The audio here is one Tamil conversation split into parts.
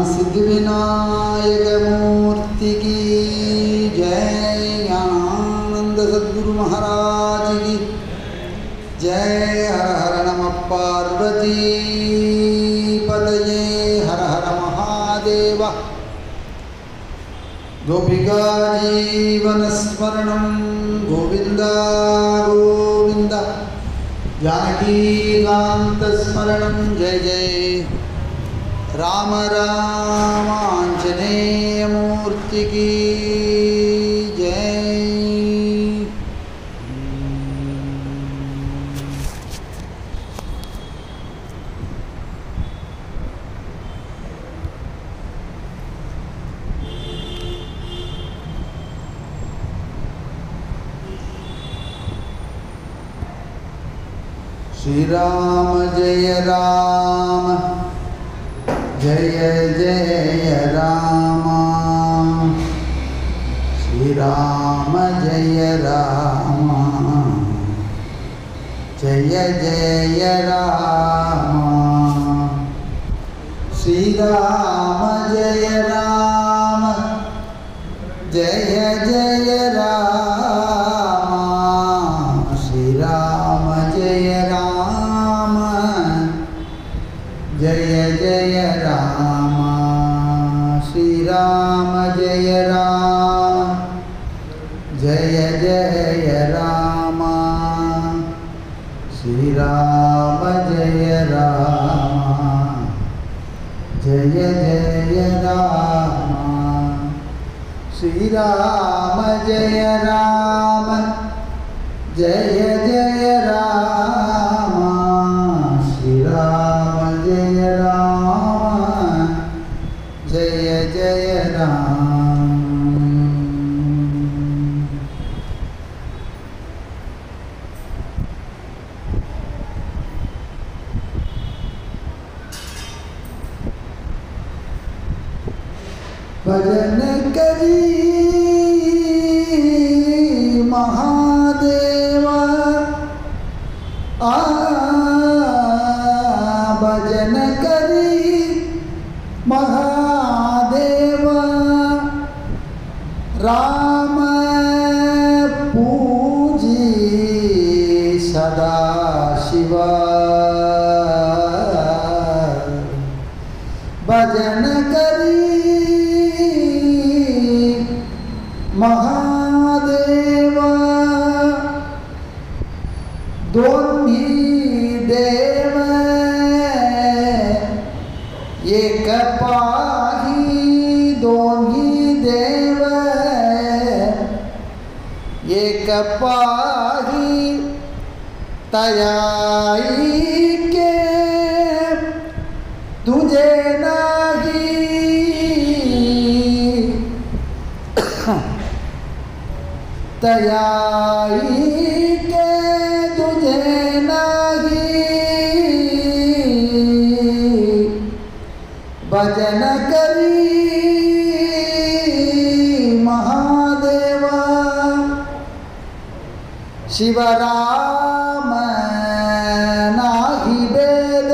सिद्धिविनायकमूर्ति की जय ज्ञानानंद सद्गुरु महाराज की जय हर हर नम पार्वती पतये हर हर महादेव गोपिका जीवनस्मरणं गोविन्द गोविन्द जानकीकान्तस्मरणं जय जय राम रामाञ्जनेयमूर्ति की जय श्रीराम जय राम जय जय राम श्रीराम जय राम जय जय राम श्रीराम जय राम जय जय राम श्रीराम जय राम जय जय राम श्रीराम जय राम जय जय राम श्रीराम जय राम जय जय राम श्रीराम जय राम जय जय राम श्रीराम जय राम जय जय राम भजन करी महादेव आ भजन करी महादेव राम पूजी सदा शिवा भजन करी महादेव दोन्ही देव एक पाही दोन्ही देव एक पाही तयाई के तुझे नाही तयाई के तुझे नाही भजन करी महादेवा शिवराम नाही वेद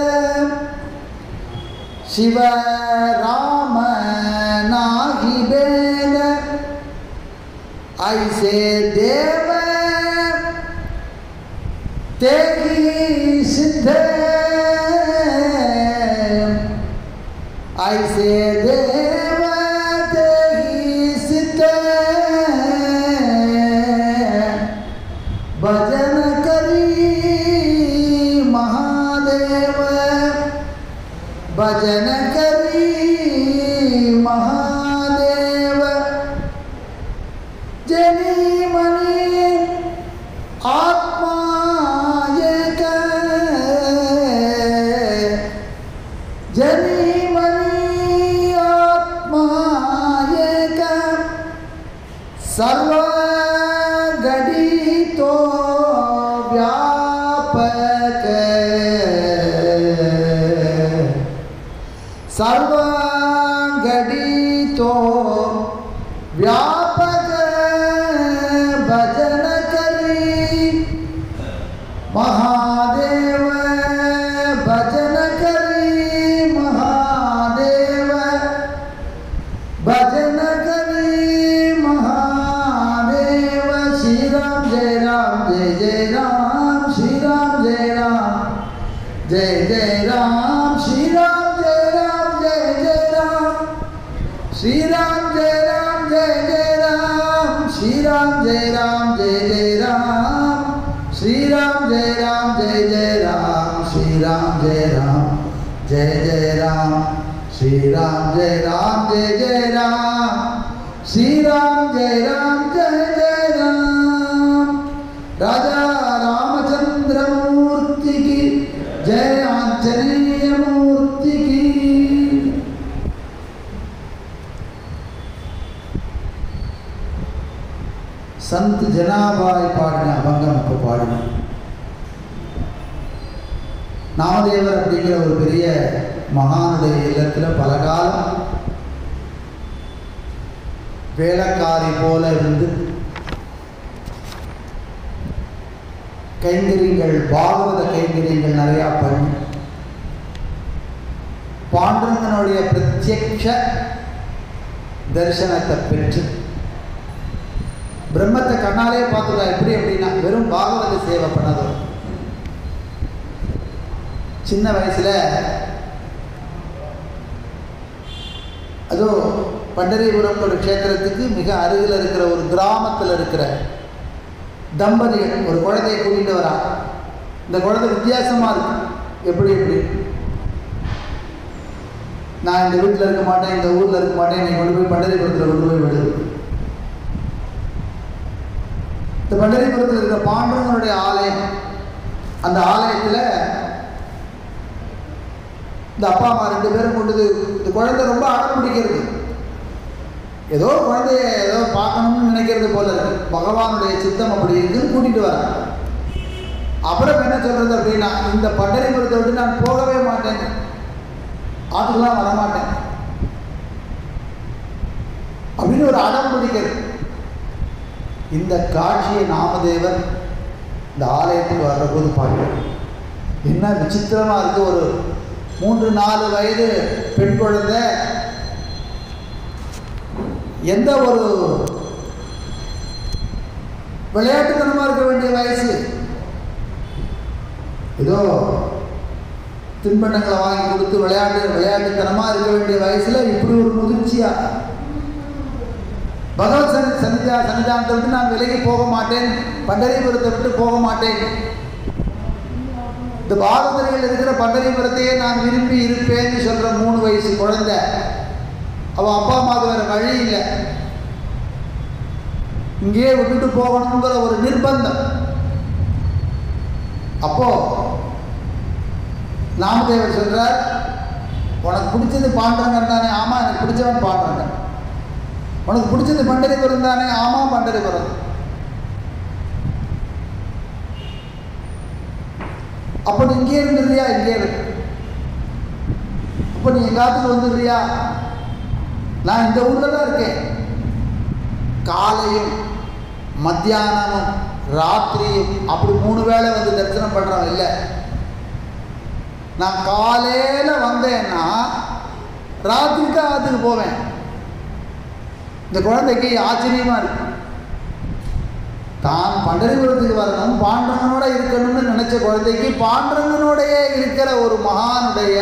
शिव राम नाही वेद ऐसे देव तेरी सिद्ध ऐसे देव तेरी सिद्ध भजन करी महादेव भजन करी महादेव जनी मनी आत्मा एक जनी मनी आत्मा एक सर्व घडी तो व्यापक सर्व घडी तो व्यापक भजन करी महादेव भजन करी महादेव जय जय राम श्री राम जय राम जय जय राम श्री राम जय राम जय जय राम श्री राम जय राम जय जय राम श्री राम जय राम जय जय राम श्री राम जय राम जय जय राम श्री राम जय राम जय जय राम श्री राम जय राम जय जय राम राजा रामचंद्र मूर्ति की जय आंजनेय मूर्ति की संत जनाबाई பாடின அபங்கம் இப்போ பாடணும் நாமதேவர் அப்படிங்கிற ஒரு பெரிய மகானுடைய இல்லத்தில் பல காலம் வேலைக்காரி போல இருந்து கைங்கரியங்கள் பாகவத கைங்கரியங்கள் நிறையா பண்ணி பாண்டுரங்கனுடைய பிரத்யக்ஷ தரிசனத்தை பெற்று பிரம்மத்தை கண்ணாலே பார்த்துட்டா எப்படி அப்படின்னா வெறும் பாகவத சேவை பண்ணதும் சின்ன வயசுல அதோ பண்டரிபுரம் ஒரு க்ஷேத்திரத்துக்கு மிக அருகில் இருக்கிற ஒரு கிராமத்தில் இருக்கிற தம்பதிகள் ஒரு குழந்தையை கூட்டிகிட்டு வரா இந்த குழந்தை வித்தியாசமாக இருக்கு எப்படி எப்படி நான் இந்த வீட்டில் இருக்க மாட்டேன் இந்த ஊரில் இருக்க மாட்டேன் நீ கொண்டு போய் பண்டரிபுரத்தில் கொண்டு போய் விடு இந்த பண்டரிபுரத்தில் இருக்கிற பாண்டவனுடைய ஆலயம் அந்த ஆலயத்தில் இந்த அப்பா அம்மா ரெண்டு பேரும் கொண்டு இந்த குழந்தை ரொம்ப அடம் பிடிக்கிறது ஏதோ குழந்தைய ஏதோ பார்க்கணும்னு நினைக்கிறது போல இருக்கு பகவானுடைய சித்தம் அப்படி இருக்குன்னு கூட்டிட்டு வர அப்புறம் என்ன சொல்றது அப்படின்னா இந்த பண்டரிபுரத்தை விட்டு நான் போகவே மாட்டேன் ஆத்துக்கெல்லாம் வரமாட்டேன் அப்படின்னு ஒரு அடம் பிடிக்கிறது இந்த காட்சியை நாமதேவர் இந்த ஆலயத்துக்கு வர்றபோது பார்க்கிறோம் என்ன விசித்திரமா இருக்கு ஒரு மூன்று நாலு வயது பெண் குழந்தை எந்த ஒரு விளையாட்டுத்தனமா இருக்க வேண்டிய வயசு ஏதோ தின்பண்டங்களை வாங்கி கொடுத்து விளையாட்டு விளையாட்டுத்தனமா இருக்க வேண்டிய வயசுல இப்படி ஒரு முதிர்ச்சியா பகவத் சனி சன்னிதா சன்னிதானத்தை விட்டு நான் விலகி போக மாட்டேன் பண்டரிபுரத்தை விட்டு போக மாட்டேன் இந்த பாரதத்தில் இருக்கிற பண்டரிபுரத்தையே நான் விரும்பி இருப்பேன்னு சொல்ற மூணு வயசு குழந்தை அவன் அப்பா அம்மாவுக்கு வேற வழி இல்லை இங்கேயே விட்டுட்டு போகணுங்கிற ஒரு நிர்பந்தம் அப்போ நாமதேவர் சொல்றார் உனக்கு பிடிச்சது பாண்டவன் தானே ஆமா எனக்கு பிடிச்சவன் பாண்டவன் உனக்கு பிடிச்சது பண்டரிபுரம் தானே ஆமா பண்டரிபுரம் அப்போ நீ இங்கே இருந்துடுறியா இங்கே இரு அப்போ நீ எங்காத்துக்கு வந்துடுறியா நான் இந்த ஊரில் தான் இருக்கேன் காலையும் மத்தியானமும் ராத்திரியும் அப்படி மூணு வேளை வந்து தரிசனம் பண்ணுறோம் இல்லை நான் காலையில் வந்தேன்னா ராத்திரிக்கு ஆற்றுக்கு போவேன் இந்த குழந்தைக்கு ஆச்சரியமாக இருக்கு தான் பண்டரிபுரத்துக்கு வரணும் பாண்டவனோட இருக்கணும்னு நினைச்ச குழந்தைக்கு பாண்டவனோடைய இருக்கிற ஒரு மகானுடைய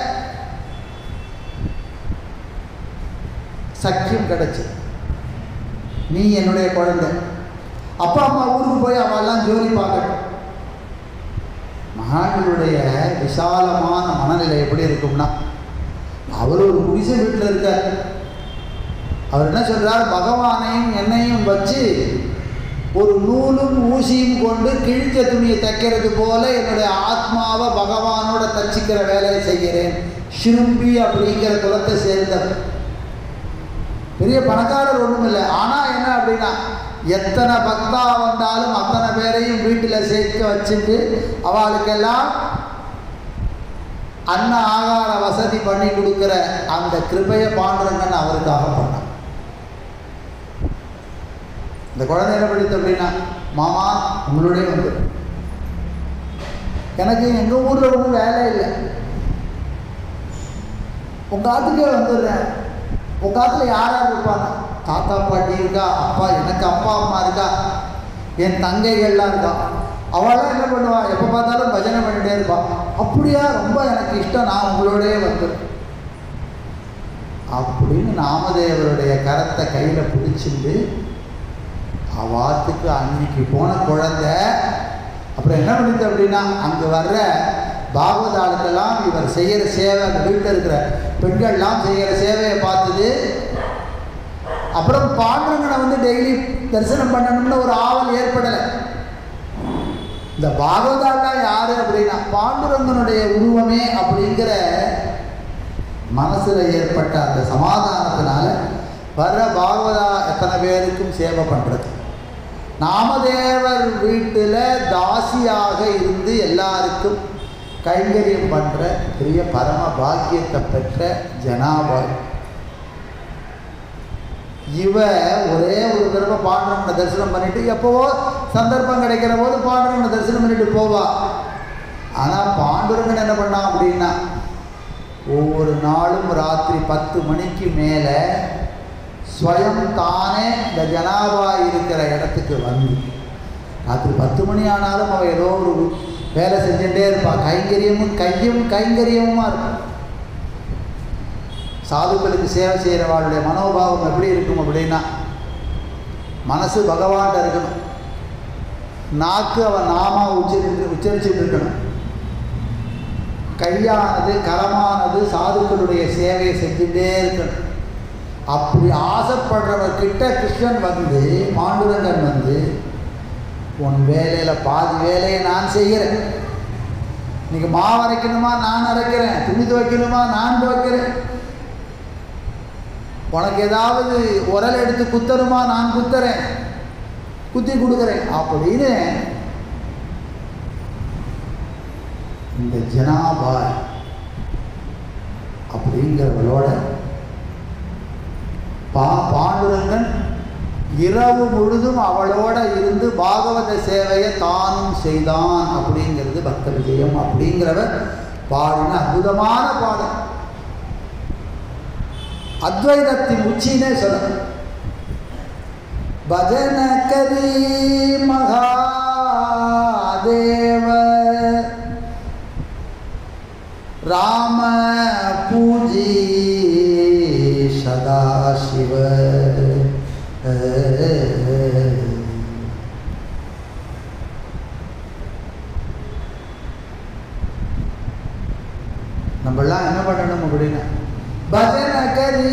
சக்கியம் கிடைச்சு நீ என்னுடைய குழந்தை அப்பா அம்மா ஊருக்கு போய் அவெல்லாம் ஜோலி பார்க்கட்டும் மகான்களுடைய விசாலமான மனநிலை எப்படி இருக்கும்னா அவர் ஒரு குடிசை வீட்டில் இருக்கார் அவர் என்ன சொல்றார் பகவானையும் என்னையும் வச்சு ஒரு நூலும் ஊசியும் கொண்டு கிழிச்ச துணியை தைக்கிறது போல என்னுடைய ஆத்மாவை பகவானோட தச்சிக்கிற வேலையை செய்கிறேன் ஷிரும்பி அப்படிங்கிற குலத்தை சேர்ந்தவர் பெரிய பணக்காரர் ஒன்றும் இல்லை ஆனால் என்ன அப்படின்னா எத்தனை பக்தா வந்தாலும் அத்தனை பேரையும் வீட்டில் சேர்க்க வச்சுட்டு அவளுக்கெல்லாம் அன்ன ஆகார வசதி பண்ணி கொடுக்குற அந்த கிருபையை பாண்டுறங்கன்னு அவருக்காக பண்ணார் இந்த குழந்தை என்ன படித்து அப்படின்னா மாமா உங்களுடைய வந்து எனக்கு எங்கள் ஊரில் ஒன்றும் வேலை இல்லை உங்கள் ஆத்துக்கே வந்துடுறேன் உங்கள் ஆற்றுல யார் யார் இருப்பாங்க தாத்தா பாட்டி இருக்கா அப்பா எனக்கு அப்பா அம்மா இருக்கா என் தங்கைகள்லாம் இருக்கா அவளாம் என்ன பண்ணுவா எப்போ பார்த்தாலும் பஜனை பண்ணிட்டே இருப்பாள் அப்படியா ரொம்ப எனக்கு இஷ்டம் நான் உங்களோடயே வந்துடுறேன் அப்படின்னு நாமதேவருடைய கரத்தை கையில் பிடிச்சிட்டு அவாத்துக்கு அன்னைக்கு போன குழந்தை அப்புறம் என்ன பண்ணுது அப்படின்னா அங்கே வர்ற பாகவதாளுக்கெல்லாம் இவர் செய்கிற சேவை அந்த வீட்டில் இருக்கிற பெண்கள்லாம் செய்கிற சேவையை பார்த்தது அப்புறம் பாண்டவங்களை வந்து டெய்லி தரிசனம் பண்ணணும்னு ஒரு ஆவல் ஏற்படலை இந்த பாகவதாலாம் யாரு அப்படின்னா பாண்டுரங்கனுடைய உருவமே அப்படிங்கிற மனசில் ஏற்பட்ட அந்த சமாதானத்தினால வர்ற பாகவதா எத்தனை பேருக்கும் சேவை பண்ணுறது நாமதேவர் வீட்டில் தாசியாக இருந்து எல்லாருக்கும் கைங்கரியம் பண்ணுற பெரிய பரம பாக்கியத்தை பெற்ற ஜனாபாய் இவ ஒரே ஒரு தடவை பாண்டவனை தரிசனம் பண்ணிட்டு எப்போவோ சந்தர்ப்பம் கிடைக்கிற போது பாண்டவனை தரிசனம் பண்ணிட்டு போவா ஆனால் பாண்டுரங்கன் என்ன பண்ணான் அப்படின்னா ஒவ்வொரு நாளும் ராத்திரி பத்து மணிக்கு மேலே ஸ்வயம் தானே இந்த ஜனாபாய் இருக்கிற இடத்துக்கு வந்து ராத்திரி பத்து மணி ஆனாலும் அவள் ஏதோ ஒரு வேலை செஞ்சுட்டே இருப்பாள் கைங்கரியமும் கையும் கைங்கரியமுமா இருக்கும் சாதுக்களுக்கு சேவை செய்கிறவாளுடைய மனோபாவம் எப்படி இருக்கும் அப்படின்னா மனசு பகவான்கிட்ட இருக்கணும் நாக்கு அவன் நாமா உச்சரி உச்சரிச்சுட்டு இருக்கணும் கையானது கரமானது சாதுக்களுடைய சேவையை செஞ்சுட்டே இருக்கணும் அப்படி ஆசைப்படுறவர் கிட்ட கிருஷ்ணன் வந்து மாண்டுரங்கன் வந்து உன் வேலையில் பாதி வேலையை நான் செய்கிறேன் இன்னைக்கு மாவு அரைக்கணுமா நான் அரைக்கிறேன் துணி துவைக்கணுமா நான் துவைக்கிறேன் உனக்கு ஏதாவது உரல் எடுத்து குத்தணுமா நான் குத்துறேன் குத்தி கொடுக்குறேன் அப்படின்னு இந்த ஜனாபாய் அப்படிங்கிறவளோட பா பாண்டுரங்கன் இரவு முழுதும் அவளோட இருந்து பாகவத சேவையை தானும் செய்தான் அப்படிங்கிறது பக்த விஜயம் அப்படிங்கிறவர் பாடின அற்புதமான பாடல் அத்வைதத்தின் உச்சினே சொல்லணும் பஜன கரி மகாதேவ ராம பூஜி சதாசிவ நம்மெல்லாம் என்ன பண்ணணும் அப்படின்னா பஜன கரி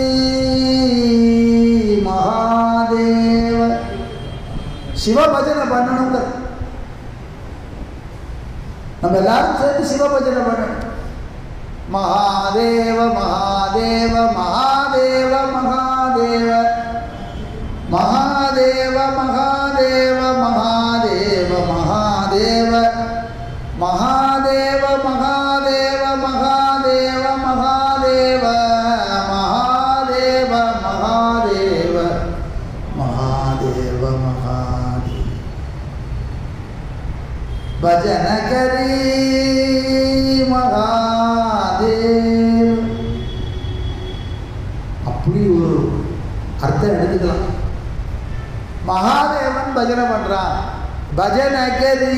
மகாதேவ சிவ பஜனை பண்ணணுங்க நம்ம எல்லாரும் சேர்ந்து சிவ பஜனை பண்ணணும் மகாதேவ மகாதேவ மகாதேவ மகாதேவ மகாதேவ மகாதேவ மகாதேவ மகாதேவ மகாதேவ மகாதேவ மகாதேவ மகாதேவ மகாதேவ மகாதேவ மகாதேவ மகாதேவ பஜன கரி மகாதேவ் அப்படி ஒரு அர்த்தம் எடுத்துக்கலாம் மகாதேவன் பஜனை பண்றான் பஜன கரி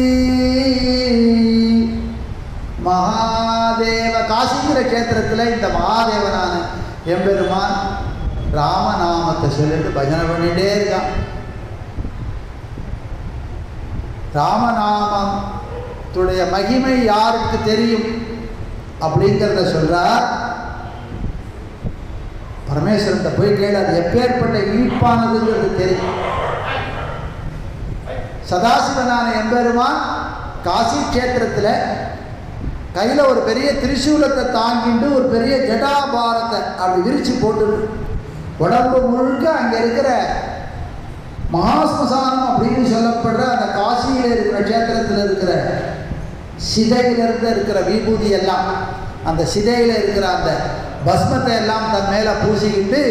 மகாதேவ காசிங்கிற கேத்திரத்தில் இந்த மகாதேவனான எம்பெருமான் ராமநாமத்தை சொல்லிட்டு பஜனை பண்ணிட்டே இருக்கான் ராமநாமத்துடைய மகிமை யாருக்கு தெரியும் அப்படிங்கிறத சொல்றார் பரமேஸ்வரன் போய் கேளு அது எப்பேற்பட்ட ஈர்ப்பானதுங்கிறது தெரியும் சதாசிவனான எம்பெருமான் காசி கஷேத்திரத்தில் கையில் ஒரு பெரிய திரிசூலத்தை தாங்கிட்டு ஒரு பெரிய ஜடாபாரத்தை அப்படி விரிச்சு போட்டு உடம்பு முழுக்க அங்கே இருக்கிற மகாஸ்மசானம் அப்படின்னு சொல்லப்படுற அந்த காசியில் இருக்கிற க்ஷேத்திரத்தில் இருக்கிற சிதையிலிருந்து இருக்கிற விபூதி எல்லாம் அந்த சிதையில் இருக்கிற அந்த பஸ்மத்தை எல்லாம் தன் மேலே பூசிக்கிட்டு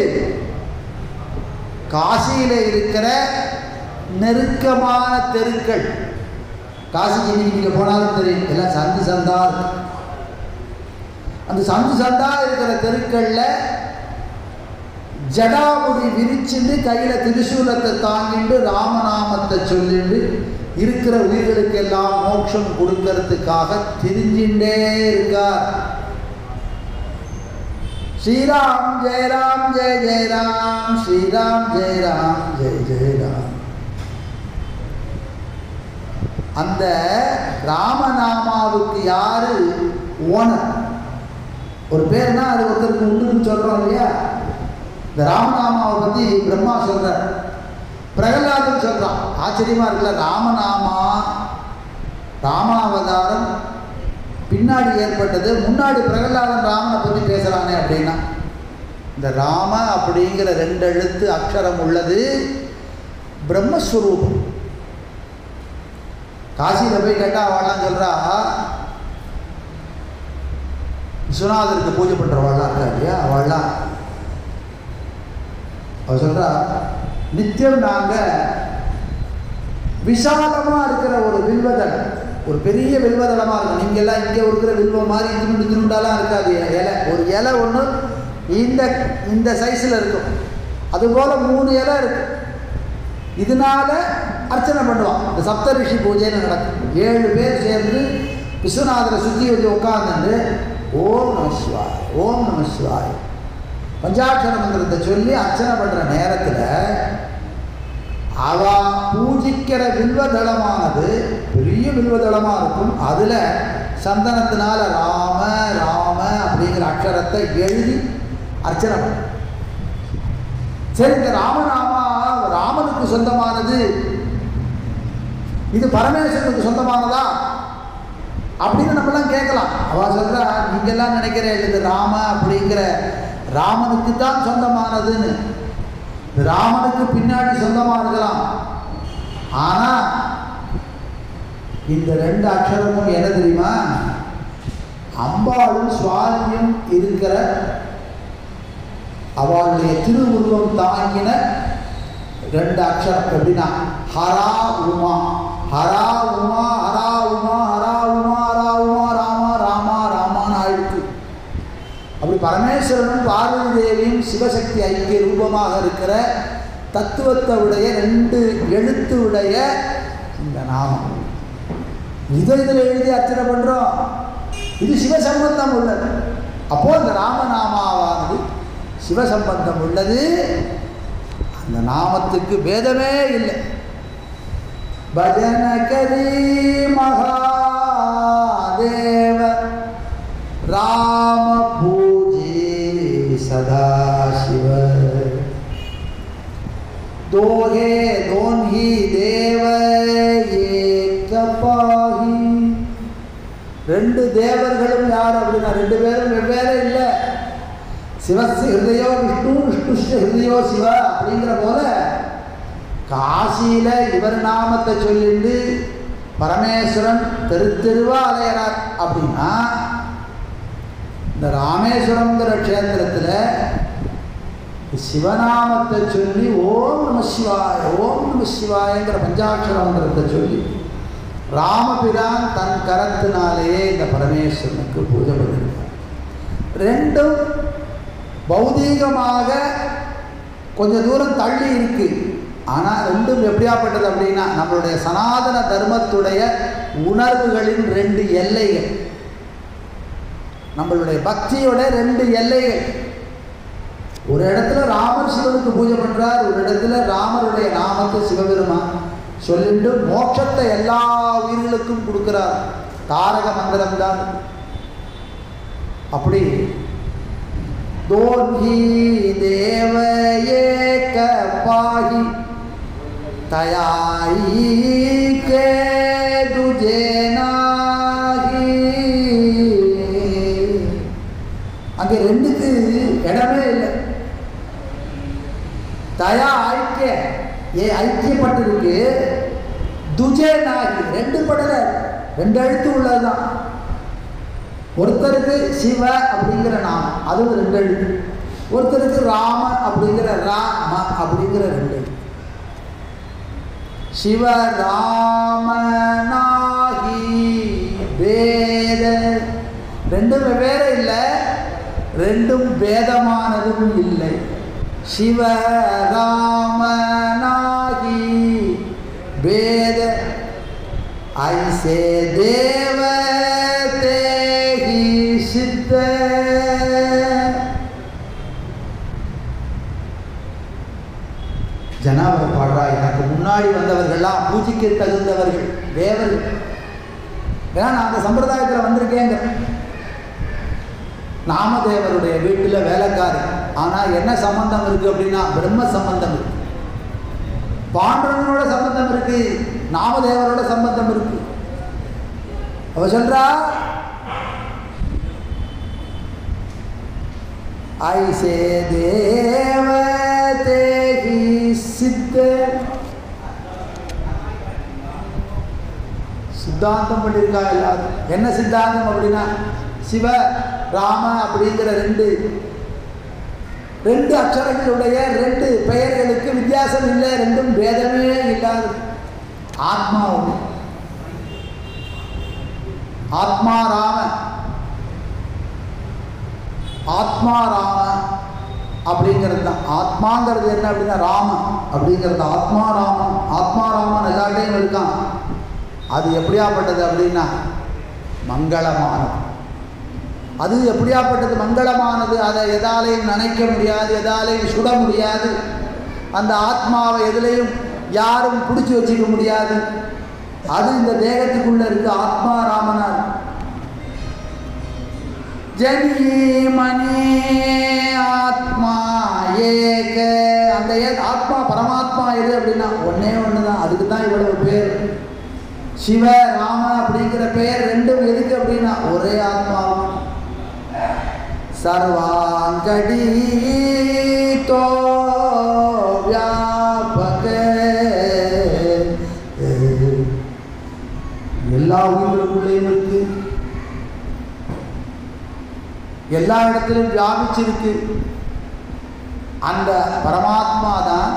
காசியில் இருக்கிற நெருக்கமான தெருக்கள் காசிக்கு இன்னைக்கு நீங்கள் போனாலும் தெரியும் எல்லாம் சந்து சந்தா இருக்கும். அந்த சந்து சந்தா இருக்கிற தெருக்களில் ஜடாமுடி விரிச்சுட்டு கையில் திரிசூலத்தை தாங்கிட்டு ராமநாமத்தை சொல்லிட்டு இருக்கிற உயிர்களுக்கெல்லாம் மோட்சம் கொடுக்கறதுக்காக திரிஞ்சின்றே இருக்கார் ஸ்ரீராம் ஜெய ராம் ஜெய ஜெய ராம் ஸ்ரீராம் ஜெய ராம் ஜெய ஜெய ராம் அந்த ராமநாமாவுக்கு யாரு ஓனர் ஒரு பேர்னா அது ஒருத்தருக்கு உண்டுன்னு சொல்றோம் இல்லையா இந்த ராமநாமாவை பத்தி பிரம்மா சொல்றார் பிரகலாதன் சொல்றான் ஆச்சரியமா இருக்குல்ல ராமநாமா ராமாவதாரம் பின்னாடி ஏற்பட்டது முன்னாடி பிரகலாதன் ராமனை பற்றி பேசுகிறானே அப்படின்னா இந்த ராம அப்படிங்கிற ரெண்டு எழுத்து அக்ஷரம் உள்ளது பிரம்மஸ்வரூபம் காசியில் போய் கேட்டால் அவள்லாம் சொல்கிறா விஸ்வநாதருக்கு பூஜை பண்ணுறவாள்லாம் இருக்கா இல்லையா அவள்லாம் அவ சொல்கிறா நித்தியம் நாங்கள் விசாலமாக இருக்கிற ஒரு வில்வதளம் ஒரு பெரிய வில்வதளமாக இருக்கும் நீங்கள் எல்லாம் இங்கே இருக்கிற வில்வம் மாதிரி இத்தினுண்டு இத்தினுண்டாலாம் இருக்காது இலை ஒரு இலை ஒன்று இந்த இந்த சைஸில் இருக்கும் அதுபோல் மூணு இலை இருக்கு இதனால அர்ச்சனை பண்ணுவான் இந்த சப்தரிஷி பூஜைன்னு நடக்கும் ஏழு பேர் சேர்ந்து விஸ்வநாதரை சுற்றி வச்சு உட்காந்துட்டு ஓம் நம சிவாய் ஓம் நம சிவாய் பஞ்சாட்சர மந்திரத்தை சொல்லி அர்ச்சனை பண்ணுற நேரத்தில் அவ பூஜிக்கிற வில்வதளமானது பெரிய வில்வதளமாக இருக்கும் அதில் சந்தனத்தினால ராம ராம அப்படிங்கிற அக்ஷரத்தை எழுதி அர்ச்சனை பண்ணும் சரி இந்த ராமநாமா ராமனுக்கு சொந்தமானது இது பரமேஸ்வரனுக்கு சொந்தமானதா அப்படின்னு நம்மலாம் கேட்கலாம் அவ சொல்றா நீங்கெல்லாம் நினைக்கிறேன் இது ராம அப்படிங்கிற ராமனுக்கு தான் சொந்தமானதுன்னு இது ராமனுக்கு பின்னாடி சொந்தமாக இருக்கலாம் ஆனா இந்த ரெண்டு அக்ஷரமும் என்ன தெரியுமா அம்பாளும் சுவாமியும் இருக்கிற அவளுடைய திருவுருவம் தாங்கின ரெண்டு அக்ஷரம் எப்படின்னா ஹரா உமா ஹரா உமா ஹரா உமா ஹரா உமா ஹரா உமா ராமா ராமா ராமான்னு ஆயிடுச்சு அப்படி பரமேஸ்வரனும் பார்வதி தேவியும் சிவசக்தி ஐக்கிய ரூபமாக இருக்கிற தத்துவத்தை உடைய ரெண்டு எழுத்து உடைய இந்த நாமம் இதை இதில் எழுதி அர்ச்சனை பண்ணுறோம் இது சிவசம்பந்தம் உள்ளது அப்போ இந்த ராமநாமாவானது சிவசம்பந்தம் உள்ளது அந்த நாமத்துக்கு பேதமே இல்லை பஜன கரி மகாதேவ ராம பூஜே சதாசிவ தோஹே தோன்ஹி தேவ ஏக பாஹி ரெண்டு தேவர்களும் யார் அப்படின்னா ரெண்டு பேரும் வெவ்வேறு இல்லை சிவஸ்ய ஹிருதயோ விஷ்ணு விஷ்ணுஷ்ய ஹிருதயோ சிவ அப்படிங்கிற போல காசியில் இவர் நாமத்தை சொல்லிட்டு பரமேஸ்வரன் தெரு தெருவா அலையறார் அப்படின்னா இந்த ராமேஸ்வரங்கிற க்ஷேத்திரத்தில் சிவநாமத்தை சொல்லி ஓம் நம சிவாய ஓம் நம சிவாயங்கிற பஞ்சாட்சர மந்திரத்தை சொல்லி ராமபிரான் தன் கரத்தினாலேயே இந்த பரமேஸ்வரனுக்கு பூஜை பண்ணியிருக்கார் ரெண்டும் பௌதீகமாக கொஞ்ச தூரம் தள்ளி இருக்கு ஆனால் ரெண்டும் எப்படியாப்பட்டது அப்படின்னா நம்மளுடைய சனாதன தர்மத்துடைய உணர்வுகளின் ரெண்டு எல்லைகள் நம்மளுடைய பக்தியோட ரெண்டு எல்லைகள் ஒரு இடத்துல ராமர் சிவனுக்கு பூஜை பண்றார் ஒரு இடத்துல ராமருடைய நாமத்தை சிவபெருமான் சொல்லிட்டு மோட்சத்தை எல்லா உயிர்களுக்கும் கொடுக்கிறார் தாரக மந்திரம் தான் அப்படி दोन्ही देव एक पाही तयाई के दुजे नाही அங்கே ரெண்டுக்கு இடமே இல்லை தயா ஐக்கிய ஏ ஐக்கியப்பட்டிருக்கு துஜே நாகி ரெண்டு படல ரெண்டு எழுத்து உள்ளதுதான் ஒருத்தருக்கு சிவ அப்படிங்கிற நாமம் அதுவும் ரெண்டு எழுத்து ஒருத்தருக்கு ராம அப்படிங்கிற ராம அப்படிங்கிற ரெண்டு எழுத்து சிவ ராமனாகி வேத ரெண்டும் வெவ்வேறு இல்லை ரெண்டும் வேதமானதும் இல்லை சிவ ராமனாகி வேத ஐசே தேவ தேகி சித்த ஜனாவர் பாடுறா எனக்கு முன்னாடி வந்தவர்கள்லாம் பூஜைக்கு தகுந்தவர்கள் தேவர்கள் ஏன்னா நான் அந்த சம்பிரதாயத்தில் வந்திருக்கேங்க நாமதேவருடைய வீட்டில் வேலைக்காரி ஆனால் என்ன சம்பந்தம் இருக்கு அப்படின்னா பிரம்ம சம்பந்தம் இருக்கு பாண்டவனோட சம்பந்தம் இருக்கு நாமதேவரோட சம்பந்தம் இருக்கு அவ சொல்றா ஐசே தேவ தேகி சித்த சித்தாந்தம் பண்ணியிருக்கா எல்லாரும் என்ன சித்தாந்தம் அப்படின்னா சிவ ராம அப்படிங்கிற ரெண்டு ரெண்டு அக்ஷரங்களுடைய ரெண்டு பெயர்களுக்கு வித்தியாசம் இல்லை ரெண்டும் பேதமே இல்லாது ஆத்மா ஒன்று ஆத்மா ராம ஆத்மா ராம அப்படிங்கிறது தான் ஆத்மாங்கிறது என்ன அப்படின்னா ராமன் அப்படிங்கிறது ஆத்மா ராமன் ஆத்மா ராமன் எல்லாட்டையும் இருக்கான் அது எப்படியாப்பட்டது அப்படின்னா மங்களமானது அது எப்படியாப்பட்டது மங்களமானது அதை எதாலையும் நினைக்க முடியாது எதாலையும் சுட முடியாது அந்த ஆத்மாவை எதுலையும் யாரும் பிடிச்சி வச்சுக்க முடியாது அது இந்த தேகத்துக்குள்ள இருக்கு ஆத்மா ராமனார் ஜனி மணி ஆத்மா ஏக அந்த ஏ ஆத்மா பரமாத்மா எது அப்படின்னா ஒன்னே ஒன்று தான் அதுக்கு தான் இவ்வளவு பேர் சிவ ராம அப்படிங்கிற பெயர் ரெண்டும் எதுக்கு அப்படின்னா ஒரே ஆத்மாவும் சர்வாங்கடி தோ வியாபக எல்லா உயிர்களுக்குள்ளேயும் இருக்கு எல்லா இடத்திலும் வியாபிச்சிருக்கு அந்த பரமாத்மா தான்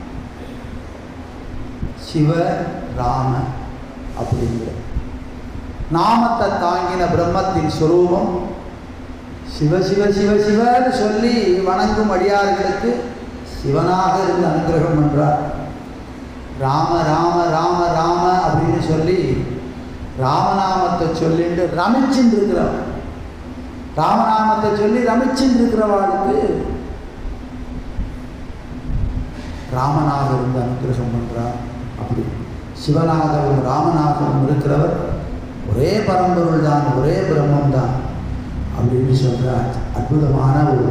சிவ ராம அப்படிங்கிற நாமத்தை தாங்கின பிரம்மத்தின் சுரூபம் சிவ சிவ சிவ சிவன்னு சொல்லி வணங்கும் அடியார்களுக்கு சிவனாக இருந்து அனுகிரகம் பண்றார் ராம ராம ராம ராம அப்படின்னு சொல்லி ராமநாமத்தை சொல்லிட்டு ரமிச்சுட்டு இருக்கிறவன் ராமநாமத்தை சொல்லி ரமிச்சுட்டு இருக்கிறவாளுக்கு ராமனாக இருந்து அனுகிரகம் பண்றார் அப்படி சிவனாகவும் ராமனாகவும் இருக்கிறவர் ஒரே பரம்பொருள் தான் ஒரே பிரம்மம் தான் அப்படின்னு சொல்ற அற்புதமான ஒரு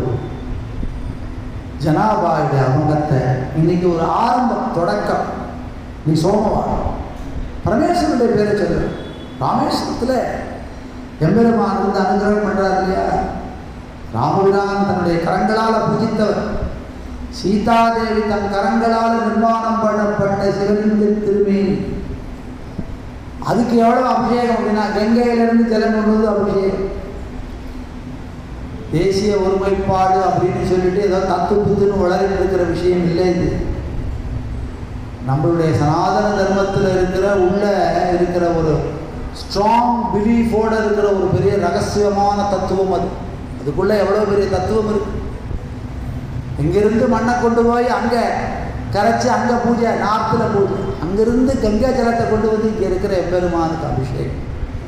ஜனாபாயுடைய அமங்கத்தை இன்னைக்கு ஒரு ஆரம்பம் தொடக்கம் நீ சோமவாரம் பரமேஸ்வரனுடைய பேரை சொல்லு ராமேஸ்வரத்தில் எம்பெருமான் இருந்து அனுகிரகம் பண்றார் இல்லையா ராமபிரான் தன்னுடைய கரங்களால் பூஜித்தவர் சீதாதேவி தன் கரங்களால் நிர்மாணம் பண்ணப்பட்ட சிவலிங்க திருமேனி அதுக்கு எவ்வளவு அபிஷேகம் அப்படின்னா கங்கையிலிருந்து ஜலம் கொண்டு வந்து அபிஷேகம் தேசிய ஒருமைப்பாடு அப்படின்னு சொல்லிட்டு ஏதோ தத்து புத்துன்னு வளரிட்டு இருக்கிற விஷயம் இல்லை இது நம்மளுடைய சனாதன தர்மத்தில் இருக்கிற உள்ள இருக்கிற ஒரு ஸ்ட்ராங் பிலீஃபோடு இருக்கிற ஒரு பெரிய ரகசியமான தத்துவம் அது அதுக்குள்ள எவ்வளோ பெரிய தத்துவம் இருக்கு இங்கிருந்து மண்ணை கொண்டு போய் அங்கே கரைச்சி அங்கே பூஜை நார்த்தில் பூஜை அங்கிருந்து கங்கை ஜலத்தை கொண்டு வந்து இங்கே இருக்கிற எம்பெருமானுக்கு அபிஷேகம்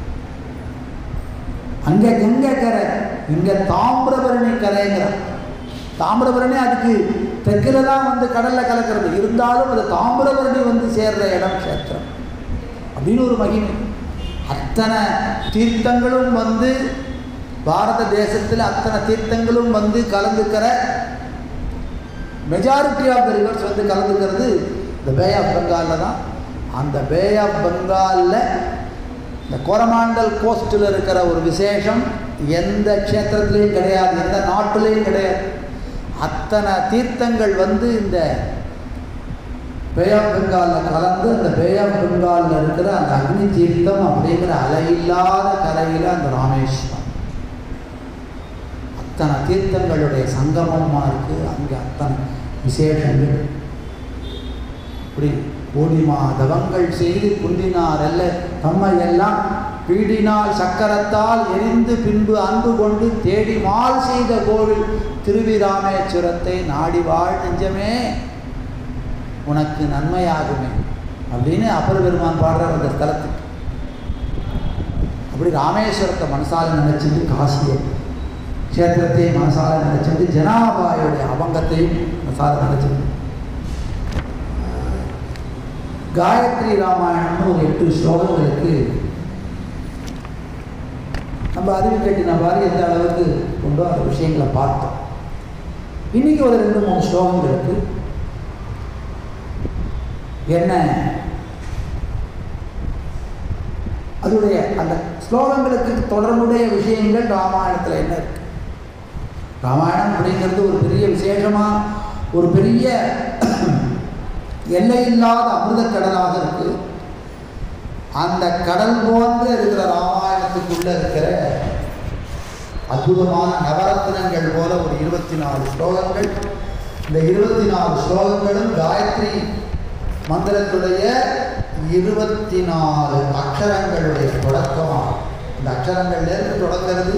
அங்கே கங்கை கரை இங்கே தாமிரபரணி கரைங்கிற தாமிரபரணி அதுக்கு தெற்கில் தான் வந்து கடலில் கலக்கிறது இருந்தாலும் அது தாமிரபரணி வந்து சேர்ற இடம் கஷேத்திரம் அப்படின்னு ஒரு மகிமை அத்தனை தீர்த்தங்களும் வந்து பாரத தேசத்தில் அத்தனை தீர்த்தங்களும் வந்து கலந்துக்கிற மெஜாரிட்டி ஆஃப் த ரிவர்ஸ் வந்து கலந்துக்கிறது இந்த பே ஆஃப் பெங்காலில் தான் அந்த பே ஆஃப் பெங்காலில் இந்த கோரமாண்டல் கோஸ்ட்டில் இருக்கிற ஒரு விசேஷம் எந்த க்ஷேத்திரத்துலேயும் கிடையாது எந்த நாட்டிலையும் கிடையாது அத்தனை தீர்த்தங்கள் வந்து இந்த பே ஆஃப் பெங்காலில் கலந்து அந்த பே ஆஃப் பெங்காலில் இருக்கிற அந்த அக்னி தீர்த்தம் அப்படிங்கிற அலையில்லாத கரையில் அந்த ராமேஸ்வரம் அத்தனை தீர்த்தங்களுடைய சங்கமமாக இருக்குது அங்கே அத்தனை விசேஷங்கள் இப்படி கோடிமா தவங்கள் செய்து குந்தினார் அல்ல தம்மை எல்லாம் பீடினால் சக்கரத்தால் எரிந்து பின்பு அன்பு கொண்டு தேடி மால் செய்த கோவில் திருவிராமேஸ்வரத்தை நாடி வாழ் நெஞ்சமே உனக்கு நன்மையாகுமே அப்படின்னு அப்பர் பெருமான் பாடுற அந்த ஸ்தலத்துக்கு அப்படி ராமேஸ்வரத்தை மனசால நினைச்சிட்டு காசியை க்ஷேத்திரத்தையும் மனசால நினைச்சிட்டு ஜனாபாயோடைய அபங்கத்தையும் மனசால நினைச்சிட்டு காயத்ரி ராமாயணம்னு ஒரு எட்டு ஸ்லோகங்களுக்கு நம்ம அறிவு கட்டின மாதிரி எந்த அளவுக்கு கொண்டோ அந்த விஷயங்களை பார்த்தோம் இன்னைக்கு ஒரு ரெண்டு மூணு ஸ்லோகங்களுக்கு என்ன அதோடைய அந்த ஸ்லோகங்களுக்கு தொடர்புடைய விஷயங்கள் ராமாயணத்தில் என்ன இருக்கு ராமாயணம் அப்படிங்கிறது ஒரு பெரிய விசேஷமா ஒரு பெரிய எல்லையில்லாத அமிர்த கடலாக இருக்கு அந்த கடல் போன்று இருக்கிற ராமாயணத்துக்குள்ள இருக்கிற அற்புதமான நவரத்னங்கள் போல ஒரு இருபத்தி நாலு ஸ்லோகங்கள் இந்த இருபத்தி நாலு ஸ்லோகங்களும் காயத்ரி மந்திரத்துடைய இருபத்தி நாலு அக்ஷரங்களுடைய தொடக்கமாகும் இந்த அக்ஷரங்கள்லேருந்து தொடங்கிறது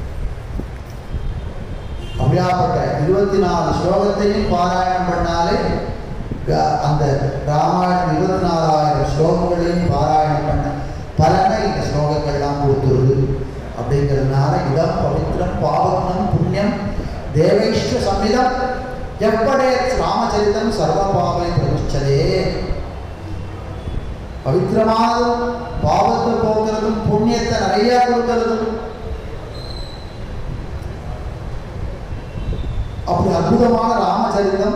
அப்படியாப்பட்ட இருபத்தி நாலு ஸ்லோகத்தையும் பாராயணம் பண்ணாலே க- அந்த ராமாயணம் இருபத்தி நாலாயிரம் ஸ்லோகங்களையும் பாராயணம் பண்ண பலனை இந்த ஸ்லோகங்கள்லாம் கொடுத்துருது அப்படிங்கிறதுனால இதம் பவித்ரம் பாவக்னம் புண்ணியம் தேவைஷ்ட சமிதம் எப்படே ராமச்சரிதம் சர்வ பாவை பிரமுச்சதே பவித்திரமானதும் பாவத்தை போக்குறதும் புண்ணியத்தை நிறைய கொடுக்கறதும் அப்படி அற்புதமான ராமச்சரிதம்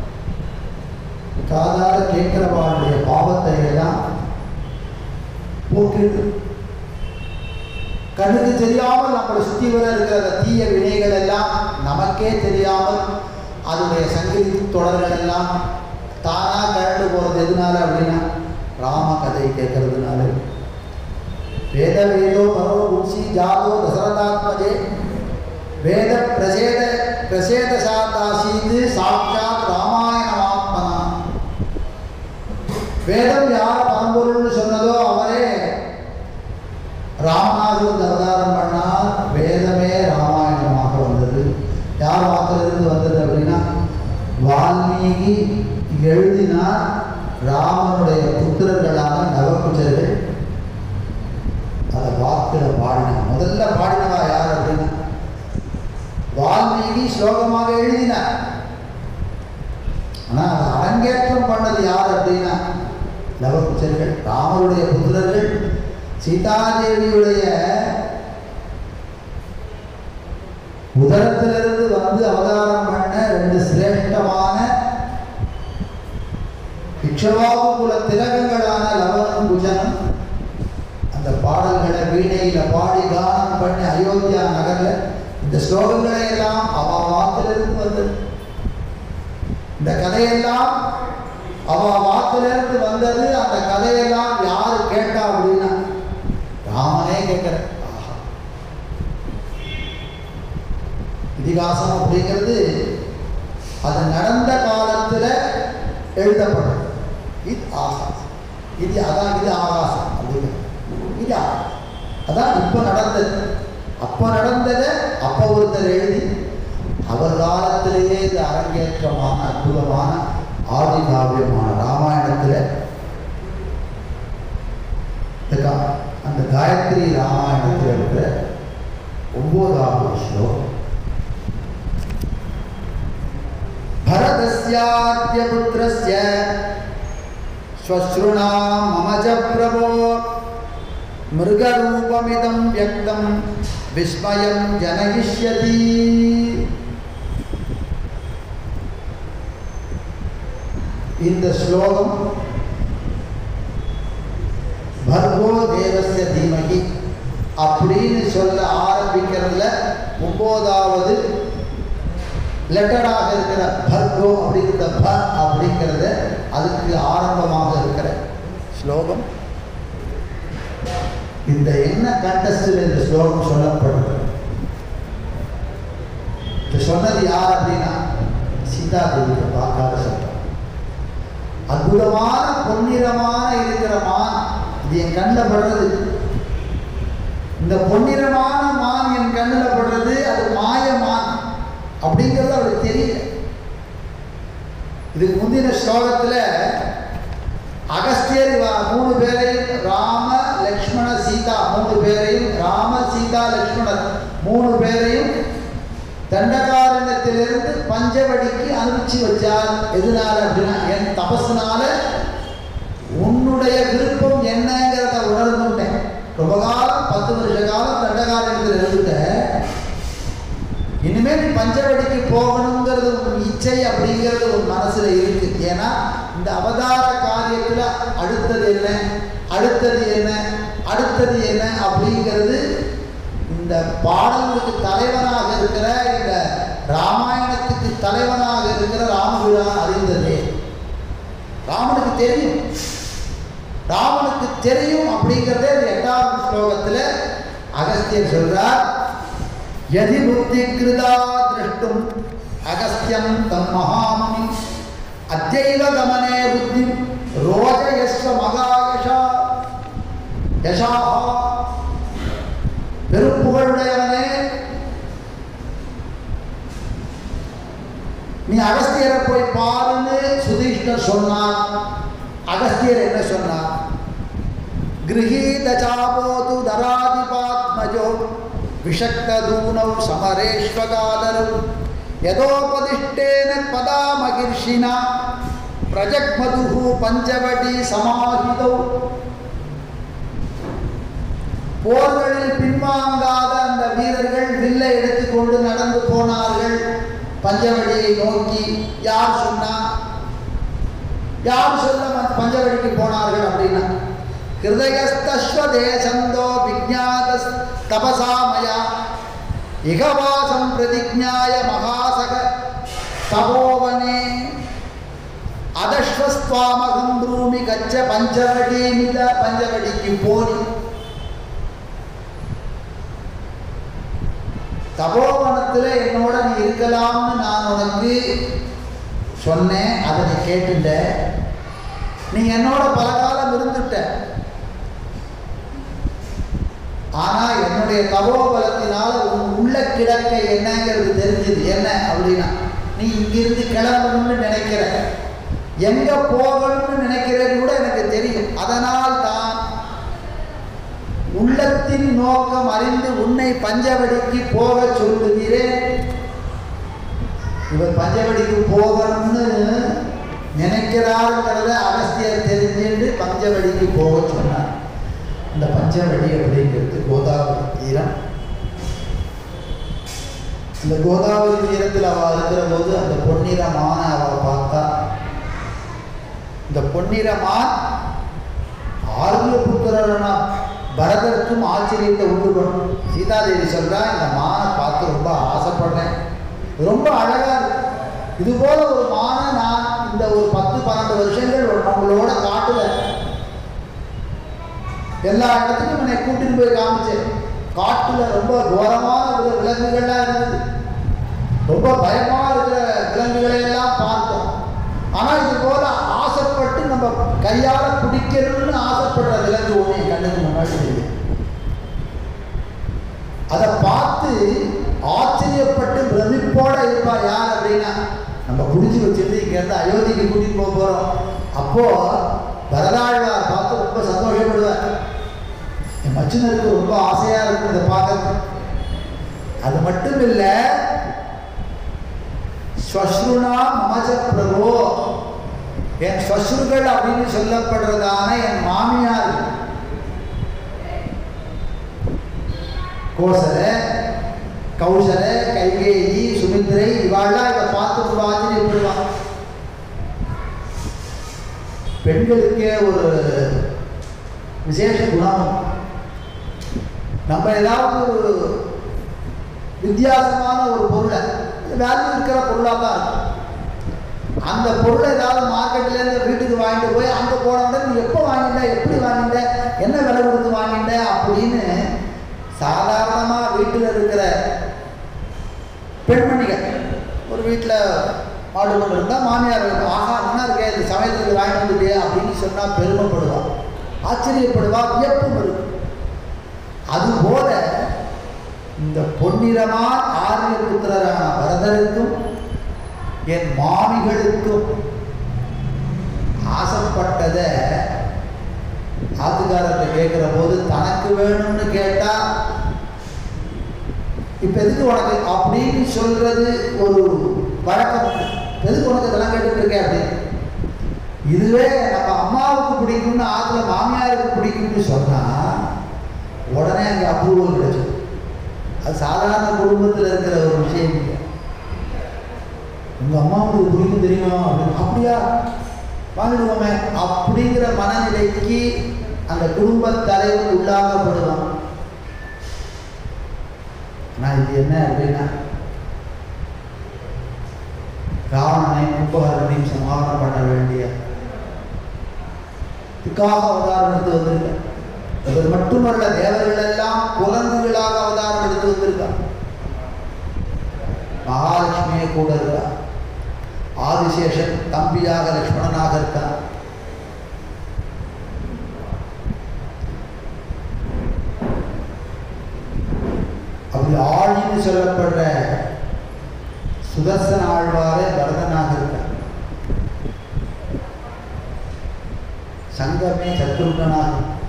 காதார கேட்கிறவாளுடைய பாவத்தை எல்லாம் போக்கிட்டு கண்ணுக்கு தெரியாமல் நம்மளை சுற்றி வர இருக்கிற அந்த தீய வினைகள் எல்லாம் நமக்கே தெரியாமல் அதனுடைய சங்கிலி தொடர்கள் எல்லாம் தானா கரண்டு போகிறது எதனால அப்படின்னா ராம கதை கேட்கறதுனால வேத வேதோ பரோ குன்சி ஜாதோ தசரதாத்மஜே வேத பிரசேத பிரசேத சாத்தாசீது சாட்சாத் ராமாயணமாத்மனா வேதம் யார் பரம்பொருள்னு சொன்னதோ அவரே ராமநாத வந்து அவதாரம் பண்ணால் வேதமே ராமாயணமாக வந்தது யார் வாக்கிலிருந்து வந்தது அப்படின்னா வால்மீகி எழுதினார் ராமனுடைய புத்திரர்களான நவகுஜர்கள் அதை வாக்கில் பாடினார் முதல்ல பாடினவா யார் அப்படின்னா வால்மீகி ஸ்லோகமாக எழுதினார் ஆனால் அதை அரங்கேற்றம் பண்ணது யார் அப்படின்னா லவகுச்சர்கள் ராமருடைய புத்திரர்கள் சீதாதேவியுடைய உதரத்திலிருந்து வந்து அவதாரம் பண்ண ரெண்டு சிரேஷ்டமான இக்ஷவாகு குல திலகங்களான லவனும் குஜனும் அந்த பாடல்களை வீணையில பாடி கானம் பண்ணி அயோத்தியா நகர்ல இந்த ஸ்லோகங்களை எல்லாம் அவ வாக்கிலிருந்து வந்தது இந்த கதையெல்லாம் அவ வாக்கிலிருந்து வந்தது அந்த கதையெல்லாம் யாரு கேட்டா அப்படின்னா ராமனே கேட்கிற ஆஹா இதிகாசம் அப்படிங்கிறது அது நடந்த காலத்துல எழுதப்பட்டது இது ஆகாசம் இது அதான் இது ஆகாசம் அப்படிங்கிறது இது ஆகாசம் அதான் இப்போ நடந்தது அப்போ நடந்ததை அப்போ ஒருத்தர் எழுதி அவர் காலத்திலேயே இது அரங்கேற்றமான அற்புதமான ஆதி காவியமான ராமாயணத்தில் இந்த கா- அந்த காயத்ரி ராமாயணத்தில் இருக்கிற ஒன்பதாவது ஸ்லோகம் भरतस्याद्यपुत्रस्य श्वश्रुणा मम च प्रभो मृगरूपमिदं व्यक्तं विस्मयं जनयिष्यति இந்த ஸ்லோகம் பர்கோ தேவஸ்ய தீமகி அப்படின்னு சொல்ல ஆரம்பிக்கிறதுல ஒன்பதாவது லெட்டராக இருக்கிற பர்கோ அப்படிங்கிற ப அப்படிங்கிறத அதுக்கு ஆரம்பமாக இருக்கிற ஸ்லோகம் இந்த என்ன கண்டஸ்டில் இந்த ஸ்லோகம் சொல்லப்படுது இது சொன்னது யார் அப்படின்னா சீதா தேவியை பார்க்காத சொல்றான் அற்புதமான பொன்னிறமான இருக்கிற மான் இது என் கண்ணில் படுறது இந்த பொன்னிறமான மான் என் கண்ணில் படுறது அது மாய மான் அப்படிங்கிறது அவருக்கு தெரியல இதுக்கு முந்தின ஸ்லோகத்தில் அகஸ்தியர் இவ மூணு பேரையும் ராம லக்ஷ்மண சீதா மூணு பேரையும் ராம சீதா லட்சுமணர் மூணு பேரையும் தண்டகாரண்யத்திலிருந்து பஞ்சவடிக்கு அனுப்பிச்சு வச்சார் எதனால அப்படின்னா என் தபசுனால உன்னுடைய விருப்பம் என்னங்கிறத உணர்ந்துட்டேன் ரொம்ப காலம் பத்து வருஷ காலம் தண்டகாரண்யத்தில் இருந்துட்டேன் இனிமேல் நீ பஞ்சவடிக்கு போகணுங்கிறது உன் இச்சை அப்படிங்கிறது உன் மனசுல இருக்கு ஏன்னா இந்த அவதார காரியத்துல அடுத்தது என்ன அடுத்தது என்ன அடுத்தது என்ன அப்படிங்கிறது இந்த பாடல்களுக்கு தலைவனாக இருக்கிற இந்த ராமாயணத்துக்கு தலைவனாக இருக்கிற ராமபிரான் அறிந்ததே ராமனுக்கு தெரியும் ராமனுக்கு தெரியும் அப்படிங்கிறதே இந்த எட்டாவது ஸ்லோகத்துல அகஸ்தியர் சொல்றார் यदि बुद्धिकृता द्रष्टुम् अगस्त्यं तं महामुनि अद्यैव गमने बुद्धिं रोचयस्व மகாயஷா யசாஹா பெருப்புகழுடையவனே நீ அகஸ்தியரை போய் பாருன்னு சுதீஷ்ணர் சொன்னார் அகஸ்தியர் என்ன சொன்னார் गृहीत चापोतु दरादिपात्मजो विषक्तदूनौ समरेष्वगादरौ यदोपदिष्टेन पदामकीर्षिणा प्रजग्मधुः पञ्चवटी समाहितौ போர்களில் பின்வாங்காத அந்த வீரர்கள் வில்லை எடுத்துக்கொண்டு நடந்து போனார்கள் பஞ்சவடியை நோக்கி யார் சொன்னா யார் சொல்ல பஞ்சவடிக்கு போனார்கள் அப்படின்னா ஹிருதயஸ்தஸ்வதேசந்தோ விஜாத தபசாமயா இகவாசம் பிரதிஜாய மகாசக தபோவனே அதஸ்வஸ்வாமகம் ப்ரூமி கச்ச பஞ்சவடீமித பஞ்சவடிக்கு போனி தபோவனத்தில் என்னோட நீ இருக்கலாம்னு நான் உனக்கு சொன்னேன் அதை நீ கேட்டுட்ட நீ என்னோட பல காலம் இருந்துட்ட ஆனா என்னுடைய தபோபலத்தினால உன் உள்ள கிடக்க என்னங்கிறது தெரிஞ்சது என்ன அப்படின்னா நீ இங்கிருந்து கிளம்பணும்னு நினைக்கிற எங்க போகணும்னு நினைக்கிறது கூட எனக்கு தெரியும் அதனால் தான் உள்ளத்தின் நோக்கம் அறிந்து உன்னை பஞ்சவடிக்கு போக சொல்லுகிறேன் இவர் பஞ்சவடிக்கு போகணும்னு நினைக்கிறாருங்கிறத அகஸ்தியர் தெரிஞ்சுட்டு பஞ்சவடிக்கு போக சொன்னார் இந்த பஞ்சவடி அப்படிங்கிறது கோதாவரி தீரம் இந்த கோதாவரி தீரத்தில் அவள் இருக்கிற போது அந்த பொன்னிறமான அவள் பார்த்தா இந்த பொன்னிறமான் ஆரிய புத்திரனா பரதருக்கும் ஆச்சரியத்தை உண்டு பண்ணும் சீதாதேவி சொல்றா இந்த மானை பார்த்து ரொம்ப ஆசைப்படுறேன் ரொம்ப அழகா இருக்கு இது போல ஒரு மானை நான் இந்த ஒரு பத்து பன்னெண்டு வருஷங்கள் உங்களோட காட்டுல எல்லா இடத்துக்கும் என்னை கூட்டிட்டு போய் காமிச்சேன் காட்டுல ரொம்ப கோரமான வில- விலங்குகள்லாம் இருந்தது ரொம்ப பயமா இருக்கிற விலங்குகளை எல்லாம் பார்த்தோம் ஆனா இது போல ஆசைப்பட்டு நம்ம கையால பிடிக்கணும்னு ஆசைப்படுற விலங்கு ஒண்ணு என் கண்ணுக்கு முன்னாடி தெரியுது அதை பார்த்து ஆச்சரியப்பட்டு பிரமிப்போட இருப்பா யார் அப்படின்னா நம்ம பிடிச்சி வச்சிருந்து இங்கேருந்து அயோத்திக்கு கூட்டிட்டு போக போறோம் அப்போ வரதாழ்வார் பார்த்து ரொம்ப சந்தோஷப்படுவார் என் மச்சினருக்கு ரொம்ப ஆசையா இருக்கும் இதை பார்க்கறது அது மட்டும் இல்லை ஸ்வஸ்ருணா மமஜ பிரபோ என் ஸ்வஸ்ருகள் அப்படின்னு சொல்லப்படுறதான என் மாமியார் கோசல கௌசல கைகேயி சுமித்ரை இவாள்லாம் இதை பார்த்து ரொம்ப ஆச்சரியப்படுவான் பெண்களுக்கே ஒரு விசேஷ குணம் நம்ம ஏதாவது ஒரு வித்தியாசமான ஒரு பொருளை வேல்யூ இருக்கிற பொருளாக தான் இருக்கும் அந்த பொருளை ஏதாவது மார்க்கெட்லேருந்து வீட்டுக்கு வாங்கிட்டு போய் அங்கே போன உடனே நீ எப்போ வாங்கிட்ட எப்படி வாங்கிட்ட என்ன விலை கொடுத்து வாங்கிட்ட அப்படின்னு சாதாரணமாக வீட்டில் இருக்கிற பெண்மணிகள் ஒரு வீட்டில் மாடு கொண்டு இருந்தால் மாமியார் இருக்கும் ஆஹா நல்லா இருக்கே இந்த சமயத்துக்கு வாங்கிட்டு வந்துட்டியே அப்படின்னு சொன்னால் பெருமைப்படுவாள் ஆச்சரியப்படுவா வியப்பும் இருக்கும் அதுபோல இந்த பொன்னிறமான ஆரிய புத்திரரான பரதருக்கும் என் மாமிகளுக்கும் ஆசைப்பட்டதை ஆத்துக்காரர்கிட்ட கேட்குற போது தனக்கு வேணும்னு கேட்டா இப்போ எதுக்கு உனக்கு அப்படின்னு சொல்றது ஒரு வழக்கம் உண்டு. எதுக்கு உனக்கு இதெல்லாம் கேட்டுட்டு இருக்க அப்படின்னு இதுவே நம்ம அம்மாவுக்கு பிடிக்கும்னு ஆத்துல மாமியாருக்கு பிடிக்கும்னு சொன்னா உடனே அங்கே அப்ரூவல் கிடைச்சிடும் அது சாதாரண குடும்பத்தில் இருக்கிற ஒரு விஷயம் இல்லை உங்க அம்மாவுக்கு பிடிக்கும் தெரியுமா அப்படின்னு அப்படியா வாங்கிடுவோமே அப்படிங்கிற மனநிலைக்கு அந்த குடும்ப தலைவர் உள்ளாகப்படுவான் ஆனால் இது என்ன அப்படின்னா ராவணனை கும்பகரனையும் சமாதானம் பண்ண வேண்டிய இதுக்காக அவதாரம் எடுத்து வந்திருக்க இவர் மட்டுமல்ல தேவர்கள் எல்லாம் குரங்குகளாக அவதாரம் எடுத்து வந்திருக்கார் மகாலட்சுமியே கூட இருக்கா ஆதிசேஷன் தம்பியாக லக்ஷ்மணனாக இருக்கான் அப்படி ஆழின்னு சொல்லப்படுற சுதர்சன ஆழ்வாரே பரதனாக இருக்கார் சங்கமே சத்ருகனாக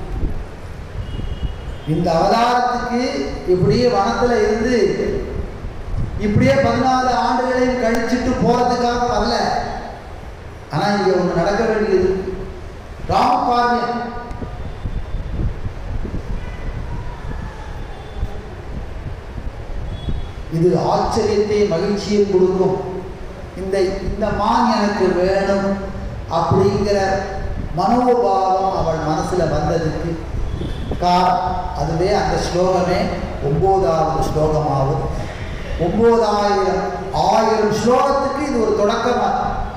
இந்த அவதாரத்துக்கு இப்படியே வனத்துல இருந்து இப்படியே பதினாலு ஆண்டுகளையும் கழிச்சிட்டு போறதுக்காக வரல ஆனா இங்க ஒண்ணு நடக்க வேண்டியது ராமபாரியம் இது ஆச்சரியத்தை மகிழ்ச்சியை கொடுக்கும் இந்த இந்த மான் எனக்கு வேணும் அப்படிங்கிற மனோபாவம் அவள் மனசுல வந்ததுக்கு காரணம் அதுவே அந்த ஸ்லோகமே ஒன்பதாவது ஸ்லோகமாகும் ஒன்பதாயிரம் ஆயிரம் ஸ்லோகத்துக்கு இது ஒரு தொடக்கமா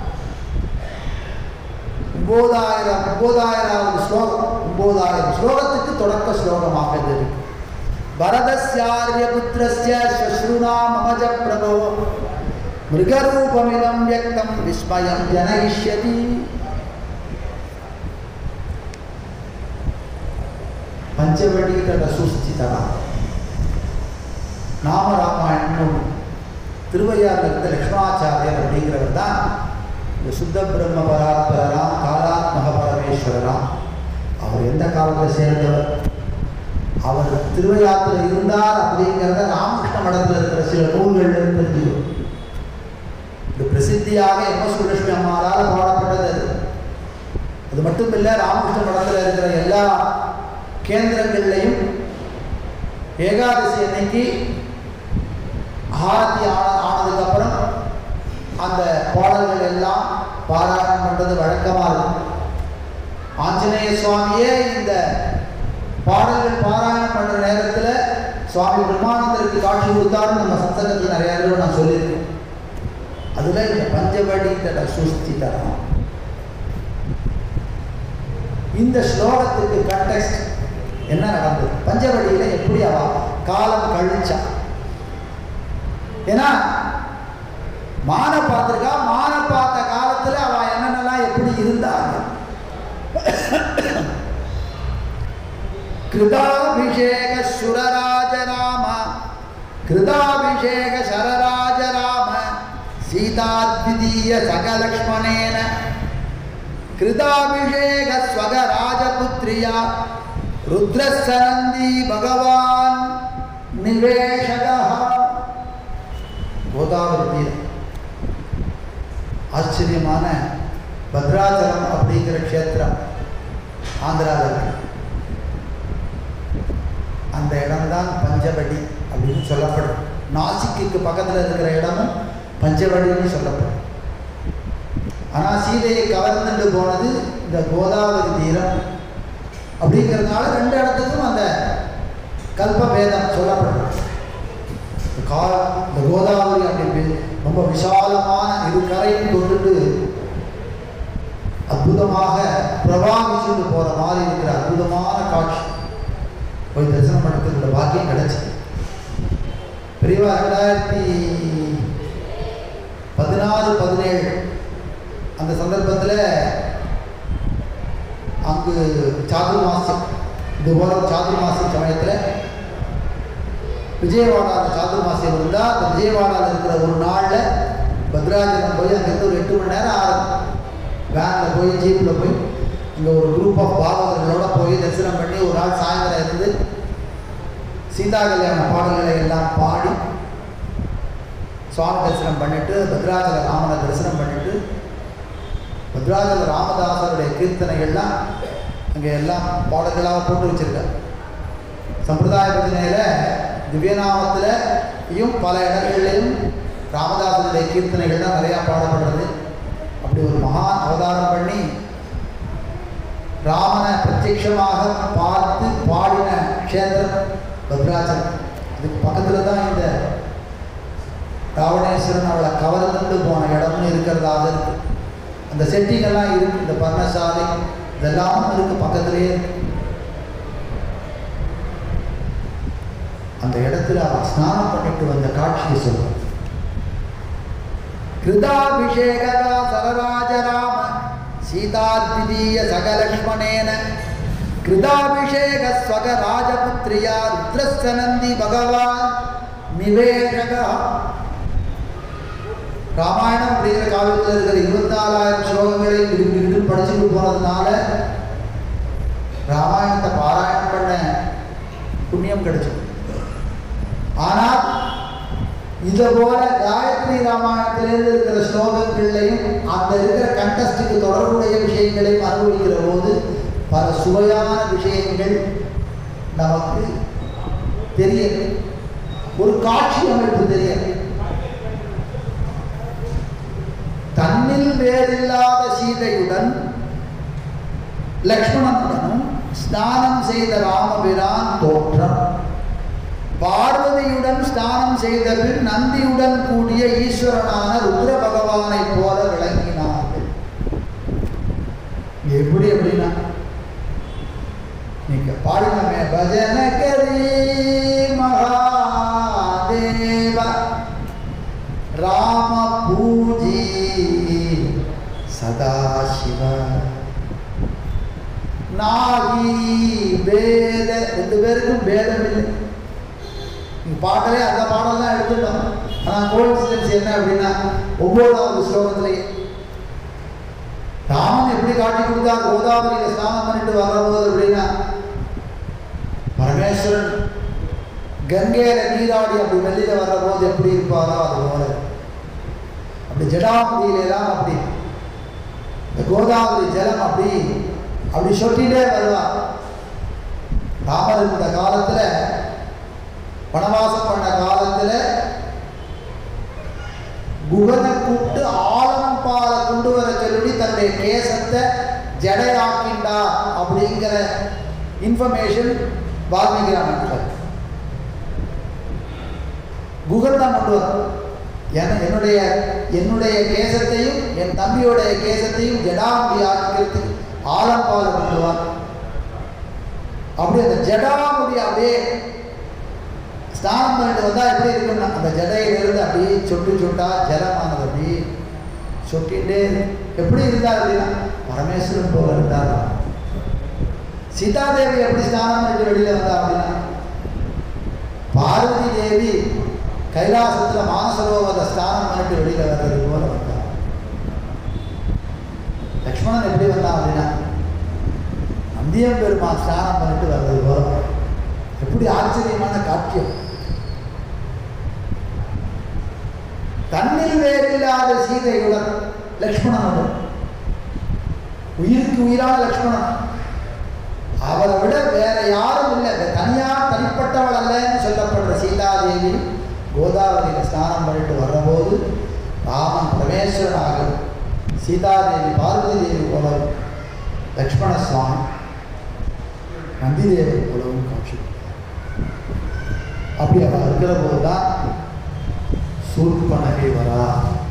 ஒன்பதாயிரம் ஒன்பதாயிராவது ஸ்லோகம் ஒன்பதாயிரம் ஸ்லோகத்துக்கு தொடக்க ஸ்லோகமாக இது இருக்கு பரதஸ்யாரிய புத்திரஸ்ய ஸ்வஸ்ருணா மமஜ பிரபோ மிருகரூபமிதம் வியக்தம் விஸ்மயம் ஜனயிஷ்யதி பஞ்சவடி தட சுஸ்திதா நாமராமாயணம் திருவையாறுல இருந்த லக்ஷ்மணாச்சாரியர் அப்படிங்கிறவர் தான் இந்த சுத்த பிரம்ம பராத்பரராம் காலாத்மக பரமேஸ்வரராம் அவர் எந்த காலத்தில் சேர்ந்தவர் அவர் திருவையாற்றில் இருந்தார் அப்படிங்கிறத ராமகிருஷ்ண மடத்தில் இருக்கிற சில நூல்கள்ல இருந்து தெரிஞ்சுக்கணும் இது பிரசித்தியாக எம் எஸ் சுலட்சுமி அம்மாவால் பாடப்பட்டது அது அது மட்டும் இல்லை ராமகிருஷ்ண மடத்தில் இருக்கிற எல்லா கேந்திரங்கள்லையும் ஏகாதசி அன்னைக்கு ஆரத்தி ஆன ஆனதுக்கப்புறம் அந்த பாடல்கள் எல்லாம் பாராயணம் பண்ணுறது வழக்கமாக இருக்கும் ஆஞ்சநேய சுவாமியே இந்த பாடல்கள் பாராயணம் பண்ணுற நேரத்தில் சுவாமி பிரம்மானந்தருக்கு காட்சி கொடுத்தாருன்னு நம்ம சத்சங்கத்தில் நிறைய தடவை நான் சொல்லியிருக்கேன் அதில் இந்த பஞ்சவடி தட சுஸ்தி தரம் இந்த ஸ்லோகத்துக்கு கண்டெக்ட் என்ன நடந்தது பஞ்சவடியில் எப்படி அவ காலம் கழிச்சா ஏன்னா மான பார்த்துருக்கா மான பார்த்த காலத்தில் அவ என்னென்னலாம் எப்படி இருந்தாங்க கிருதாபிஷேக சுரராஜ ராம கிருதாபிஷேக சரராஜ ராம சீதாத்விதீய சகலக்ஷ்மணேன கிருதாபிஷேக ஸ்வக ராஜபுத்ரியா ருத்ரசனந்தி பகவான் நிவேஷகா கோதாவரி தீரம் ஆச்சரியமான பத்ராச்சலம் அப்படிங்கிற க்ஷேத்திரம் ஆந்திராவில் இருக்கு அந்த இடம்தான் பஞ்சவடி அப்படின்னு சொல்லப்படும் நாசிக்கு பக்கத்தில் இருக்கிற இடமும் பஞ்சவடின்னு சொல்லப்படும் ஆனால் சீதையை கவர்ந்துட்டு போனது இந்த கோதாவரி தீரம் அப்படிங்கிறதுனால ரெண்டு இடத்துக்கும் அந்த கல்பபேதம் சொல்லப்படும் கா இந்த கோதாவரி அப்படி ரொம்ப விசாலமான இரு கரையும் கொண்டுட்டு அற்புதமாக பிரவாகிச்சுட்டு போகிற மாதிரி இருக்கிற அற்புதமான காட்சி போய் தரிசனம் பண்ணுறதுக்குள்ள பாக்கியம் கிடைச்சி பெரியவா ரெண்டாயிரத்தி பதினாறு பதினேழு அந்த சந்தர்ப்பத்தில் அங்கு சாதுர்மாசியம் இது போல சாதுர்மாசியம் சமயத்தில் விஜயவாடா அந்த சாதுர்மாசியம் இருந்தால் அந்த விஜயவாடாவில் இருக்கிற ஒரு நாளில் பத்ராஜலம் போய் அங்கேருந்து ஒரு எட்டு மணி நேரம் ஆகும் வேனில் போய் ஜீப்பில் போய் இங்கே ஒரு குரூப் ஆஃப் பாகவதர்களோட போய் தரிசனம் பண்ணி ஒரு நாள் சாயந்தரம் இருந்து சீதா கல்யாண பாடல்களை எல்லாம் பாடி சுவாமி தரிசனம் பண்ணிட்டு பத்ராஜல ராமனை தரிசனம் பண்ணிட்டு பத்ராஜல ராமதாசருடைய கீர்த்தனைகள்லாம் அங்கே எல்லாம் பாடல்களாக போட்டு வச்சிருக்காங்க சம்பிரதாய பஜனையில் திவ்யநாமத்திலையும் பல இடங்கள்லையும் ராமதாசருடைய கீர்த்தனைகள்லாம் நிறையா பாடப்படுறது அப்படி ஒரு மகான் அவதாரம் பண்ணி ராமனை பிரத்யட்சமாக பார்த்து பாடின க்ஷேத்திரம் பத்ராச்சலம் அதுக்கு பக்கத்தில் தான் இந்த ராவணேஸ்வரன் அவளை கவர்ந்துட்டு போன இடம்னு இருக்கிறதாக இருக்கு அந்த செட்டிங் எல்லாம் இருக்கு இந்த பர்ணசாலை இதெல்லாம் இருக்கு பக்கத்திலேயே இருக்கு அந்த இடத்துல அவன் ஸ்நானம் பண்ணிட்டு வந்த காட்சியை சொல்றான் கிருதாபிஷேகா சரராஜராம சீதாத்விதீய சகலக்ஷ்மணேன கிருதாபிஷேக ஸ்வக ராஜபுத்ரியா ருத்ரஸ்ய நந்தி பகவான் நிவேஷகா ராமாயணம் அப்படிங்கிற காவியத்தில் இருக்கிற இருபத்தி நாலாயிரம் ஸ்லோகங்களை இடுக்கிட்டு படிச்சுட்டு போனதுனால ராமாயணத்தை பாராயணம் பண்ண புண்ணியம் கிடைச்சது ஆனால் இதை போல காயத்ரி ராமாயணத்திலிருந்து இருக்கிற ஸ்லோகங்கள்லையும் அந்த இருக்கிற கண்டஸ்டுக்கு தொடர்புடைய விஷயங்களையும் அனுபவிக்கிற போது பல சுவையான விஷயங்கள் நமக்கு தெரியும் ஒரு காட்சி அமைப்பு தெரியும் தன்னில் வேறில்லாத சீதையுடன் லக்ஷ்மணனுடனும் ஸ்நானம் செய்த ராமபிரான் தோற்றம் பார்வதியுடன் ஸ்நானம் செய்த பின் நந்தியுடன் கூடிய ஈஸ்வரனான ருத்ர பகவானை போல விளங்கினார்கள் எப்படி எப்படின்னா நீங்க பாடினமே பஜன கரி மகாதேவ ராம பூஜி சதாசிவ நாகி வேத ரெண்டு பேருக்கும் பேதம் இல்லை நீங்க பாட்டலே அந்த பாடல் தான் எடுத்துட்டோம் ஆனால் கோயின்சிடன்ஸ் என்ன அப்படின்னா ஒவ்வொன்றாவது ஸ்லோகத்திலேயே ராமன் எப்படி காட்டி கொடுத்தா கோதாவரியில் ஸ்நானம் பண்ணிட்டு வரும்போது அப்படின்னா பரமேஸ்வரன் கங்கையில நீராடி அப்படி வெளியில வர்ற போது எப்படி இருப்பாரோ அது போல அப்படி ஜடாமுடியில எல்லாம் அப்படி இந்த கோதாவரி ஜலம் அப்படி அப்படி சொட்டிட்டே வருவார் ராமர் இந்த காலத்துல வனவாசம் பண்ண காலத்துல குகனை கூப்பிட்டு ஆலம்பால கொண்டு வர சொல்லி தன்னுடைய கேசத்தை ஜடையாக்கிண்டா அப்படிங்கிற இன்ஃபர்மேஷன் வால்மீகி ராமன் குகன் தான் கொண்டு வரும் ஏன்னா என்னுடைய என்னுடைய கேசத்தையும் என் தம்பியோடைய கேசத்தையும் ஜடாமுடி ஆக்கிறதுக்கு ஆலம்பால கொண்டு வர அப்படி அந்த ஜடாமுடி அப்படியே ஸ்நானம் பண்ணிட்டு வந்தால் எப்படி இருக்குன்னா அந்த ஜடையிலிருந்து அப்படியே சொட்டு சொட்டா ஜலமானது அப்படி சொட்டிகிட்டே எப்படி இருந்தார் அப்படின்னா பரமேஸ்வரன் போல இருந்தார் சீதாதேவி எப்படி ஸ்நானம் பண்ணிட்டு வெளியில வந்தா அப்படின்னா பார்வதி தேவி கைலாசத்துல மானசரோவர ஸ்நானம் பண்ணிட்டு வெளியில வர்றது போல வந்தார் லக்ஷ்மணன் எப்படி வந்தான் அப்படின்னா நந்தியம் பெருமான் ஸ்நானம் பண்ணிட்டு வர்றது போல எப்படி ஆச்சரியமான காட்சியம் தன்னில் வேறில்லாத சீதையுடன் லக்ஷ்மணனுடன் உயிருக்கு உயிரான லக்ஷ்மணன் அவரை விட வேற யாரும் இல்லை இந்த தனியார் தனிப்பட்டவள் அல்லன்னு சொல்லப்படுற சீதாதேவி கோதாவரியில் ஸ்நானம் பண்ணிட்டு வர்றபோது ராமன் பரமேஸ்வரனாக சீதாதேவி பார்வதி தேவி போலவும் லக்ஷ்மண சுவாமி நந்திதேவி போலவும் காட்சி அப்படி அவள் இருக்கிற போது தான் சூர்பனகை வரா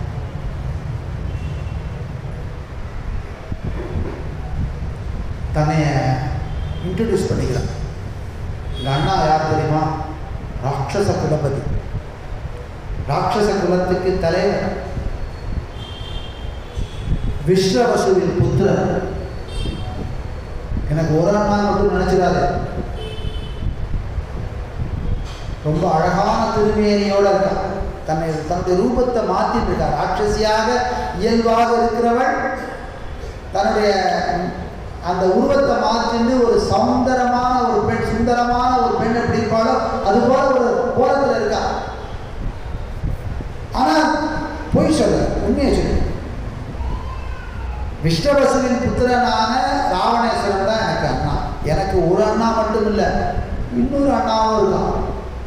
தன்னைய இன்ட்ரடியூஸ் பண்ணிக்கிறான் எங்கள் அண்ணா யார் தெரியுமா ராட்சச குலபதி ராட்சச குலத்துக்கு தலைவர் விஸ்வவசுவின் புத்திரன் எனக்கு ஒரு நாள் மட்டும் நினைச்சிடாது ரொம்ப அழகான திருமேனியோட இருக்கான் தன்னை தன்னுடைய ரூபத்தை மாற்றிட்டு இருக்கார் ராட்சசியாக இயல்பாக இருக்கிறவள் தன்னுடைய அந்த உருவத்தை மாற்றிட்டு ஒரு சௌந்தரமான ஒரு பெண் சுந்தரமான ஒரு பெண் எப்படி இருப்பாளோ அது போல ஒரு கோலத்தில் இருக்கா ஆனா பொய் சொல்ல உண்மையை சொல்லு விஷ்ணவசுவின் புத்திரனான ராவணேஸ்வரன் தான் எனக்கு அண்ணா எனக்கு ஒரு அண்ணா மட்டும் இல்லை இன்னொரு அண்ணாவும் இருக்கான்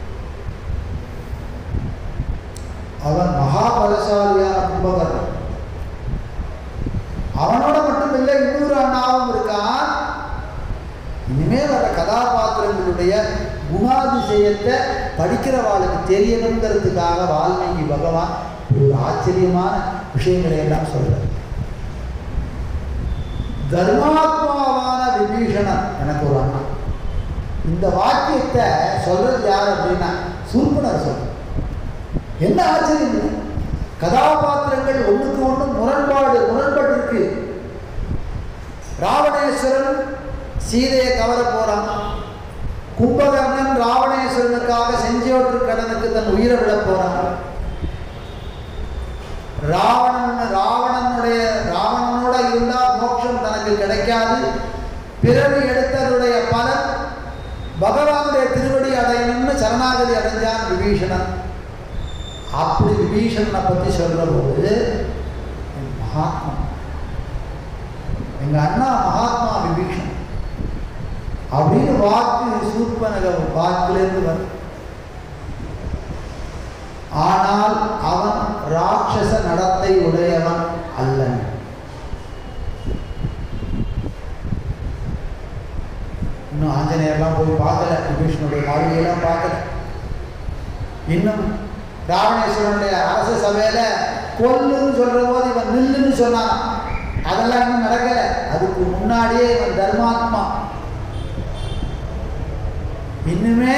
அவன் மகாபலசாலியான கும்பகர்ணன் அவனோட மட்டும் இல்லை இன்னொரு அண்ணாவும் இருக்கான் இனிமே வர கதாபாத்திரங்களுடைய குணாதிசயத்தை படிக்கிறவாளுக்கு தெரியணுங்கிறதுக்காக வால்மீகி பகவான் ஒரு ஆச்சரியமான விஷயங்களை எல்லாம் சொல்றார் தர்மாத்மாவான விபீஷணன் எனக்கு ஒரு அண்ணா இந்த வாக்கியத்தை சொல்றது யார் அப்படின்னா சூர்பனர் சொல்ற என்ன ஆச்சரியம் இது? கதாபாத்திரங்கள் ஒண்ணுக்கு ஒண்ணு முரண்பாடு முரண்பட்டு இருக்கு ராவணேஸ்வரன் சீதையை கவர போறான் கும்பகர்ணன் ராவணேஸ்வரனுக்காக செஞ்சோற்று கடனுக்கு தன் உயிரை விட போறான் ராவணன் ராவணனுடைய ராவணனோட இருந்தா மோட்சம் தனக்கு கிடைக்காது பிறவி எடுத்ததுடைய பலன் பகவானுடைய திருவடி அடையணும்னு சரணாகதி அடைஞ்சான் விபீஷணன் அப்படி விபீஷணனை பற்றி சொல்ற போது மகாத்மா எங்க அண்ணா மகாத்மா விபீஷணன் அப்படின்னு வாக்கு சூர்பனக வாக்கிலிருந்து வரும் ஆனால் அவன் ராட்சச நடத்தை உடையவன் அல்லன் இன்னும் ஆஞ்சநேயர்லாம் போய் பார்க்கல விபீஷனுடைய வாழ்வியெல்லாம் பார்க்கல இன்னும் ராவணேஸ்வரனுடைய அரச சபையில கொல்லுன்னு சொல்ற போது இவன் நில்லுன்னு சொன்னான் அதெல்லாம் இன்னும் நடக்கல அதுக்கு முன்னாடியே இவன் தர்மாத்மா இன்னுமே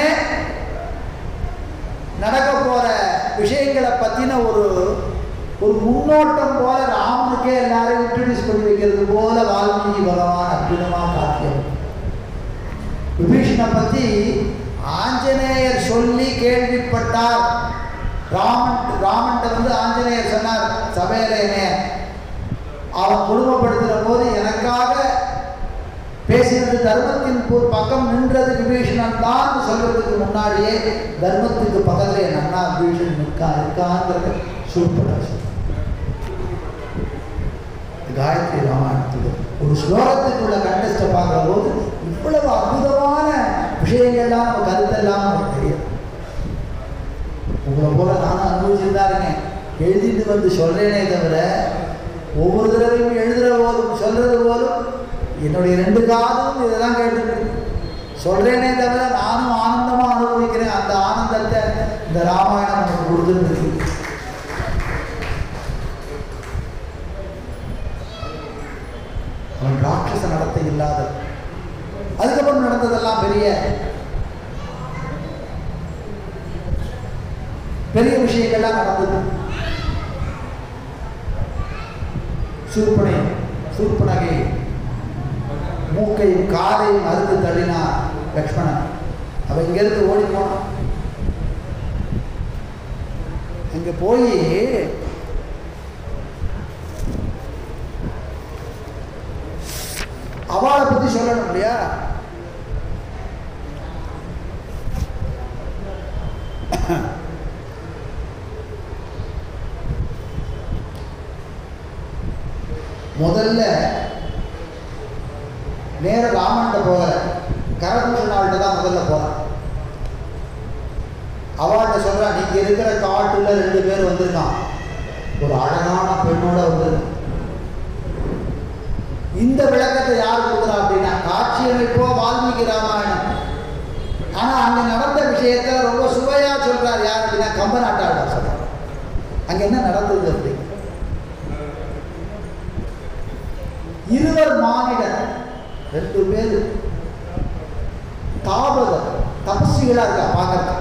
நடக்க போற விஷயங்களை பத்தின ஒரு ஒரு முன்னோட்டம் போல ராமனுக்கே எல்லாரையும் இன்ட்ரடியூஸ் பண்ணி வைக்கிறது போல வால்மீகி பகவான் அற்புதமா காட்டியம் விபீஷனை பத்தி ஆஞ்சநேயர் சொல்லி கேள்விப்பட்டார் ராமன் ராமன்ட்ட வந்து ஆஞ்சநேயர் சொன்னார் சபையில என்னைய அவன் குடும்பப்படுத்துகிற போது எனக்காக பேசினது தர்மத்தின் ஒரு பக்கம் நின்றது விபீஷணன் தான் சொல்றதுக்கு முன்னாடியே தர்மத்துக்கு பக்கத்துல என் அண்ணா விபீஷன் நிற்கா இருக்காங்கிறது சூப்பராக காயத்ரி ராமாயணத்துக்கு ஒரு ஸ்லோகத்துக்குள்ள கண்டஸ்ட்டை பார்க்குற போது இவ்வளவு அற்புதமான விஷயங்கள்லாம் நம்ம கருத்தெல்லாம் நமக்கு தெரியும் உங்களை போல நானும் அனுபவிச்சுட்டு இருக்கேன் எழுதிட்டு வந்து சொல்றேனே தவிர ஒவ்வொரு தடவையும் எழுதுற போதும் சொல்றது போதும் என்னுடைய ரெண்டு காதும் இதெல்லாம் கேட்டுட்டு சொல்றேனே தவிர நானும் ஆனந்தமா அனுபவிக்கிறேன் அந்த ஆனந்தத்தை இந்த ராமாயணம் நமக்கு கொடுத்துட்டு இருக்கு அவன் ராட்சச நடத்தை இல்லாத அதுக்கப்புறம் நடந்ததெல்லாம் பெரிய பெரிய விஷயங்கள்லாம் நடந்தது சூர்பனை சூர்பனகை மூக்கையும் காதையும் அறுத்து தள்ளினார் லக்ஷ்மணன் அவன் இங்கிருந்து ஓடி போனான் இங்க போய் அவளை பத்தி சொல்லணும் இல்லையா முதல்ல நேர ராமன்கிட்ட போகல கரபூஷணாவிட்ட தான் முதல்ல போறான் அவள்கிட்ட சொல்றா நீங்க இருக்கிற காட்டுல ரெண்டு பேர் வந்திருக்கான் ஒரு அழகான பெண்ணோட வந்திருக்கான் இந்த விளக்கத்தை யார் கொடுக்குறா அப்படின்னா காட்சி அமைப்போ வால்மீகி ராமாயணம் ஆனா அங்க நடந்த விஷயத்த ரொம்ப சுவையா சொல்றார் யார் அப்படின்னா கம்ப நாட்டாளர் சொல்றார் அங்க என்ன நடந்தது அப்படி இருவர் மானிடர் ரெண்டு பேர் தாபகர் தபஸ்விகளா இருக்கா பார்க்கறது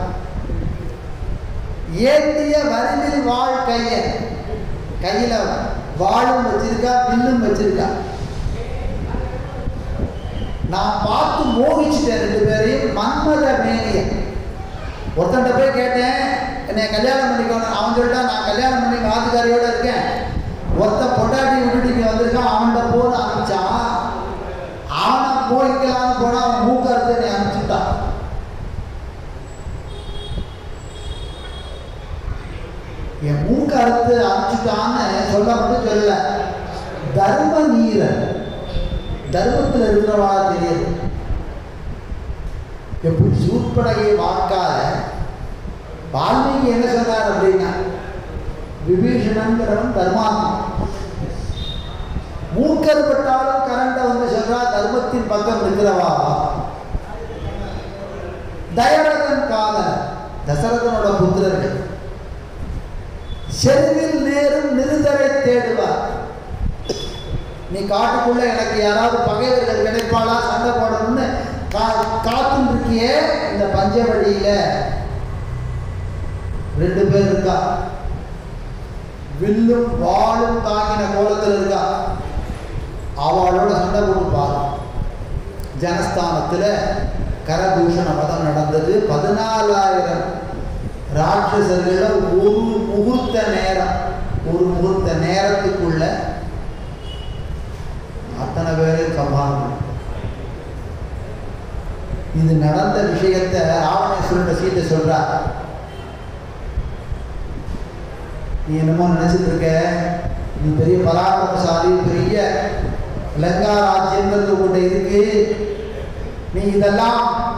ஏந்திய வரிவில் வாழ் கையன் கையில வாழும் வச்சிருக்கா வில்லும் வச்சிருக்கா நான் பார்த்து மோகிச்சிட்டேன் ரெண்டு பேரையும் மன்மத மேனியன் ஒருத்தன்ட்ட போய் கேட்டேன் என்னை கல்யாணம் பண்ணிக்கணும் அவன் சொல்லிட்டான் நான் கல்யாணம் பண்ணி வாத்துக்காரியோட இருக்கேன் ஒருத்த பொண்டாட்டி விட்டுட்டு இங்கே வந்திருக்கான் அவன்கிட்ட போன்னு ஆரம்பிச்சான் போய்க்கலாம்னு போனா அவன் மூக்கறுத்து என்னை அனுப்பிச்சுட்டான் என் மூக்க அறுத்து அனுப்பிச்சுட்டான்னு சொல்ல மட்டும் சொல்லல தர்ம நீரன் தர்மத்தில் இருக்கிறவா தெரியுது எப்படி சூட்படகை வாக்கால வால்மீகி என்ன சொன்னார் அப்படின்னா விபீஷணங்கிறவன் தர்மாத்மா மூக்கற்பட்டாலும் கரண்ட வந்து சொல்றா தர்மத்தின் பக்கம் இருக்கிறவா தயரதன் காதல் தசரதனோட புத்திரர்கள் செருவில் நேரும் நிருதரை தேடுவார் நீ காட்டுக்குள்ள எனக்கு யாராவது பகைவர்கள் கிடைப்பாளா சண்டை போடணும்னு கா காத்துன்னு இருக்கியே இந்த பஞ்சவழியில ரெண்டு பேர் இருக்கா வில்லும் வாளும் தாங்கின கோலத்தில் இருக்கா அவளோட சண்டை போட்டு பாரு ஜனஸ்தானத்தில் கரதூஷண மதம் நடந்தது பதினாலாயிரம் ராட்சசர்கள ஒரு முகூர்த்த நேரம் ஒரு முகூர்த்த நேரத்துக்குள்ள அத்தனை பேரையும் சம்பாதம் இது நடந்த விஷயத்தை ராவணேஸ்வரன் சீத்தை சொல்றார் நீ என்னமோ நினைச்சிட்டு இருக்க நீ பெரிய பராக்கிரமசாலி பெரிய லங்கா ராஜ்யங்கிறது உங்கள்கிட்ட இருக்கு நீ இதெல்லாம்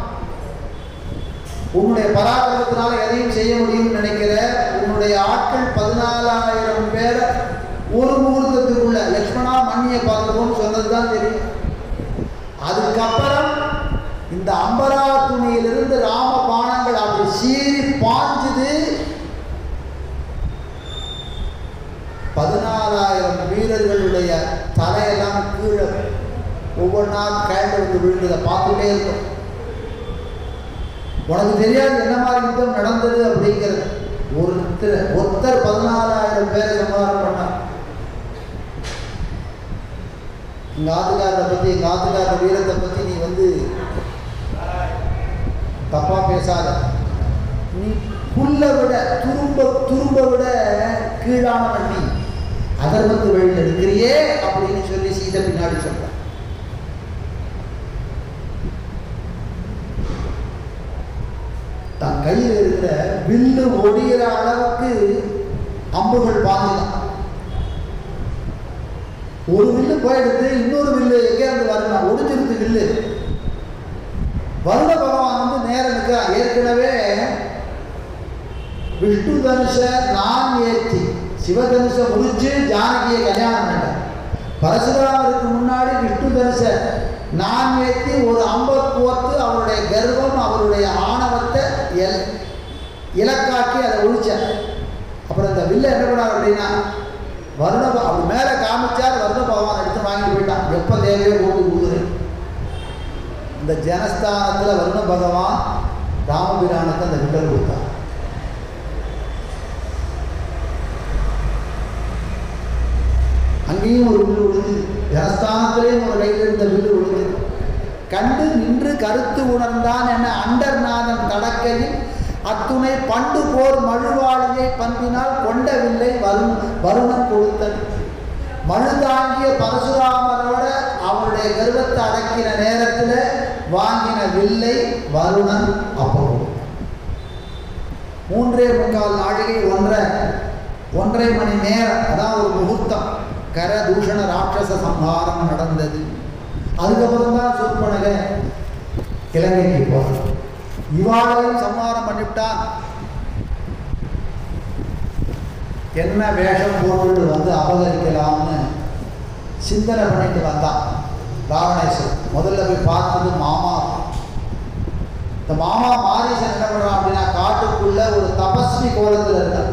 உன்னுடைய பராக்கிரமத்தினால எதையும் செய்ய முடியும்னு நினைக்கிற உன்னுடைய ஆட்கள் பதினாலாயிரம் பேரை ஒரு முகூர்த்தத்துக்குள்ள லக்ஷ்மணா மண்ணியை பார்த்துக்கோன்னு சொன்னது தான் தெரியும் அதுக்கப்புறம் இந்த அம்பரா துணியிலிருந்து ராம பானங்கள் அப்படி சீறி பாஞ்சுது பதினாலாயிரம் வீரர்களுடைய தலையெல்லாம் கீழே ஒவ்வொன்றா கழண்டு வந்து விழுந்ததை பார்த்துட்டே இருக்கும் உனக்கு தெரியாது என்ன மாதிரி யுத்தம் நடந்தது அப்படிங்கிறது ஒருத்தர் ஒருத்தர் பதினாலாயிரம் பேரை சமாதானம் பண்ணார் எங்க ஆத்துக்காரரை பத்தி எங்க ஆத்துக்காரர் வீரத்தை பத்தி நீ வந்து தப்பா பேசாத நீ புல்லை விட துரும்ப துரும்ப விட கீழானவன் நீ அதர்மத்து வழியில் இருக்கிறியே அப்படின்னு சொல்லி சீதை பின்னாடி சொல்ற தன் கையில் இருக்கிற வில்லு ஒடிகிற அளவுக்கு அம்புகள் பாஞ்சுதான் ஒரு வில்லு போயிடுது இன்னொரு வில்லு எங்கேருந்து வரணும் ஒடிஞ்சிருது வில்லு வருண பகவான் வந்து நேரம் நிற்கிறான் ஏற்கனவே விஷ்ணு தனுஷ நான் ஏற்றி சிவதனுஷ முடிச்சு ஜானகியை கல்யாணம் பண்ணார் பரசுராமருக்கு முன்னாடி விஷ்ணு தனுஷ நான் ஏற்றி ஒரு அம்பை கோர்த்து அவருடைய கர்வம் அவருடைய ஆணவத்தை எல் இலக்காக்கி அதை ஒழிச்சார் அப்புறம் இந்த வில்ல என்ன பண்ணார் அப்படின்னா வருண ப- அவர் மேலே காமிச்சார் வருண பகவான் எடுத்து வாங்கி போயிட்டான் எப்போ தேவையோ போட்டு கொடுக்குறேன் இந்த ஜனஸ்தானத்தில் வருண பகவான் ராமபிரானுக்கு அந்த வில்லல் கொடுத்தார் அங்கேயும் ஒரு வில்லு விழுந்து ஜனஸ்தானத்திலேயும் ஒரு கையில் இருந்த வில்லு விழுந்து கண்டு நின்று கருத்து உணர்ந்தான் என அண்டர்நாதன் தடக்கையில் அத்துணை பண்டு போர் மழுவாளியை பண்பினால் கொண்டவில்லை வரும் வருணன் கொடுத்தன் மழு தாங்கிய பரசுராமரோட அவருடைய கர்வத்தை அடக்கின நேரத்தில் வாங்கின வில்லை வருணன் அப்போ கொடுத்தான். மூன்றே முக்கால் நாழிகை ஒன்றரை ஒன்றரை மணி நேரம் அதான் ஒரு முகூர்த்தம் கர தூஷண ராட்சச சம்ஹாரம் நடந்தது அதுக்கப்புறம் தான் சொற்பனக இலங்கைக்கு போகிறான் இவாளையும் சம்ஹாரம் பண்ணிவிட்டான் என்ன வேஷம் போட்டுட்டு வந்து அபகரிக்கலாம்னு சிந்தனை பண்ணிட்டு வந்தான் ராவணேஸ்வரன் முதல்ல போய் பார்த்தது மாமா இந்த மாமா மாரீசன் என்ன பண்றான் அப்படின்னா காட்டுக்குள்ள ஒரு தபஸ்வி கோலத்தில் இருந்தார்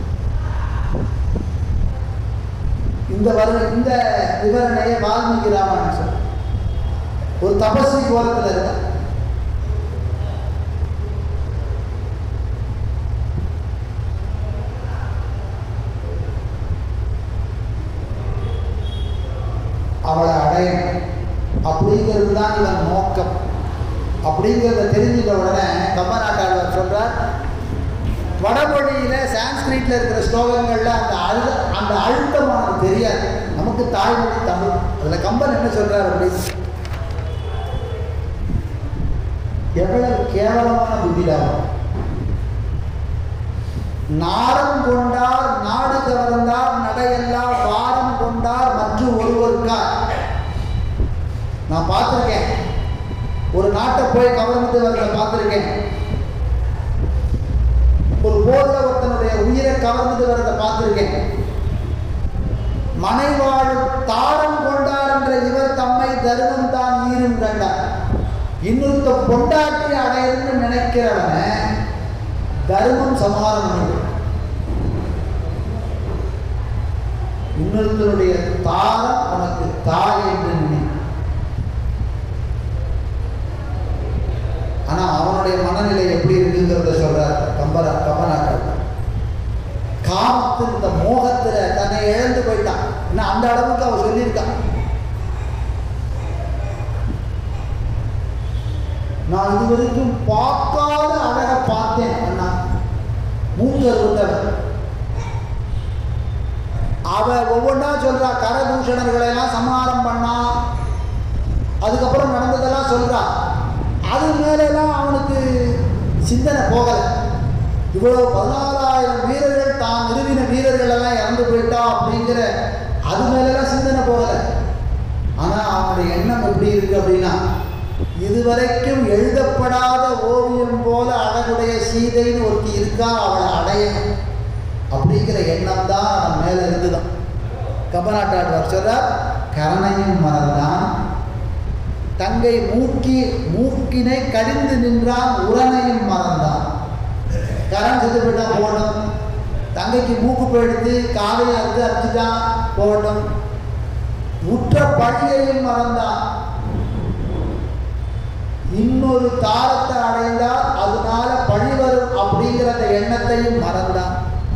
இந்த வருட இந்த விவரணையை வால்மீகி ராமாயணம் சொல்ற ஒரு தபஸ்வி கோலத்தில் இருந்தார் அவளை அடையணும் அப்படிங்கிறது தான் இவன் நோக்கம் அப்படிங்கிறத தெரிஞ்சுட்ட உடனே கம்மநாட்டாளர் சொல்றார் வடமொழியில சான்ஸ்கிரிட்ல இருக்கிற ஸ்லோகங்கள்ல அந்த அழு அந்த அழுத்தமானது தெரியாது நமக்கு தாய்மொழி தமிழ் அதுல கம்பன் என்ன சொல்றார் அப்படின்னு எவ்வளவு கேவலமான புத்திடாகும் நாரம் கொண்டார் நாடு கவர்ந்தார் நடையெல்லாம் வாரம் கொண்டார் மற்றும் ஒருவருக்கார் நான் பார்த்துருக்கேன் ஒரு நாட்டை போய் கவர்ந்து வரத பார்த்துருக்கேன் ஒரு போர்ல ஒருத்தனுடைய உயிரை கவர்ந்து வரத பார்த்துருக்கேன் மனைவாழும் தாரம் கொண்டார் என்ற இவர் தம்மை தர்மம் தான் ஈரும் கண்டார் இன்னொருத்த பொண்டாட்டி அடையணும்னு நினைக்கிறவன் தர்மம் சமாதானம் பண்ணிடும் இன்னொருத்தருடைய தாரம் உனக்கு தாய் என்று நினை ஆனா அவனுடைய மனநிலை எப்படி இருக்குங்கிறத சொல்றார் கம்பரா கம்பநாட்டர் காமத்தில் இந்த மோகத்துல தன்னை இழந்து போயிட்டான் இன்னும் அந்த அளவுக்கு அவன் சொல்லியிருக்கான் நான் இது வரைக்கும் பார்க்காத அழகை பார்த்தேன் அண்ணா மூங்கர் விட்டவன் அவ ஒவ்வொன்றா சொல்றா கரதூஷணர்களை எல்லாம் சமாதானம் பண்ணா அதுக்கப்புறம் நடந்ததெல்லாம் சொல்றா அது மேலெல்லாம் அவனுக்கு சிந்தனை போகலை இவ்வளவு பதினாலாயிரம் வீரர்கள் தான் நிறுவின வீரர்கள் எல்லாம் இறந்து போயிட்டா அப்படிங்கிற அது மேலெல்லாம் சிந்தனை போகலை ஆனால் அவனுடைய எண்ணம் எப்படி இருக்கு அப்படின்னா இதுவரைக்கும் எழுதப்படாத ஓவியம் போல அழகுடைய சீதைன்னு ஒருத்தி இருக்கா அவளை அடையணும் அப்படிங்கிற எண்ணம் தான் அவன் மேலே இருந்துதான் கபநாட்டாடுவார் சொல்றார் கரணையும் மறந்தான் தங்கை மூக்கி மூக்கினை கடிந்து நின்றான் உரனையும் மறந்தான் கரண் செத்து போயிட்டா போகணும் தங்கைக்கு மூக்கு போயிடுத்து காலையை அறுத்து அறுத்துட்டான் போகணும் உற்ற பழியையும் மறந்தான் இன்னொரு தாரத்தை அடைந்தால் அதனால பழி வரும் அப்படிங்கிற அந்த எண்ணத்தையும் மறந்தான்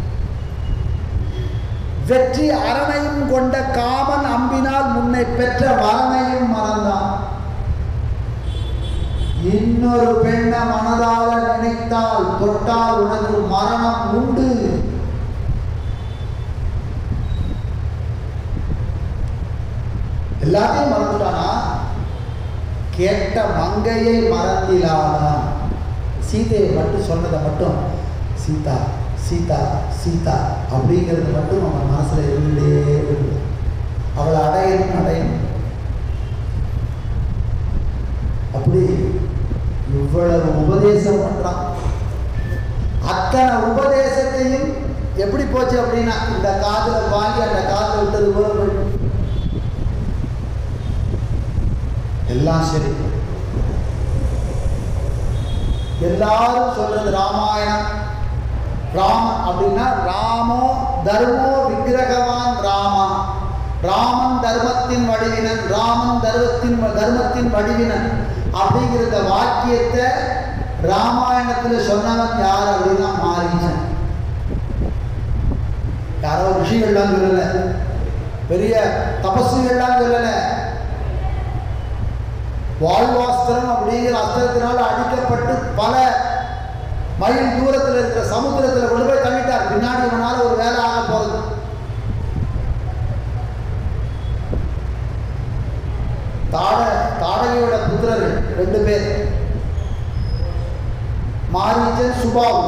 வெற்றி அரணையும் கொண்ட காமன் அம்பினால் முன்னை பெற்ற வரனையும் மறந்தான் இன்னொரு பெண்ணை மனதால நினைத்தால் தொட்டால் உனக்கு மரணம் உண்டு எல்லாத்தையும் மறந்துட்டானா கேட்ட மங்கையை மறந்திலானா சீதையை மட்டும் சொன்னதை மட்டும் சீதா சீதா சீதா அப்படிங்கிறது மட்டும் அவன் மனசுல இருந்தே இருந்தது அவளை அடையணும் அடையணும் அப்படி இவ்வளவு உபதேசம் பண்றான் அத்தனை உபதேசத்தையும் எப்படி போச்சு அப்படின்னா இந்த காதுல வாங்கி அந்த காதுல விட்டது போல போயிட்டு எல்லாம் சரி எல்லாரும் சொல்றது ராமாயணம் ராமன் அப்படின்னா ராமோ தர்மோ விக்கிரகவான் ராமா ராமன் தர்மத்தின் வடிவினன் ராமன் தர்மத்தின் தர்மத்தின் வடிவினன் அப்படிங்கிற இந்த வாக்கியத்தை ராமாயணத்தில் சொன்னவன் யார் அப்படின்னா மாரீசன் யாரோ ரிஷிகள்லாம் சொல்லல பெரிய தபஸ்விகள்லாம் சொல்லல வாழ்வாஸ்திரம் அப்படிங்கிற அஸ்திரத்தினால் அடிக்கப்பட்டு பல மைல் தூரத்தில் இருக்கிற சமுத்திரத்தில் கொண்டு போய் தள்ளிட்டார் பின்னாடி இவனால ஒரு வேலை ஆக போகுது தாட தாடகையோட புத்திரர் ரெண்டு பேர் மாரீச்சன் சுபாவு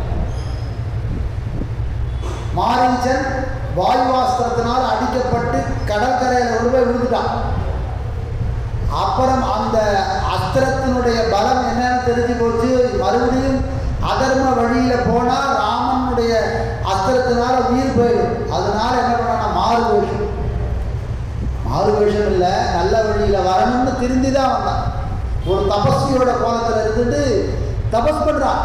மாரீச்சன் வாயுவாஸ்திரத்தினால் அடிக்கப்பட்டு கடற்கரையில் கொண்டு போய் விழுந்துட்டான் அப்புறம் அந்த அஸ்திரத்தினுடைய பலம் என்னன்னு தெரிஞ்சு போச்சு மறுபடியும் அதர்ம வழியில போனா ராமனுடைய அஸ்திரத்தினால உயிர் போயிடும் அதனால என்ன பண்ணா மாறு வேஷம் மாறு வேஷம் இல்லை நல்ல வழியில வரணும்னு திருந்தி தான் வந்தான் ஒரு தபஸ்வியோட கோலத்தில் இருந்துட்டு தபஸ் பண்றான்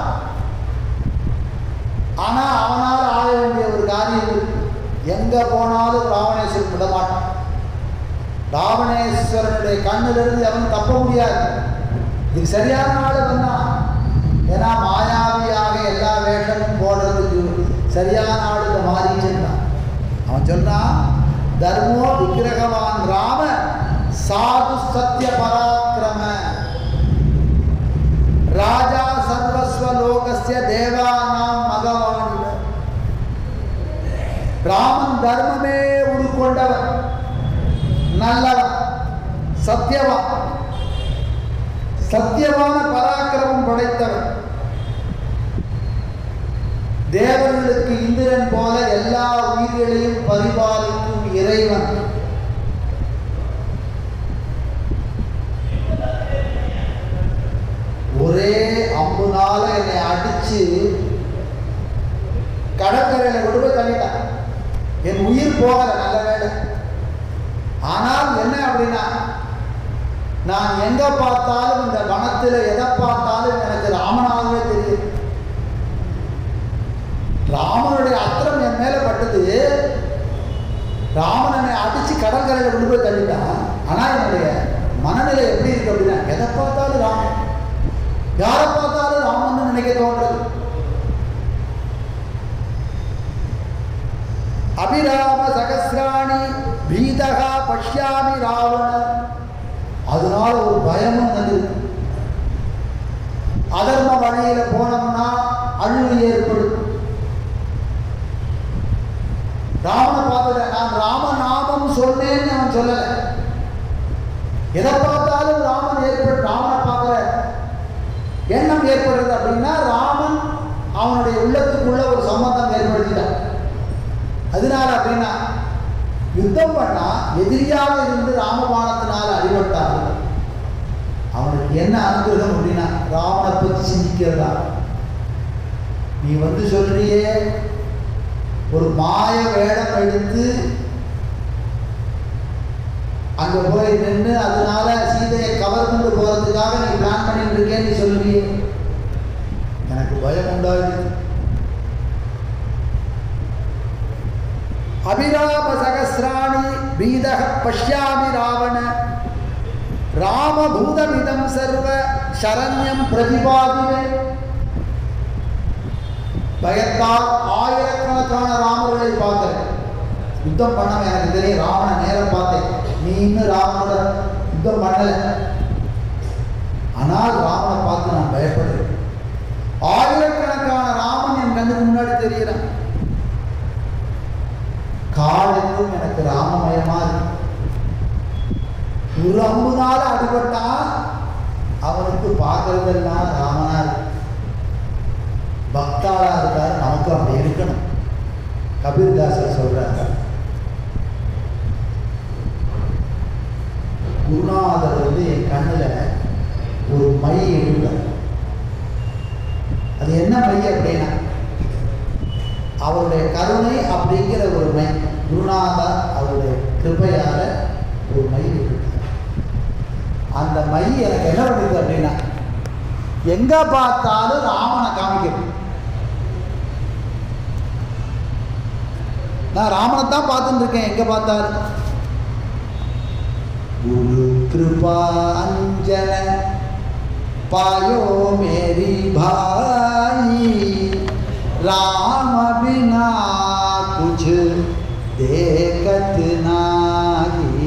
ஆனா அவனால் ஆக வேண்டிய ஒரு காரியம் இருக்கு எங்க போனாலும் ராவணேஸ்வரன் விட மாட்டான் ராவணேஸ்வரனுடைய கண்ணிலிருந்து அவன் தப்ப முடியாது இதுக்கு சரியான ஆளு வந்தான் ஏன்னா மாயாவியாக எல்லா வேஷமும் போடுறதுக்கு சரியான ஆளு இந்த மாறீச்சன் தான் அவன் சொன்னான் தர்மோ விக்கிரகவான் ராம சாது சத்திய பராக்கிரம ராஜா சர்வஸ்வ லோகஸ்ய தேவானாம் மகவான் ராமன் தர்மமே உருக்கொண்டவன் நல்லவன் சத்தியவன் சத்தியமான பராக்கிரமம் படைத்தவன் தேவர்களுக்கு இந்திரன் போல எல்லா உயிர்களையும் பரிபாலிக்கும் இறைவன் ஒரே அம்புனால என்னை அடிச்சு கடற்கரையில கொண்டு போய் தள்ளிட்டான் என் உயிர் போகல நல்ல வேலை ஆனால் என்ன அப்படின்னா நான் எங்க பார்த்தாலும் இந்த வனத்தில் எதை பார்த்தாலும் எனக்கு ராமனாகவே தெரியும் ராமனுடைய அத்திரம் என் மேல பட்டது ராமன் என்னை அடிச்சு கடற்கரையில கொண்டு போய் தள்ளிட்டான் ஆனா என்னுடைய மனநிலை எப்படி இருக்கு அப்படின்னா எதை பார்த்தாலும் ராமன் யாரை பார்த்தாலும் ராமன் நினைக்க தோன்றது அபிராம சகசிராணி பீதகா பஷ்யாமி ராவண அதனால ஒரு பயமும் வந்து அதர்ம வழியில போனோம்னா அழிவு ஏற்படும் ராமனை பார்த்தத நான் ராமநாமம் சொன்னேன்னு அவன் சொல்லல எதை பார்த்தாலும் ராமன் ஏற்படு ராமனை பார்க்கிற எண்ணம் ஏற்படுறது அப்படின்னா ராமன் அவனுடைய உள்ளத்துக்குள்ள ஒரு சம்பந்தம் ஏற்படுத்திட்டான் அதனால அப்படின்னா யுத்தம் பண்ணா எதிரியாக இருந்து ராமபாணத்தினால அடிபட்டார் அவனுக்கு என்ன அனுகிரகம் அப்படின்னா ராமனை பற்றி சிந்திக்கிறதா நீ வந்து சொல்றியே ஒரு மாய வேடம் எடுத்து அங்க போய் நின்று அதனால சீதையை கவர்ந்து போறதுக்காக நீ பிளான் பண்ணிட்டு இருக்கேன்னு நீ சொல்லுவியே எனக்கு பயம் உண்டாகுது அபிராம சகசிராணி பீதக பஷ்யாமி ராவண ராமபூதமிதம் சர்வ சரண்யம் பிரதிபாதிவே பயத்தால் ஆயிரக்கணக்கான ராமர்களை பார்த்தேன் யுத்தம் பண்ணவன் எனக்கு தெரியும் ராவண நேரம் பார்த்தேன் நீ இன்னும் ராவனோட யுத்தம் பண்ணல ஆனால் ராமனை பார்த்து நான் பயப்படுறேன் ஆயிரக்கணக்கான ராமன் என் கண்ணுக்கு முன்னாடி தெரிகிறான் காலெங்கும் எனக்கு ராமமயமா இருக்கு ஒரு அம்புனால அடிபட்டா அவனுக்கு பார்க்கறதெல்லாம் ராமனா இருக்கு பக்தாளா இருக்காரு நமக்கு அப்படி இருக்கணும் கபீர்தாசர் சொல்றாங்க குருநாதர் வந்து என் கண்ணுல ஒரு மை எழுதார் அது என்ன மை அப்படின்னா அவருடைய கருணை அப்படிங்கிற ஒரு மை குருநாதா அவருடைய கிருபையால ஒரு மை விட்டுட்டார் அந்த மை எனக்கு என்ன பண்ணுது அப்படின்னா எங்க பார்த்தாலும் ராமனை காமிக்கிறது நான் ராமனை தான் பார்த்துட்டு இருக்கேன் எங்க பார்த்தாலும் குரு கிருபா அஞ்சன पायो मेरी भाई राम बिना कुछ देखत नाही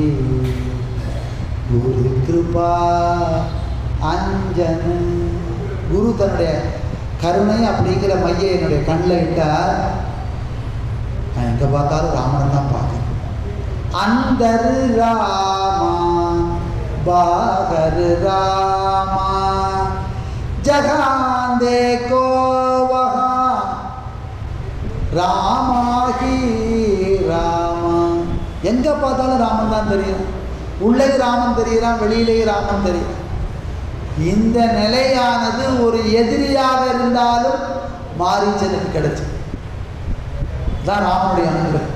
குரு கிருபா அஞ்சன் குரு தன்னுடைய கருணை அப்படிங்கிற மைய என்னுடைய கண்ணில் இட்டார் நான் எங்கே பார்த்தாலும் ராமனை தான் பார்க்குறேன் அந்தர் ராமா बागर रामा जहाँ देखो वहाँ ராமா ஹி ராமா எங்க பார்த்தாலும் ராமன் தான் தெரியும் உள்ளே ராமன் தெரியுறான் வெளியிலேயே ராமன் தெரியும் இந்த நிலையானது ஒரு எதிரியாக இருந்தாலும் மாரீச்சனுக்கு கிடைச்சு தான் ராமனுடைய அனுகிரகம்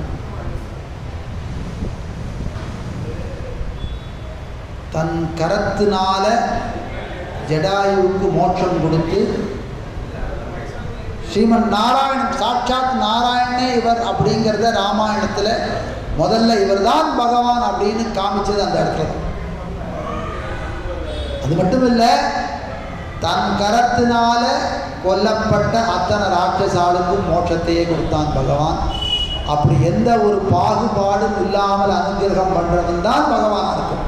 தன் கரத்தினால ஜடாயுவுக்கு மோட்சம் கொடுத்து ஸ்ரீமன் நாராயணன் சாட்சாத் நாராயணனே இவர் அப்படிங்கிறத ராமாயணத்தில் முதல்ல இவர்தான் பகவான் அப்படின்னு காமிச்சது அந்த இடத்துல தான். அது மட்டும் இல்லை தன் கரத்தினால கொல்லப்பட்ட அத்தனை ராட்சசாளுக்கும் மோட்சத்தையே கொடுத்தான் பகவான் அப்படி எந்த ஒரு பாகுபாடும் இல்லாமல் அனுகிரகம் பண்றவன் தான் பகவான் இருக்கும்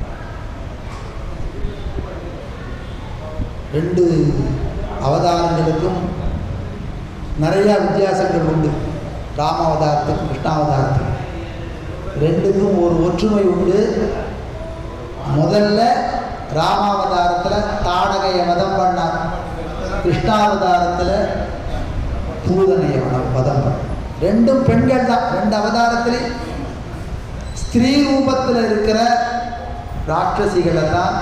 ரெண்டு அவதாரங்களுக்கும் நிறையா வித்தியாசங்கள் உண்டு ராம அவதாரத்துக்கும் கிருஷ்ணாவதாரத்துக்கும் ரெண்டுக்கும் ஒரு ஒற்றுமை உண்டு முதல்ல ராமாவதாரத்தில் தாடகையை வதம் பண்ணார் கிருஷ்ணாவதாரத்தில் பூதனையை வதம் வதம் பண்ணார் ரெண்டும் பெண்கள் தான் ரெண்டு அவதாரத்திலே ஸ்திரீ ரூபத்தில் இருக்கிற ராட்சசிகளை தான்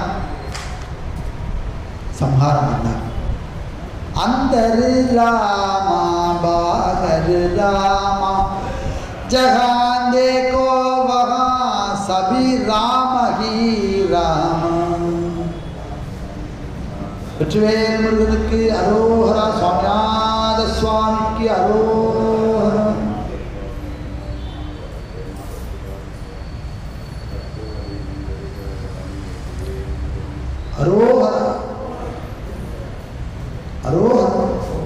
சம்ஹாரம் பண்ணார் अंदर रामा बाहर रामा जहाँ देखो वहाँ सभी राम ही राम வெற்றிவேல் முருகனுக்கு அரோஹரா சுவாமிநாத சுவாமிக்கு அரோஹரா அரோஹரா அரோஹரா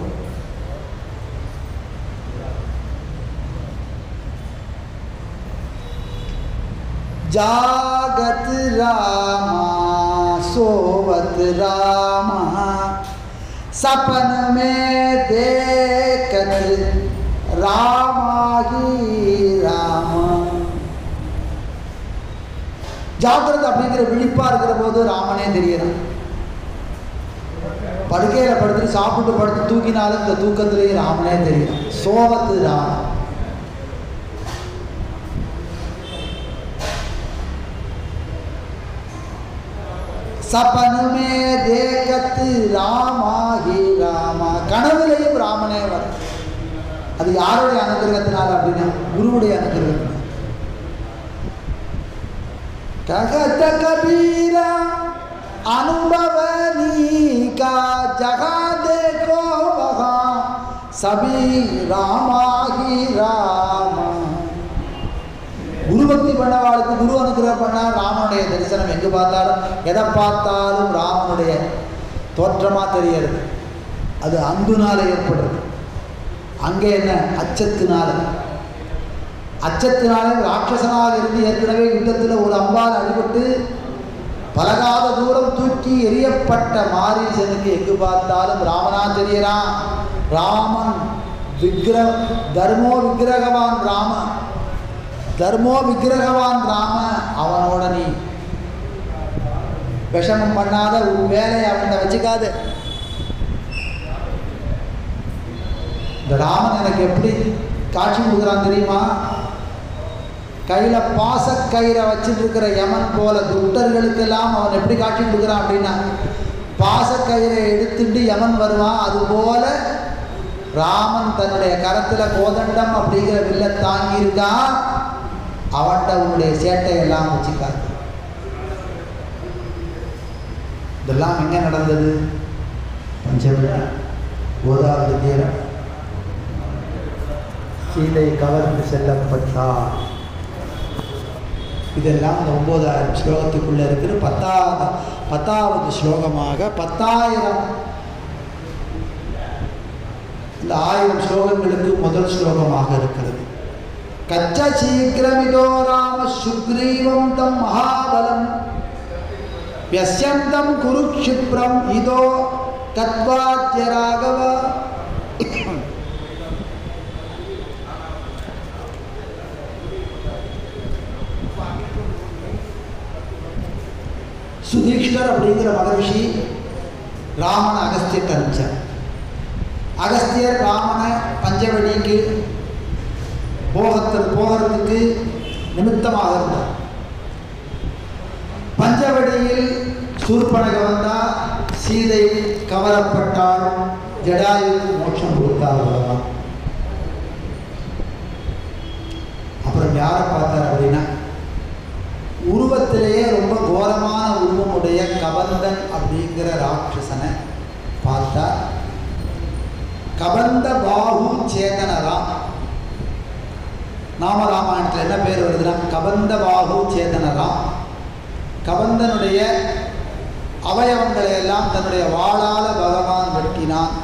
जागत रामा सोवत रामा सपन में देखत रामा ही ராமா ஜாகிரதை அப்படிங்கிற விழிப்பா இருக்கிற போது ராமனே தெரியறான் படுக்கையில படுத்து சாப்பிட்டு படுத்து தூக்கினாலும் இந்த தூக்கத்திலேயே ராமனே தெரியும் சோவத்து ராமன் சபனுமே தேகத்து ராமாகி ராமா கனவுலையும் ராமனே வர அது யாருடைய அனுகிரகத்தினால அப்படின்னா குருவுடைய அனுகிரகத்தினால ககத கபீரா अनुभव का जगह देखो वहाँ सभी रामा ही रामा குரு பக்தி பண்ணவாளுக்கு குரு அனுகிரகம் பண்ணா ராமனுடைய தரிசனம் எங்கு பார்த்தாலும் எதை பார்த்தாலும் ராமனுடைய தோற்றமாக தெரியறது அது அன்புனால ஏற்படுறது அங்கே என்ன அச்சத்தினால அச்சத்தினால ராட்சசனாக இருந்து ஏற்கனவே யுத்தத்தில் ஒரு அம்பால் அடிபட்டு பலகாத தூரம் தூக்கி எரியப்பட்ட மாரீசனுக்கு எங்கு பார்த்தாலும் ராமனா தெரியறான் ராமன் விக்கிர தர்மோ விக்கிரகவான் ராம தர்மோ விக்கிரகவான் ராம அவனோட நீ விஷமம் பண்ணாத உன் வேலையை அவன்கிட்ட வச்சுக்காது இந்த ராமன் எனக்கு எப்படி காட்சி கொடுக்குறான் தெரியுமா கையில் பாசக்கயிறை வச்சுட்டு இருக்கிற யமன் போல துட்டர்களுக்கெல்லாம் அவன் எப்படி காட்சி கொடுக்குறான் அப்படின்னா பாசக்கயிறை எடுத்துட்டு யமன் வருவான் அதுபோல ராமன் தன்னுடைய கரத்தில் கோதண்டம் அப்படிங்கிற வில்ல தாங்கி இருக்கான் அவன்கிட்ட உன்னுடைய சேட்டையெல்லாம் வச்சுக்காது இதெல்லாம் எங்கே நடந்தது பஞ்சவடி கோதாவரி தீரம் சீதை கவர்ந்து செல்லப்பட்டார் இதெல்லாம் இந்த ஒன்பதாயிரம் ஸ்லோகத்துக்குள்ளே இருக்கிற பத்தாவது பத்தாவது ஸ்லோகமாக பத்தாயிரம் இந்த ஆயிரம் ஸ்லோகங்களுக்கு முதல் ஸ்லோகமாக இருக்கிறது கச்ச சீக்கிரமிதோ ராம சுக்ரீவம் தம் மகாபலம் வியஸ்யந்தம் குருக்ஷிப்ரம் இதோ கத்வாத்திய ராகவ சுதீஷ்டர் அப்படிங்கிற மகரிஷி ராமனை அகஸ்தியத்தை அனுப்பிச்சார் அகஸ்தியர் ராமனை பஞ்சவடிக்கு போகத்தில் போகிறதுக்கு நிமித்தமாக இருந்தார் பஞ்சவடியில் சூர்பனக வந்தா சீதை கவரப்பட்டால் ஜடாயு மோட்சம் கொடுத்தார் அவ்வளவுதான் அப்புறம் யாரை பார்த்தார் அப்படின்னா உருவத்திலேயே ரொம்ப கோரமான உருவமுடைய கபந்தன் அப்படிங்கிற ராட்சசனை பார்த்தா கபந்த பாகு சேதனராம் நாமராமாயணத்தில் என்ன பேர் வருதுன்னா கபந்த பாகு சேதனராம் கபந்தனுடைய அவயவங்களை எல்லாம் தன்னுடைய வாளால பகவான் வெட்டினான்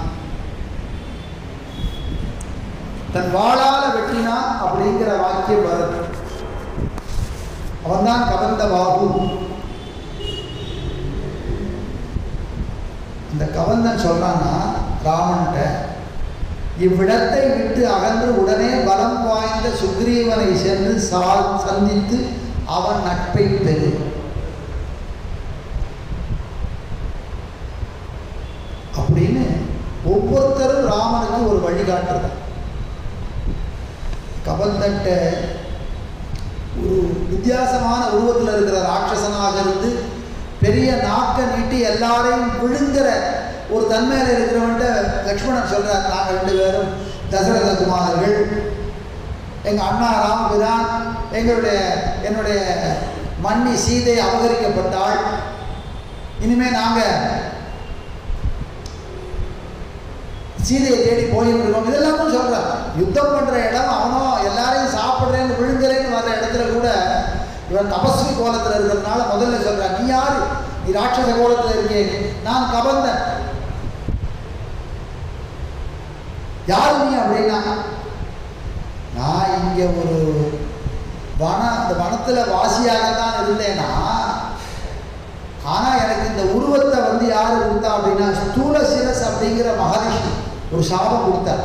தன் வாளால வெட்டினான் அப்படிங்கிற வாக்கியம் வருது அவன்தான் கபந்த பாபு இந்த கபந்தன் சொல்றான்னா ராமன்கிட்ட இவ்விடத்தை விட்டு அகன்று உடனே பலம் வாய்ந்த சுக்ரீவனை சென்று சா சந்தித்து அவன் நட்பை பெறு ஒரு வழிகாட்டுறது கபந்தட்ட ஒரு வித்தியாசமான உருவத்தில் இருக்கிற ராட்சசனாக இருந்து பெரிய நாக்க நீட்டி எல்லாரையும் விழுங்குற ஒரு தன்மையில் இருக்கிறவன்ட்ட லக்ஷ்மணன் சொல்றார் நாங்கள் ரெண்டு பேரும் தசரத குமாரர்கள் எங்கள் அண்ணா ராமபிரான் எங்களுடைய என்னுடைய மன்னி சீதை அபகரிக்கப்பட்டாள் இனிமே நாங்கள் சீதையை தேடி போயிட்டு இருக்கோம் இதெல்லாமும் சொல்கிறான் யுத்தம் பண்ணுற இடம் அவனும் எல்லாரையும் சாப்பிட்றேன்னு விழுங்குறேன்னு வர்ற இடத்துல கூட இவன் தபஸ்வி கோலத்தில் இருக்கிறதுனால முதல்ல சொல்கிறான் நீ யாரு நீ ராட்சச கோலத்தில் இருக்கே நான் கபந்தன் யாரு நீ அப்படின்னா நான் இங்கே ஒரு வன அந்த வனத்தில் வாசியாகத்தான் இருந்தேன்னா ஆனால் எனக்கு இந்த உருவத்தை வந்து யார் கொடுத்தா அப்படின்னா ஸ்தூல சிரஸ் அப்படிங்கிற மகரிஷி ஒரு சாபம் கொடுத்தார்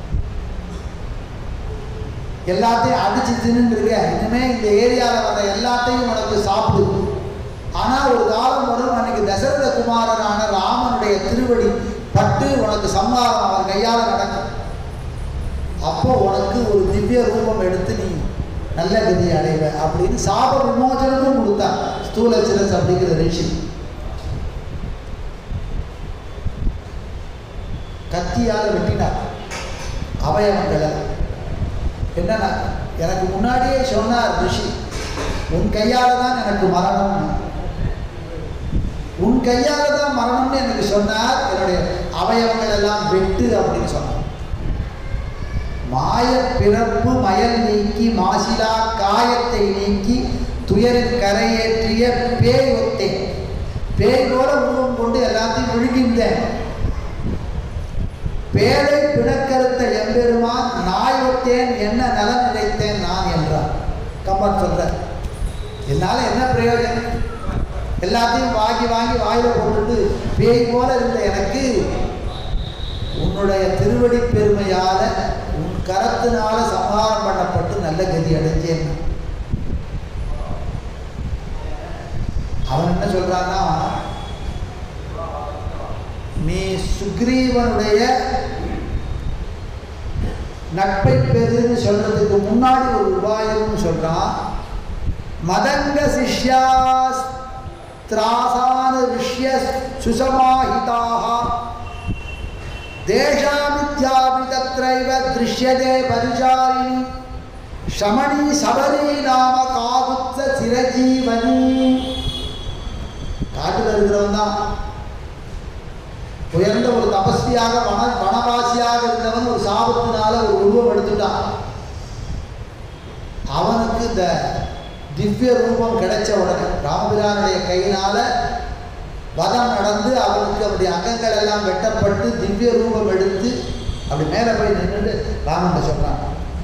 எல்லாத்தையும் அடிச்சு தின்னுருக்க இனிமே இந்த ஏரியாவில் வந்த எல்லாத்தையும் உனக்கு சாப்பிடு ஆனால் ஒரு காலம் வரும் அன்னைக்கு தசரத குமாரனான ராமனுடைய திருவடி பட்டு உனக்கு சம்மாரம் அவன் கையால் நடக்கும் அப்போ உனக்கு ஒரு திவ்ய ரூபம் எடுத்து நீ நல்ல கதியை அடைவ அப்படின்னு சாப விமோசனமும் கொடுத்தான் ஸ்தூல சிரஸ் அப்படிங்கிற ரிஷி கத்தியால் வெட்டினார் அவயவங்களை என்னன்னா எனக்கு முன்னாடியே சொன்னார் ரிஷி உன் கையால் தான் எனக்கு மரணம் உன் கையால் தான் மரணம்னு எனக்கு சொன்னார் என்னுடைய அவயவங்கள் எல்லாம் வெட்டு அப்படின்னு சொன்னார் மாய பிறப்பு மயல் நீக்கி மாசிலா காயத்தை நீக்கி துயரின் கரையேற்றிய பேய் ஒத்தேன் பேய் போல உருவம் கொண்டு எல்லாத்தையும் விழுகின்றேன் பேரை பிணக்கருத்த எம்பெருமான் நாய் ஒத்தேன் என்ன நலன் நினைத்தேன் நான் என்றார் கம்பன் சொல்ற என்னால் என்ன பிரயோஜனம் எல்லாத்தையும் வாங்கி வாங்கி வாயில போட்டுட்டு பேய் போல இருந்த எனக்கு உன்னுடைய திருவடி பெருமையால உன் கரத்தினால சம்ஹாரம் பண்ணப்பட்டு நல்ல கதி அடைஞ்சேன் அவன் என்ன சொல்றான்னா நீ சுக்ரீவனுடைய நட்பை பெறுன்னு சொல்றதுக்கு முன்னாடி ஒரு உபாயம்னு சொல்றான் மதங்க சிஷ்யா திராசான விஷய சுசமாஹிதாக தேஷாமித்யாபி தத்ரைவ திருஷ்யதே பரிசாரிணி ஷமணி சபரி நாம காகுத்த சிரஜீவனி காட்டில் இருக்கிறவன் தான் உயர்ந்த ஒரு தபஸ்வியாக வன வனவாசியாக இருந்தவன் ஒரு சாபத்தினால ஒரு உருவம் எடுத்துட்டான் அவனுக்கு இந்த திவ்ய ரூபம் கிடைச்ச உடனே ராமபிரானுடைய கையினால வதம் நடந்து அவனுக்கு அவருடைய அங்கங்கள் எல்லாம் வெட்டப்பட்டு திவ்ய ரூபம் எடுத்து அப்படி மேலே போய் நின்றுட்டு ராமன் சொல்றான்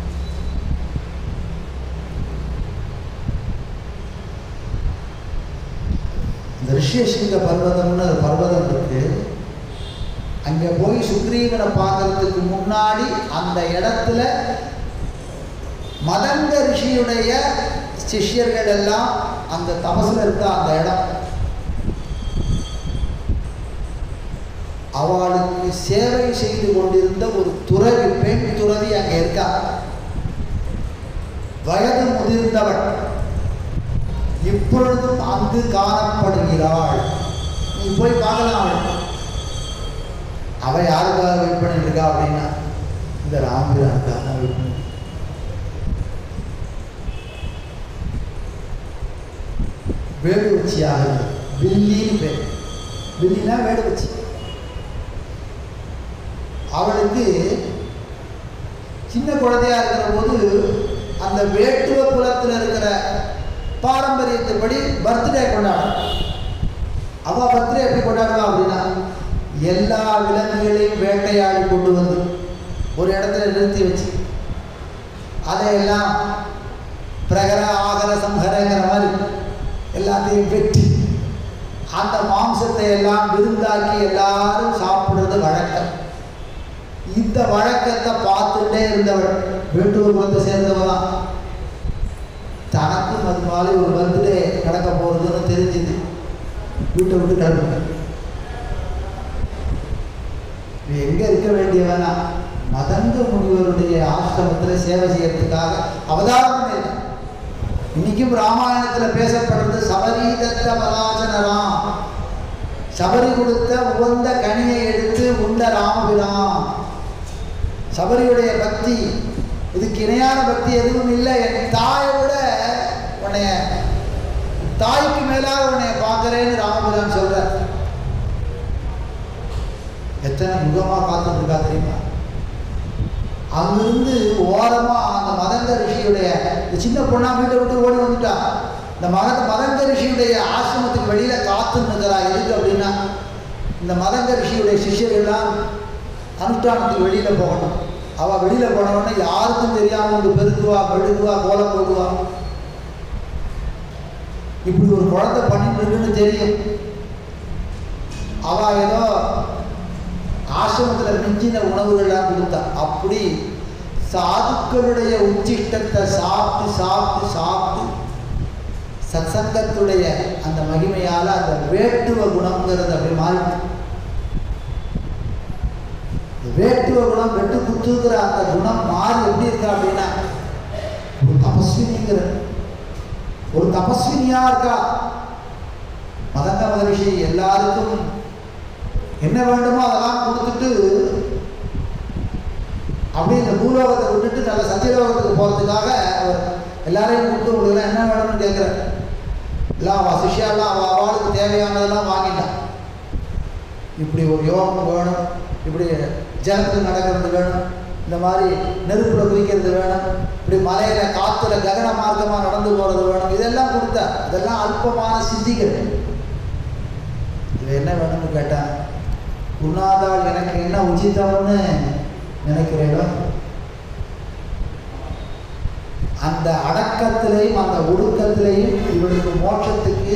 இந்த ரிஷ்யசிங்க பர்வதம்னு ஒரு பர்வதம் இருக்கு அங்கே போய் சுக்ரீவனை பார்க்கறதுக்கு முன்னாடி அந்த இடத்துல மதங்க ரிஷியுடைய சிஷ்யர்கள் எல்லாம் அந்த தபசில் இருக்க அந்த இடம் அவளுக்கு சேவை செய்து கொண்டிருந்த ஒரு துறவி பெண் துறவி அங்கே இருக்கா வயது முதிர்ந்தவள் இப்பொழுதும் அங்கு காணப்படுகிறாள் நீ போய் பார்க்கலாம் அவள் அவ யாருக்காக வெயிட் பண்ணிட்டு இருக்கா அப்படின்னா இந்த ராம்பிரானுக்காக தான் வெயிட் பண்ணி வேடு வச்சியாக பில்லின்னு பேர் பில்லினா வேடு வச்சி அவளுக்கு சின்ன குழந்தையா இருக்கிற போது அந்த வேட்டுவ குலத்தில் இருக்கிற பாரம்பரியத்தின்படி பர்த்டே கொண்டாடும் அவ பர்த்டே எப்படி கொண்டாடுவா அப்படின்னா எல்லா விலங்குகளையும் வேட்டையாடி கொண்டு வந்து ஒரு இடத்துல நிறுத்தி வச்சு அதையெல்லாம் பிரகர ஆகர சம்ஹரங்கிற மாதிரி எல்லாத்தையும் வெட்டி அந்த மாம்சத்தை எல்லாம் விருந்தாக்கி எல்லாரும் சாப்பிடுறது வழக்கம் இந்த வழக்கத்தை பார்த்துட்டே இருந்தவள் வேட்டூர் குலத்தை சேர்ந்தவள் தான் தனக்கும் அது மாதிரி ஒரு பர்த்டே நடக்க போகிறதுன்னு தெரிஞ்சுது வீட்டை விட்டு கிளம்புங்க நீ எங்கே இருக்க வேண்டியவனா மதங்க முனிவருடைய ஆசிரமத்தில் சேவை செய்யறதுக்காக அவதாரம் இல்லை இன்னைக்கும் ராமாயணத்தில் பேசப்படுறது சபரீதத்த பராஜனராம் சபரி கொடுத்த உகந்த கனியை எடுத்து உண்ட ராமபிரான் சபரியுடைய பக்தி இதுக்கு இணையான பக்தி எதுவும் இல்லை என் தாயை விட உன்னைய தாய்க்கு மேலாக உன்னைய பார்க்குறேன்னு ராமபிரான் சொல்ற எத்தனை யுகமாக பார்த்துட்டு இருக்கா தெரியுமா அங்கிருந்து ஓரமாக அந்த மதங்க ரிஷியுடைய இந்த சின்ன பொண்ணா வீட்டை விட்டு ஓடி வந்துட்டா இந்த மத மதங்க ரிஷியுடைய ஆசிரமத்துக்கு வெளியில் காத்து நிற்கிறா எதுக்கு அப்படின்னா இந்த மதங்க ரிஷியுடைய சிஷ்யர்கள்லாம் அனுஷ்டானத்துக்கு வெளியில் போகணும் அவள் வெளியில் போனவொடனே யாருக்கும் தெரியாமல் வந்து பெருக்குவா மெழுகுவா கோலம் போடுவா இப்படி ஒரு குழந்தை பண்ணிட்டு இருக்குன்னு தெரியும் அவள் ஏதோ ஆசிரமத்தில் மிஞ்சின உணவுகள்லாம் கொடுத்தா அப்படி சாதுக்களுடைய உச்சிஷ்டத்தை சாப்பிட்டு சாப்பிட்டு சாப்பிட்டு சத்சங்கத்துடைய அந்த மகிமையால் அந்த வேட்டுவ குணம்ங்கிறது அப்படி மாறிடுச்சு இந்த வேட்டுவ குணம் வெட்டு குத்துங்கிற அந்த குணம் மாறி எப்படி இருக்கா அப்படின்னா ஒரு தபஸ்வினிங்கிற ஒரு தபஸ்வினியா இருக்கா மதங்க மகரிஷி எல்லாருக்கும் என்ன வேண்டுமோ அதெல்லாம் கொடுத்துட்டு அப்படியே இந்த பூலோகத்தை விட்டுட்டு நல்ல சத்தியலோகத்துக்கு போகிறதுக்காக அவர் எல்லாரையும் கூப்பிட்டு உங்களுக்கு என்ன வேணும்னு கேட்குறாரு எல்லாம் அவள் சிஷ்யாலாம் அவள் அவளுக்கு தேவையானதெல்லாம் வாங்கிட்டான் இப்படி ஒரு யோகம் வேணும் இப்படி ஜலத்தில் நடக்கிறது வேணும் இந்த மாதிரி நெருப்பில் குதிக்கிறது வேணும் இப்படி மலையில் காற்றுல ககன மார்க்கமாக நடந்து போகிறது வேணும் இதெல்லாம் கொடுத்தா இதெல்லாம் அல்பமான சித்திகள் இது என்ன வேணும்னு கேட்டான் குருநாதாள் எனக்கு என்ன உச்சிதம்னு நினைக்கிறீங்களோ அந்த அடக்கத்திலையும் அந்த ஒடுக்கத்திலையும் இவளுக்கு மோட்சத்துக்கு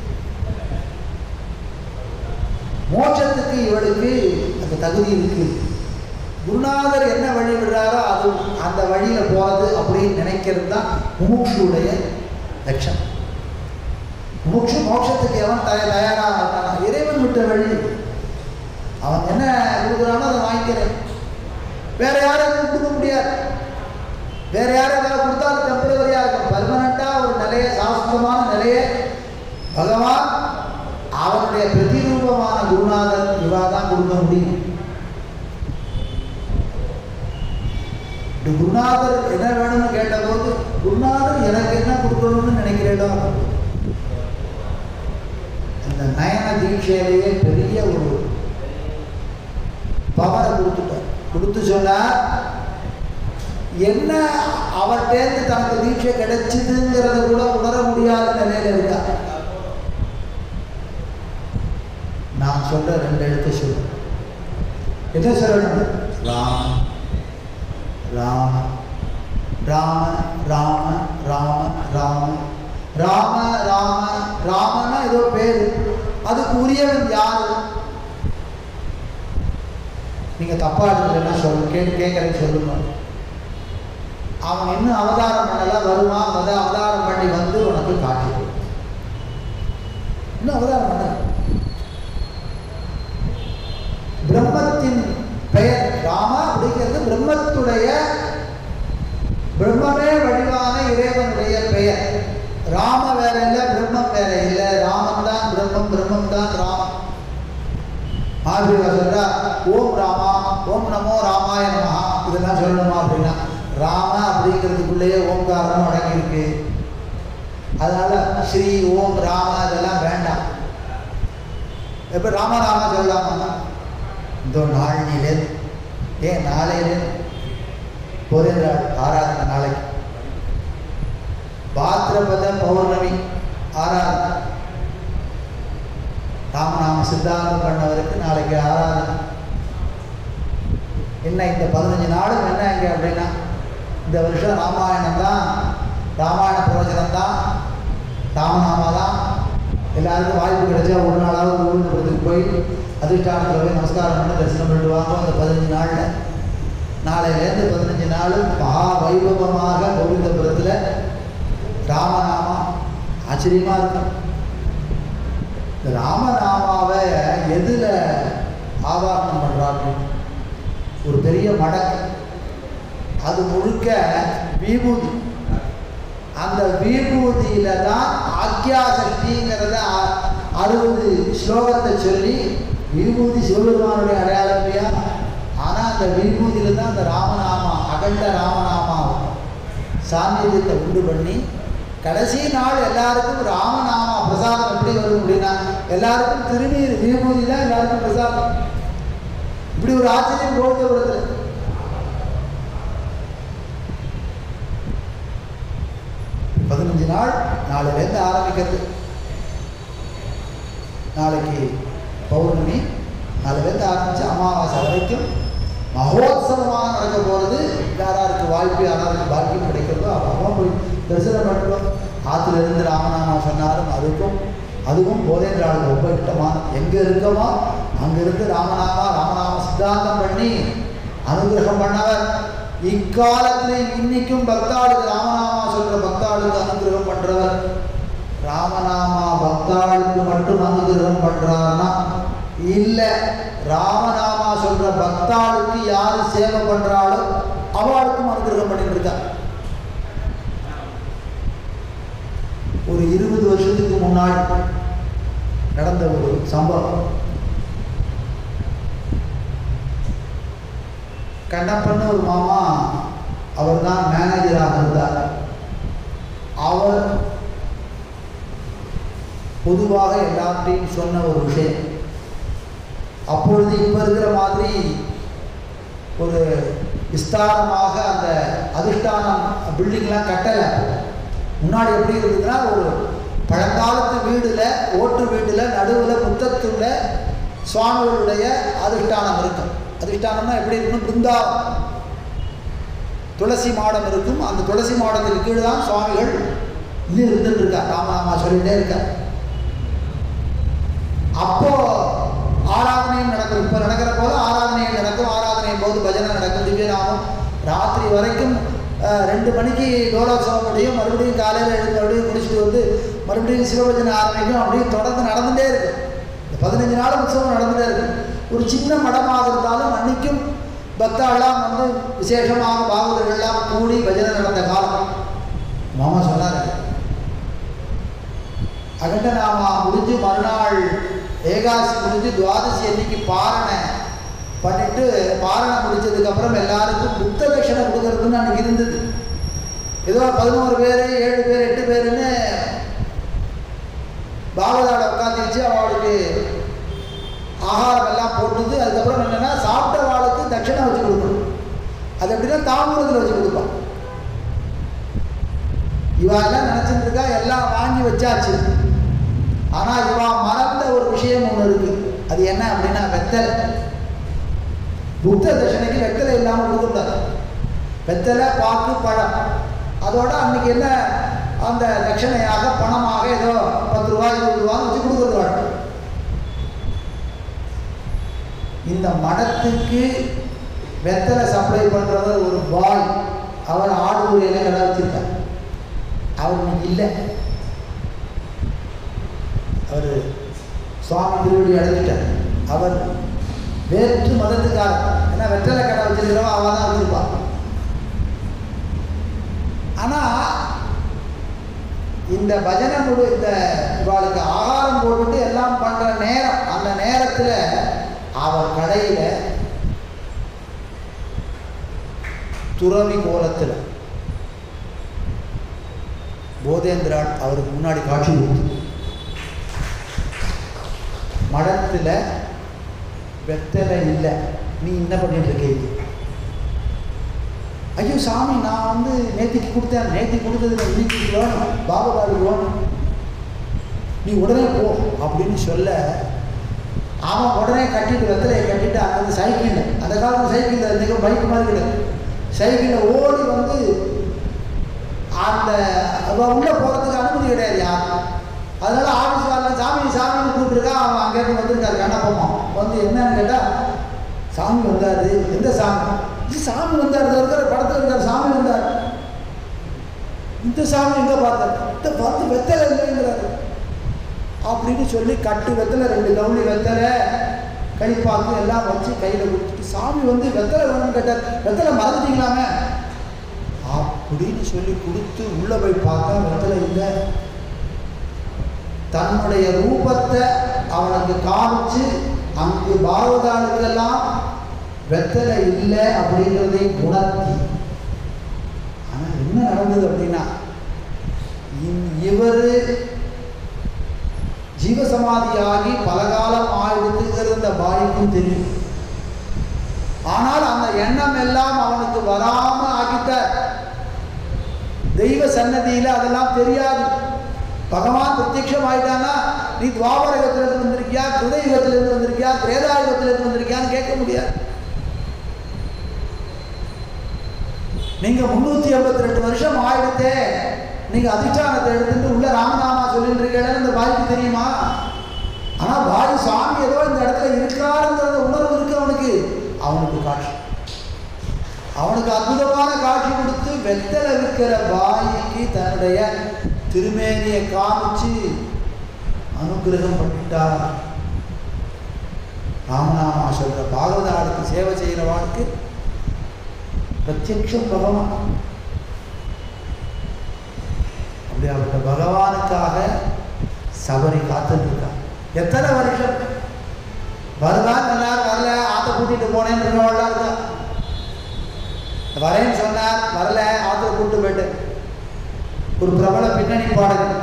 மோட்சத்துக்கு இவளுக்கு அந்த தகுதி இருக்கு குருநாதர் என்ன வழி விடுறாரோ அது அந்த வழியில் போகிறது அப்படின்னு நினைக்கிறது தான் முமுட்சுடைய லட்சம் முமுட்சு மோட்சத்துக்கு எவன் தய தயாராக இருக்கானா இறைவன் விட்ட வழி அவன் என்ன கொடுக்குறானோ அதை வாங்கிக்கிறேன் வேற யாரும் எதுவும் கொடுக்க முடியாது வேற யாரும் ஏதாவது கொடுத்தாலும் டெம்பரவரியா இருக்கும் பர்மனண்டா ஒரு நிலைய சாஸ்திரமான நிலைய பகவான் அவனுடைய பிரதிரூபமான குருநாதன் இவா தான் கொடுக்க முடியும் இப்படி குருநாதர் என்ன வேணும்னு கேட்டபோது குருநாதர் எனக்கு என்ன கொடுக்கணும்னு நினைக்கிறேடோ அந்த நயன தீட்சையிலேயே பெரிய ஒரு பவரை கொடுத்துட்டார் கொடுத்து சொன்னார் என்ன அவர்கிட்டேருந்து தனக்கு தீட்சை கிடைச்சதுங்கிறத கூட உணர முடியாத நிலையில இருக்கா நான் சொல்ற ரெண்டு எழுத்து சொல்லு என்ன சொல்லணும் ராம் ராம ராம ராம ராம ராம ராம ராம ராமனா ஏதோ பேரு அதுக்கு உரியவன் யாரு நீங்க தப்பா எடுத்துட்டா சொல்லு கேட்டு கேட்கறேன்னு சொல்லுங்க அவன் இன்னும் அவதாரம் பண்ணல வருவான் மத அவதாரம் பண்ணி வந்து உனக்கு காட்டி இன்னும் அவதாரம் பண்ண பிரம்மத்தின் பெயர் ராமா அப்படிங்கிறது பிரம்மத்துடைய பிரம்மமே வடிவான இறைவனுடைய பெயர் ராம வேற இல்லை பிரம்மம் வேற இல்லை ராமன் தான் பிரம்மம் பிரம்மம் தான் ராமன் ஆபிரிவா சொல்றா ஓம் ராமா ஓம் நமோ ராமாய நமஹா இதெல்லாம் சொல்லணுமா அப்படின்னா ராம அப்படிங்கிறதுக்குள்ளேயே ஓம்காரம் அடங்கியிருக்கு அதனால ஸ்ரீ ஓம் ராம இதெல்லாம் வேண்டாம் எப்போ ராம ராம சொல்லலாமா இந்த நாளிலே ஏன் நாளையிலே போதேந்திர ஆராதனை நாளைக்கு பாத்திரபத பௌர்ணமி ஆராதனை ராமநாம சித்தாந்தம் பண்ணவருக்கு நாளைக்கு ஆராதனை என்ன இந்த பதினஞ்சு நாளும் என்ன இங்கே அப்படின்னா இந்த வருஷம் ராமாயணம் தான் ராமாயண பிரவச்சனம் தான் ராமநாமா தான் எல்லாருக்கும் வாய்ப்பு கிடைச்சா ஒரு நாளாவது ஊருக்கு போய் அதிர்ஷ்டானத்தில் போய் நமஸ்காரம் பண்ணி தரிசனம் பண்ணிட்டு வாங்க அந்த பதினஞ்சு நாளில் நாளையிலேருந்து பதினஞ்சு நாளும் மகா வைபவமாக கோவிந்தபுரத்தில் ராமநாமா ஆச்சரியமாக இருக்கும் இந்த ராமநாமாவை எதில் ஆவாரணம் பண்ணுறாங்க ஒரு பெரிய மடக்கு அது முழுக்க விபூதி அந்த விபூதியில தான் ஆக்யா சக்திங்கிறத அ- அறுபது ஸ்லோகத்தை சொல்லி விபூதி சிவபெருமானுடைய அடையாளம் இல்லையா ஆனால் அந்த விபூதியில தான் அந்த ராமநாமா அகண்ட ராமநாமா சாநித்தியத்தை உண்டு பண்ணி கடைசி நாள் எல்லாருக்கும் ராமநாமா பிரசாதம் எப்படி வரும் அப்படின்னா எல்லாருக்கும் திருநீர் விபூதி தான் எல்லாருக்கும் பிரசாதம் இப்படி ஒரு ஆச்சரியம் கோவிந்தபுரத்தில் பதினஞ்சு நாள் நாளையிலேருந்து ஆரம்பிக்கிறது நாளைக்கு பௌர்ணமி நாளையிலேருந்து ஆரம்பித்து அமாவாசை வரைக்கும் மகோத்சவமாக நடக்க போகிறது யாராருக்கு வாய்ப்பு யாராருக்கு பாக்கியம் கிடைக்கிறதோ அவங்க போய் தரிசனம் பண்ணணும் ஆற்றுல இருந்து ராமநாமா சொன்னாலும் அதுக்கும் அதுவும் போதேந்திராளுக்கு ரொம்ப இஷ்டமான எங்கே இருக்கமோ அங்கிருந்து ராமநாமா ராமநாம சித்தாந்தம் பண்ணி அனுகிரகம் பண்ணவர் இக்காலத்தில் இன்னைக்கும் பக்தாளுக்கு ராமநாமா சொல்ற பக்தாளுக்கு அனுகிரகம் பண்றவர் ராமநாமா பக்தாளுக்கு மட்டும் அனுகிரகம் பண்றாருன்னா இல்ல ராமநாமா சொல்ற பக்தாளுக்கு யாரு சேவை பண்றாளோ அவளுக்கும் அனுகிரகம் பண்ணிட்டு இருக்கா ஒரு இருபது வருஷத்துக்கு முன்னாடி நடந்த ஒரு சம்பவம் கண்ணப்பன்னு ஒரு மாமா அவர் தான் மேனேஜராக இருந்தார் அவர் பொதுவாக எல்லார்ட்டையும் சொன்ன ஒரு விஷயம் அப்பொழுது இப்போ இருக்கிற மாதிரி ஒரு விஸ்தாரமாக அந்த அதிஷ்டானம் பில்டிங்லாம் கட்டலை முன்னாடி எப்படி இருந்ததுன்னா ஒரு பழங்காலத்து வீடுல ஓட்டு வீட்டில் நடுவில் முத்தத்துள்ள சுவாமிகளுடைய அதிஷ்டானம் இருக்கும் அதிஷ்டானம்னா எப்படி இருக்கணும் பிருந்தாவனம் துளசி மாடம் இருக்கும் அந்த துளசி மாடத்துக்கு கீழே தான் சுவாமிகள் இது இருந்துட்டு இருக்கா ராமநாமா சொல்லிட்டே இருக்கா அப்போ ஆராதனையும் நடக்கும் இப்போ நடக்கிற போது ஆராதனையும் நடக்கும் ஆராதனையும் போது பஜனை நடக்கும் திவ்யநாமம் ராத்திரி வரைக்கும் அஹ், ரெண்டு மணிக்கு டோலோத்சவம் முடியும் மறுபடியும் காலையில் எழுந்து மறுபடியும் குடிச்சிட்டு வந்து மறுபடியும் சிவபஜனை ஆரம்பிக்கும் அப்படியே தொடர்ந்து நடந்துகிட்டே இருக்கு இந்த பதினஞ்சு நாள் உற்சவம் நடந்துகிட்டே இருக்கு ஒரு சின்ன மடமாக இருந்தாலும் அன்னைக்கும் பக்தாலாம் வந்து விசேஷமாக பாகவதர்கள்லாம் கூடி பஜனை நடந்த காலம் மாமா சொன்னார் அகண்டநாமா முடிஞ்சு மறுநாள் ஏகாதசி முடிஞ்சு துவாதசி அன்னைக்கு பாரணை பண்ணிட்டு பாரணை முடிச்சதுக்கப்புறம் எல்லாருக்கும் புத்த தட்சணை கொடுக்கறதுன்னு அன்னைக்கு இருந்தது ஏதோ பதினோரு பேர் ஏழு பேர் எட்டு பேருன்னு பாகவதாட உட்காந்து வச்சு அவளுக்கு ஆகாரம் எல்லாம் போட்டுது அதுக்கப்புறம் என்னென்னா சாப்பிட்ட வாளுக்கு தட்சிணை வச்சு கொடுக்கணும் அது எப்படின்னா தாம்பூலத்தில் வச்சு கொடுப்பான் இவா எல்லாம் நினச்சிட்டு இருக்கா எல்லாம் வாங்கி வச்சாச்சு ஆனால் இவா மறந்த ஒரு விஷயம் ஒன்று இருக்கு அது என்ன அப்படின்னா வெத்தலை புத்த தட்சணைக்கு வெத்தலை இல்லாமல் கொடுக்கக்கூடாது வெத்தலை பாக்கு பழம் அதோட அன்னைக்கு என்ன அந்த தட்சணையாக பணமாக ஏதோ பத்து ரூபா இருபது ரூபான்னு வச்சு கொடுக்குறது வழக்கம் இந்த மடத்துக்கு வெத்தலை சப்ளை பண்ணுறவர் ஒரு பாய் அவர் ஆடுதுறையில் கடை வச்சிருக்கார் அவர் இன்னைக்கு இல்லை அவர் சுவாமி திருவடி அடைஞ்சிட்டார் அவர் வேற்று மதத்துக்காரர் ஏன்னா வெற்றலை கடை வச்சிருக்கிறவன் அவன் தான் வச்சிருப்பான் ஆனால் இந்த பஜனை முழு இந்த இவாளுக்கு ஆகாரம் போட்டுட்டு எல்லாம் பண்ணுற நேரம் அந்த நேரத்தில் அவர் கடையில் துறவி கோலத்தில் போதேந்திரான் அவருக்கு முன்னாடி காட்சி கொடுத்து மடத்தில் வெத்தலை இல்லை நீ என்ன பண்ணிட்டு இருக்கீங்க ஐயோ சாமி நான் வந்து நேத்திக்கு கொடுத்தேன் நேத்திக்கு கொடுத்தது இன்னைக்கு வேணும் பாபகாவுக்கு வேணும் நீ உடனே போ அப்படின்னு சொல்ல அவன் உடனே கட்டிட்டு வெத்தலையை கட்டிட்டு அந்த சைக்கிளில் அந்த காலத்து சைக்கிளில் இன்றைக்கும் பைக் மாதிரி கிடையாது சைக்கிளில் ஓடி வந்து அந்த அவன் உள்ளே போகிறதுக்கு அனுமதி கிடையாது யார் அதனால ஆஃபீஸ் வரல சாமி சாமின்னு கூப்பிட்டுருக்கா அவன் அங்கேருந்து வந்திருக்காரு கண்ணப்பம்மா வந்து என்னன்னு கேட்டால் சாமி வந்தார் எந்த சாமி இது சாமி வந்தார் இதோ இருக்கிற படத்தில் இருக்கார் சாமி வந்தார் இந்த சாமி எங்கே பார்த்தார் இந்த பார்த்து வெத்தலை இல்லைங்கிறாரு அப்படின்னு சொல்லி கட்டு வெத்தலை ரெண்டு கவுளி வெத்தலை கைப்பாக்கு எல்லாம் வச்சு கையில் கொடுத்துட்டு சாமி வந்து வெத்தலை வேணும்னு கேட்டார் வெத்தலை மறந்துட்டீங்களாமே அப்படின்னு சொல்லி கொடுத்து உள்ள போய் பார்த்தா வெத்தலை இல்லை தன்னுடைய ரூபத்தை அவனுக்கு காமிச்சு அங்கு பாகவதாளுக்கெல்லாம் வெத்தலை இல்லை அப்படிங்கிறதை உணர்த்தி ஆனால் என்ன நடந்தது அப்படின்னா இவர் ஜீவசமாதியாகி பல காலம் ஆயிடுத்துங்கிறது அந்த பாய்க்கும் தெரியும் ஆனால் அந்த எண்ணம் எல்லாம் அவனுக்கு வராம ஆகிட்டார் தெய்வ சன்னதியில அதெல்லாம் தெரியாது பகவான் பிரத்யட்சம் ஆயிட்டானா நீ துவாபரகத்திலிருந்து வந்திருக்கியா கிருதயுகத்திலிருந்து வந்திருக்கியா திரேதாயுகத்திலிருந்து வந்திருக்கியான்னு கேட்க முடியாது நீங்க முன்னூத்தி ஐம்பத்தி ரெண்டு வருஷம் ஆயிடுத்தே நீங்க அதிஷ்டானத்தை எடுத்துட்டு உள்ள ராமநாமா சொல்லிட்டு இருக்கேன்னு இந்த வாய்க்கு தெரியுமா ஆனா வாய் சாமி ஏதோ இந்த இடத்துல இருக்காருங்கிற உணர்வு இருக்கு அவனுக்கு அவனுக்கு காட்சி அவனுக்கு அற்புதமான காட்சி கொடுத்து வெத்தலை இருக்கிற வாய்க்கு தன்னுடைய திருமேனியை காமிச்சு அனுகிரகம் பண்ணிட்டார் ராமநாமா சொல்ற பாகவதாளுக்கு சேவை செய்கிறவாளுக்கு பிரத்யக்ஷம் பகவான் அப்படியாப்பட்ட பகவானுக்காக சபரி காத்துட்டு இருக்கான் எத்தனை வருஷம் வருதான் சொன்னார் வரல ஆத்த கூட்டிட்டு போனேன்னு இருக்கவள்லாம் இருக்கா வரேன்னு சொன்னார் வரல ஆத்துல கூட்டு போயிட்டு ஒரு பிரபல பின்னணி பாடகர்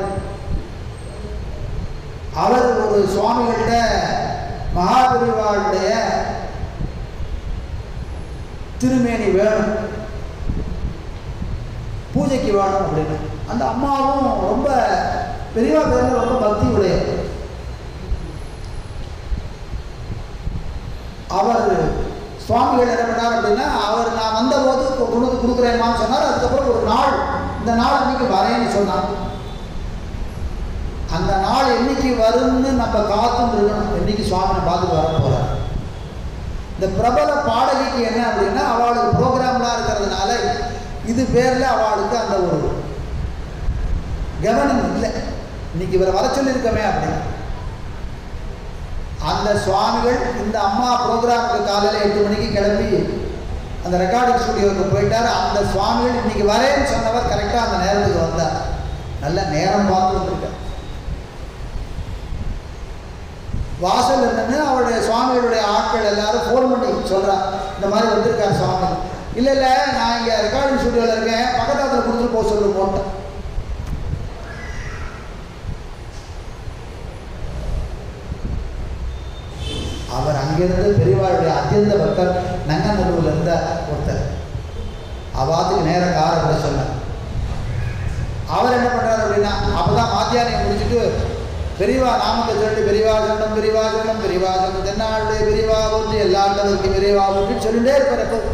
அவர் ஒரு சுவாமிகள்கிட்ட மகாபெரிவாளுடைய திருமேனி வேணும் பூஜைக்கு வேணும் அப்படின்னு அந்த அம்மாவும் ரொம்ப பெரியவா பேர்ல ரொம்ப பக்தி உடையவர் அவர் சுவாமிகள் என்ன பண்ணார் அப்படின்னா அவர் நான் வந்தபோது கொண்டு வந்து கொடுக்குறேம்மான்னு சொன்னார் அதுக்கப்புறம் ஒரு நாள் இந்த நாள் அன்னைக்கு வரேன்னு சொன்னார் அந்த நாள் என்னைக்கு வரும்னு நம்ம காத்தும் இருக்கணும் என்னைக்கு சுவாமியை பார்த்துட்டு வர போறார் இந்த பிரபல பாடகிக்கு என்ன அப்படின்னா அவளுக்கு ப்ரோக்ராம்லாம் இருக்கிறதுனால இது பேர்ல அவளுக்கு அந்த ஒரு கவனம் இல்லை இன்னைக்கு இவரை வர சொல்லியிருக்கமே அப்படின்னு அந்த சுவாமிகள் இந்த அம்மா ப்ரோக்ராமுக்கு காலையில் எட்டு மணிக்கு கிளம்பி அந்த ரெக்கார்டிங் ஸ்டுடியோவுக்கு போயிட்டார் அந்த சுவாமிகள் இன்னைக்கு வரேன்னு சொன்னவர் கரெக்டாக அந்த நேரத்துக்கு வந்தார் நல்ல நேரம் பார்த்து வந்திருக்கார் வாசல் என்னன்னு அவருடைய சுவாமிகளுடைய ஆட்கள் எல்லாரும் ஃபோன் பண்ணி சொல்றா இந்த மாதிரி வந்திருக்கார் சுவாமி இல்லை இல்லை நான் இங்கே ரெக்கார்டிங் ஸ்டுடியோவில் இருக்கேன் பக்கத்தாத்தில் கொடுத்துட்டு போக சொல்லு போட்டேன் அவர் அங்கிருந்து பெரியவாளுடைய அத்தியந்த பக்தர் நங்கநல்லூர்ல இருந்த ஒருத்தர் அவாத்துக்கு நேரம் காரை விட சொன்னார் அவர் என்ன பண்றாரு அப்படின்னா அப்பதான் மாத்தியானியை முடிச்சுட்டு பெரியவா நாமத்தை சொல்லிட்டு பெரியவா சண்டம் பெரியவா சண்டம் பெரியவா சண்டம் தென்னாளுடைய பெரியவா போன்று எல்லா ஆண்டவருக்கு பெரியவா போன்று சொல்லிட்டே இருப்பார் எப்போ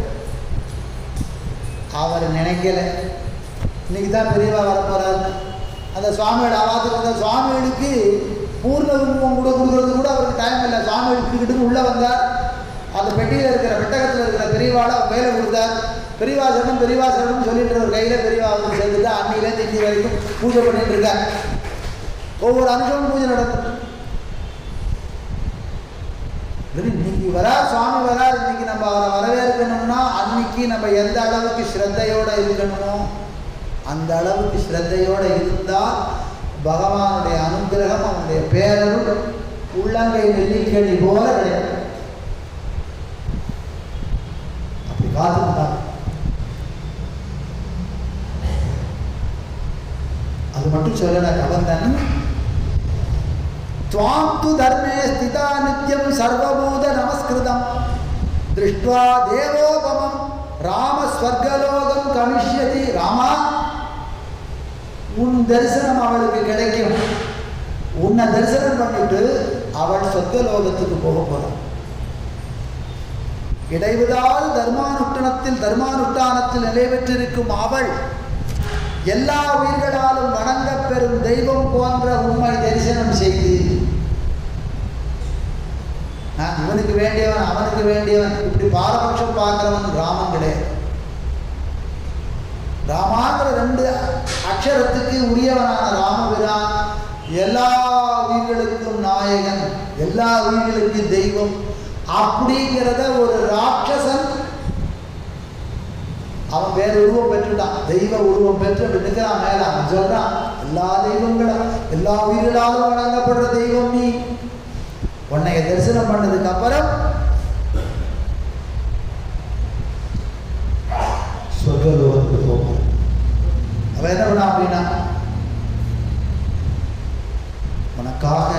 அவர் நினைக்கல இன்னைக்கு தான் பெரியவா வர போறாருன்னு அந்த சுவாமியோட அவாத்துக்கு வந்த சுவாமிகளுக்கு பூர்ண குங்குமம் கூட கொடுக்கறது கூட அவருக்கு டைம் இல்லை சுவாமிகள் கிட்ட உள்ளே வந்தார் அந்த பெட்டியில் இருக்கிற பெட்டகத்தில் இருக்கிற பெரியவாளை அவர் கையில் கொடுத்தார் பெரியவா சரணம் பெரியவா சரணம் சொல்லிட்டு ஒரு கையில் பெரியவா வந்து சேர்ந்துட்டு அன்னிலேருந்து இன்னி வரைக்கும் பூஜை பண்ணிட்டு இருக்கார் ஒவ்வொரு அம்சமும் பூஜை நடக்கும் சரி, இன்னைக்கு வரா சுவாமி வரா இன்னைக்கு நம்ம அவரை வரவேற்கணும்னா அன்னைக்கு நம்ம எந்த அளவுக்கு ஸ்ரத்தையோட இருக்கணுமோ அந்த அளவுக்கு ஸ்ரத்தையோட இருந்தால் பகவானுடைய அனுகிரகம் அவனுடைய பேரருள் உள்ளங்கை நெல்லிக்கனி போல கிடைக்கும் அப்படி காத்துக்கிட்டான் அது மட்டும் சொல்லல கவர்ந்தன் துவாம் து தர்மே ஸ்திதா நித்யம் சர்வபூத நமஸ்கிருதம் திருஷ்டுவா தேவோபமம் ராம ஸ்வர்கலோகம் கமிஷ்யதி ராமா உன் தரிசனம் அவளுக்கு கிடைக்கும் உன்னை தரிசனம் பண்ணிட்டு அவள் சொர்க்கலோகத்துக்கு போக போறான் இடைவிடாது தர்மானுஷ்டனத்தில் தர்மானுஷ்டானத்தில் நிலை பெற்றிருக்கும் அவள் எல்லா உயிர்களாலும் வணங்கப் பெறும் தெய்வம் போன்ற உண்மை தரிசனம் செய்து நான் இவனுக்கு வேண்டியவன் அவனுக்கு வேண்டியவன் இப்படி பாரபட்சம் பார்க்கிறவன் ராமன் கிடையாது ராமாங்கிற ரெண்டு அக்ஷரத்துக்கு உரியவனான ராமபிரான் எல்லா உயிர்களுக்கும் நாயகன் எல்லா உயிர்களுக்கும் தெய்வம் அப்படிங்கிறத ஒரு ராட்சசன் அவன் வேற உருவம் பெற்றுட்டான் தெய்வ உருவம் பெற்று அப்படி நிற்கிறான் மேல அவன் சொல்றான் எல்லா தெய்வங்களும் எல்லா உயிர்களாலும் வணங்கப்படுற தெய்வம் நீ உன்னைய தரிசனம் பண்ணதுக்கு அப்புறம் சொர்க்கலோகத்துக்கு போகும் அவன் என்ன பண்ணான் அப்படின்னா உனக்காக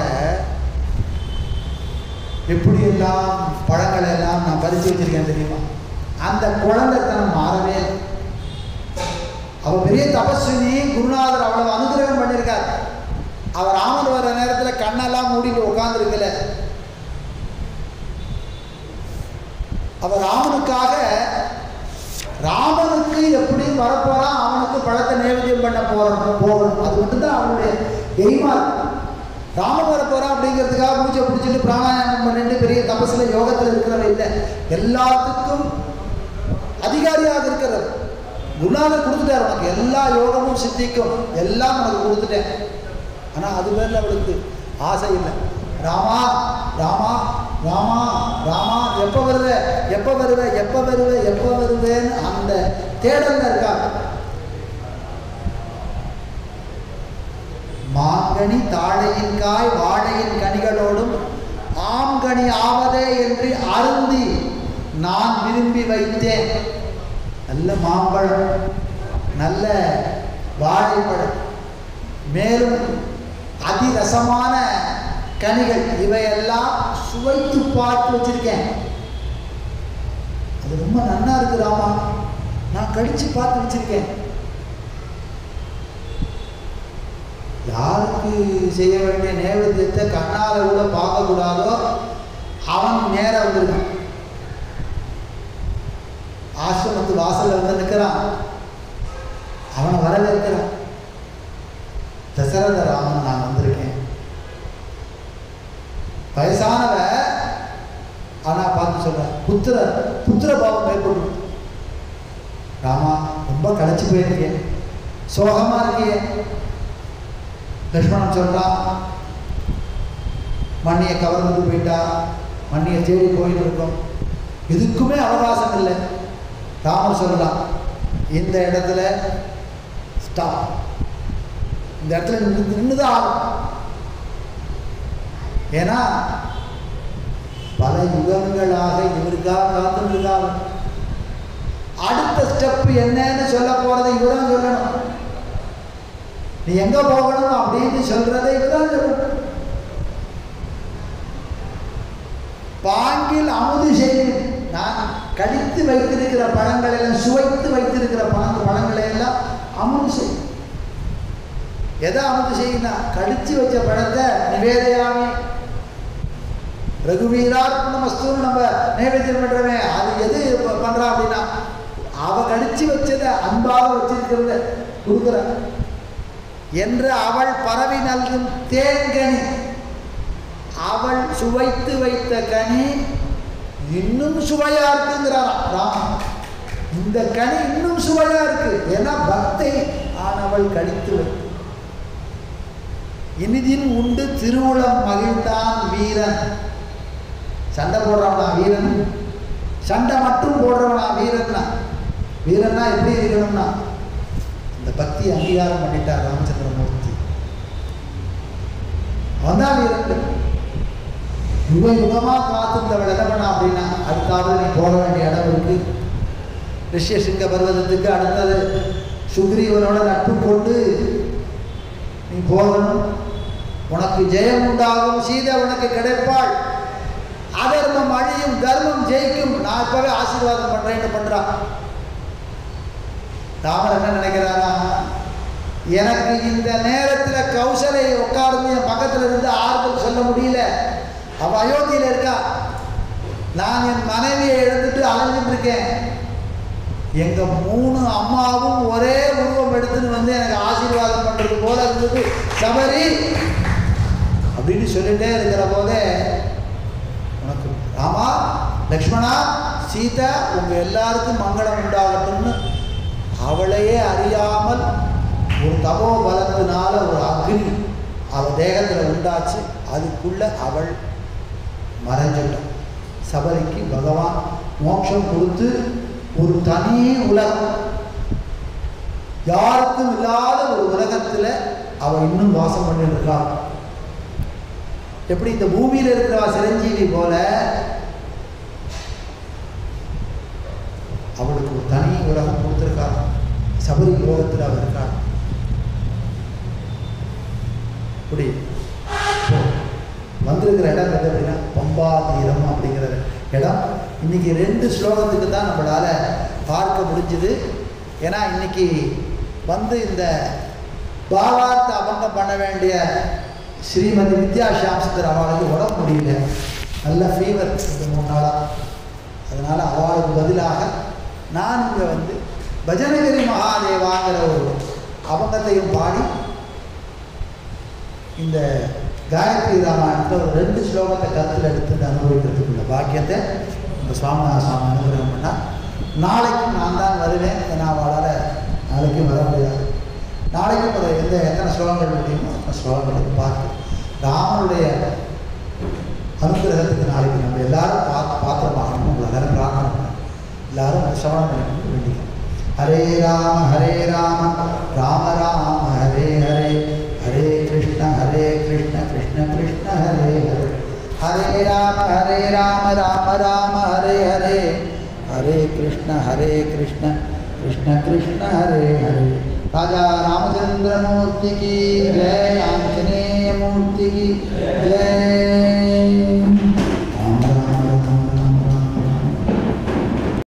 எப்படியெல்லாம் பழங்களை எல்லாம் நான் பறிச்சு வச்சிருக்கேன் தெரியுமா அந்த குழந்தைத்தனம் மாறவே இல்லை. அவ பெரிய தபஸ்வினி குருநாதர் அவ்வளவு அனுகிரகம் பண்ணியிருக்கார் அவர் ராமன் வர்ற நேரத்தில் கண்ணெல்லாம் மூடிட்டு உட்காந்துருக்கல அவர் ராமனுக்காக ராமனுக்கு எப்படி வரப்போறான் அவனுக்கு பழத்தை நைவேத்தியம் பண்ண போறோம் போகணும் அது மட்டும்தான் அவனுடைய எய்மா இருக்கு ராமன் வரப்போறான் அப்படிங்கிறதுக்காக மூச்சை பிடிச்சிட்டு பிராணாயாமம் பண்ணிட்டு பெரிய தபசுல யோகத்தில் இருக்கிறவன் இல்லை எல்லாத்துக்கும் அதிகாரியாக இருக்கிறவர் குருநாதர் கொடுத்துட்டார் உனக்கு எல்லா யோகமும் சித்திக்கும் எல்லாம் உனக்கு கொடுத்துட்டேன் ஆனால் அது பேரில் அவளுக்கு ஆசை இல்லை ராமா ராமா ராமா ராமா எப்போ வருவ எப்போ வருவ எப்போ வருவ எப்போ வருவேன்னு அந்த தேடல்ல இருக்காங்க மாங்கனி தாழையின் காய் வாழையின் கனிகளோடும் ஆம்கனி ஆவதே என்று அருந்தி நான் விரும்பி வைத்தேன் நல்ல மாம்பழம் நல்ல வாழைப்பழம் மேலும் அதிரசமான கனிகள் இவையெல்லாம் சுவைத்து பார்த்து வச்சிருக்கேன் அது ரொம்ப நன்னா இருக்கு ராமா நான் கடிச்சு பார்த்து வச்சிருக்கேன் யாருக்கு செய்ய வேண்டிய நேவேத்தியத்தை கண்ணால கூட பார்க்கக்கூடாதோ அவன் நேரா வந்திருக்கான் ஆசிரமத்து வாசல்ல வந்து நிற்கிறான் அவனை வரவேற்கிறான் தசரத ராமன் நான் வந்திருக்கேன் வயசானவ ஆனா பார்த்து சொல்ற புத்திர புத்திர பாவம் ஏற்பட்டு ராமா ரொம்ப களைச்சு போயிருக்கேன் சோகமா இருக்கியே லக்ஷ்மணன் சொல்றான் மண்ணியை கவர்ந்துட்டு போயிட்டா மண்ணியை தேடி போயிட்டு இருக்கோம் எதுக்குமே அவகாசம் இல்லை ராமர் சொல்லலாம் இந்த இடத்துல ஸ்டாப் இந்த இடத்துல நின்று நின்றுதான் ஆகும் ஏன்னா பல யுகங்களாக இவருக்காக காத்துருக்காங்க அடுத்த ஸ்டெப் என்னன்னு சொல்ல போறதை இவதான் சொல்லணும் நீ எங்க போகணும் அப்படின்னு சொல்றதை இவதான் சொல்லணும் பாங்கில் அமுது செய்யும் நான் கடித்து வைத்திருக்கிற பழங்களை எல்லாம் சுவைத்து வைத்திருக்கிற பழங்க பழங்களை எல்லாம் அமுது செய்யும் எதை அமுது செய்யும்னா கடிச்சு வச்ச பழத்தை நிவேதையாமி ரகுவீரார்ப்பண வஸ்துன்னு நம்ம நைவேத்தியம் பண்றோமே அது எது ப- பண்றா அப்படின்னா அவ கடிச்சு வச்சதை அன்பாக வச்சிருக்கிறத கொடுக்குற என்று அவள் பரவி நல்கும் தேன்கனி அவள் சுவைத்து வைத்த கனி இன்னும் சுவையா இருக்குங்கிறாராம் ராமன் இந்த கனி இன்னும் சுவையா இருக்கு ஏன்னா பக்தை ஆனவள் கடித்து வைத்து இனிதின் உண்டு திருவுளம் மகிழ்ந்தான் வீரன் சண்டை போடுறவனா வீரன் சண்டை மட்டும் போடுறவனா வீரன்னா வீரன்னா எப்படி இருக்கணும்னா இந்த பக்தி அங்கீகாரம் பண்ணிட்டார் ராமச்சந்திரமூர்த்தி அவன் தான் வீரன் யுக யுகமா காத்திருந்தவள் என்ன பண்ணா அப்படின்னா அடுத்தாவது நீ போக வேண்டிய இடம் இருக்கு ரிஷ்யசிங்க பர்வதத்துக்கு அடுத்தது சுக்ரீவனோட நட்பு கொண்டு நீ போகணும் உனக்கு ஜெயம் உண்டாகும் சீதை உனக்கு கிடைப்பாள் அதர்மம் அழியும் தர்மம் ஜெயிக்கும் நான் இப்பவே ஆசீர்வாதம் பண்றேன்னு பண்றா ராமர் என்ன நினைக்கிறாரா எனக்கு இந்த நேரத்துல கௌசலை உட்கார்ந்து என் பக்கத்துல இருந்து ஆறுதல் சொல்ல முடியல அவ அயோத்தியில இருக்கா நான் என் மனைவியை எழுந்துட்டு அலைஞ்சிட்டு இருக்கேன் எங்க மூணு அம்மாவும் ஒரே உருவம் எடுத்துன்னு வந்து எனக்கு ஆசீர்வாதம் பண்றது போல இருந்தது சபரி அப்படின்னு சொல்லிட்டே இருக்கிற போதே உனக்கு ராமா லக்ஷ்மணா சீதா உங்க எல்லாருக்கும் மங்களம் உண்டாகட்டும்னு அவளையே அறியாமல் ஒரு தபோ பலத்தினால ஒரு அக்னி அவள் தேகத்தில் உண்டாச்சு அதுக்குள்ள அவள் மறைஞ்சிட்டான் சபரிக்கு பகவான் மோட்சம் கொடுத்து ஒரு தனி உலகம் யாருக்கும் இல்லாத ஒரு உலகத்துல அவ இன்னும் வாசம் பண்ணிட்டு இருக்கா எப்படி இந்த பூமியில இருக்கிற சிரஞ்சீவி போல அவளுக்கு ஒரு தனி உலகம் கொடுத்திருக்கா சபரி யோகத்தில் அவள் இருக்கா இப்படி இப்போ வந்திருக்கிற இடம் எது அப்படின்னா பம்பா தீரம் அப்படிங்கிற இடம் இன்னைக்கு ரெண்டு ஸ்லோகத்துக்கு தான் நம்மளால பார்க்க முடிஞ்சுது ஏன்னா இன்னைக்கு வந்து இந்த பாவார்த்தை அபங்கம் பண்ண வேண்டிய ஸ்ரீமதி வித்யா ஷாம்சுந்தர் அவளுக்கு உடம்பு முடியல நல்ல ஃபீவர் இந்த மூணு நாளாக அதனால் அவளுக்கு பதிலாக நான் இங்கே வந்து பஜனகிரி மகாதேவாங்கிற ஒரு அபங்கத்தையும் பாடி இந்த காயத்ரி ராமாயணத்தில் ஒரு ரெண்டு ஸ்லோகத்தை கருத்தில் எடுத்து அனுபவிக்கிறதுக்குள்ள பாக்கியத்தை இந்த சுவாமிநாத சுவாமி அனுகிரகம் பண்ணால் நாளைக்கும் நான் தான் வருவேன் ஏன்னா அவளால் நாளைக்கும் வர முடியாது நாளைக்கும் ஒரு எந்த எத்தனை ஸ்லோகங்கள் முடியுமோ அத்தனை ஸ்லோகங்களுக்கு பார்த்து ராமனுடைய அனுகிரகத்துக்கு நாளைக்கு நம்ம எல்லாரும் பார்த்து பாத்திரமாகணும் உங்களை எல்லாரும் பிரார்த்தனை பண்ணணும் எல்லாரும் சிரவணம் பண்ணிக்கணும் வேண்டிக்கணும் ஹரே ராம ஹரே ராம ராம ராம ஹரே ஹரே ஹரே கிருஷ்ண ஹரே கிருஷ்ண கிருஷ்ண கிருஷ்ண ஹரே ஹரே ஹரே ராம ஹரே ராம ராம ராம ஹரே ஹரே ஹரே கிருஷ்ண ஹரே கிருஷ்ண கிருஷ்ண கிருஷ்ண ஹரே ஹரே राजा रामचंद्र मूर्ति की जय आंजनेय मूर्ति की जय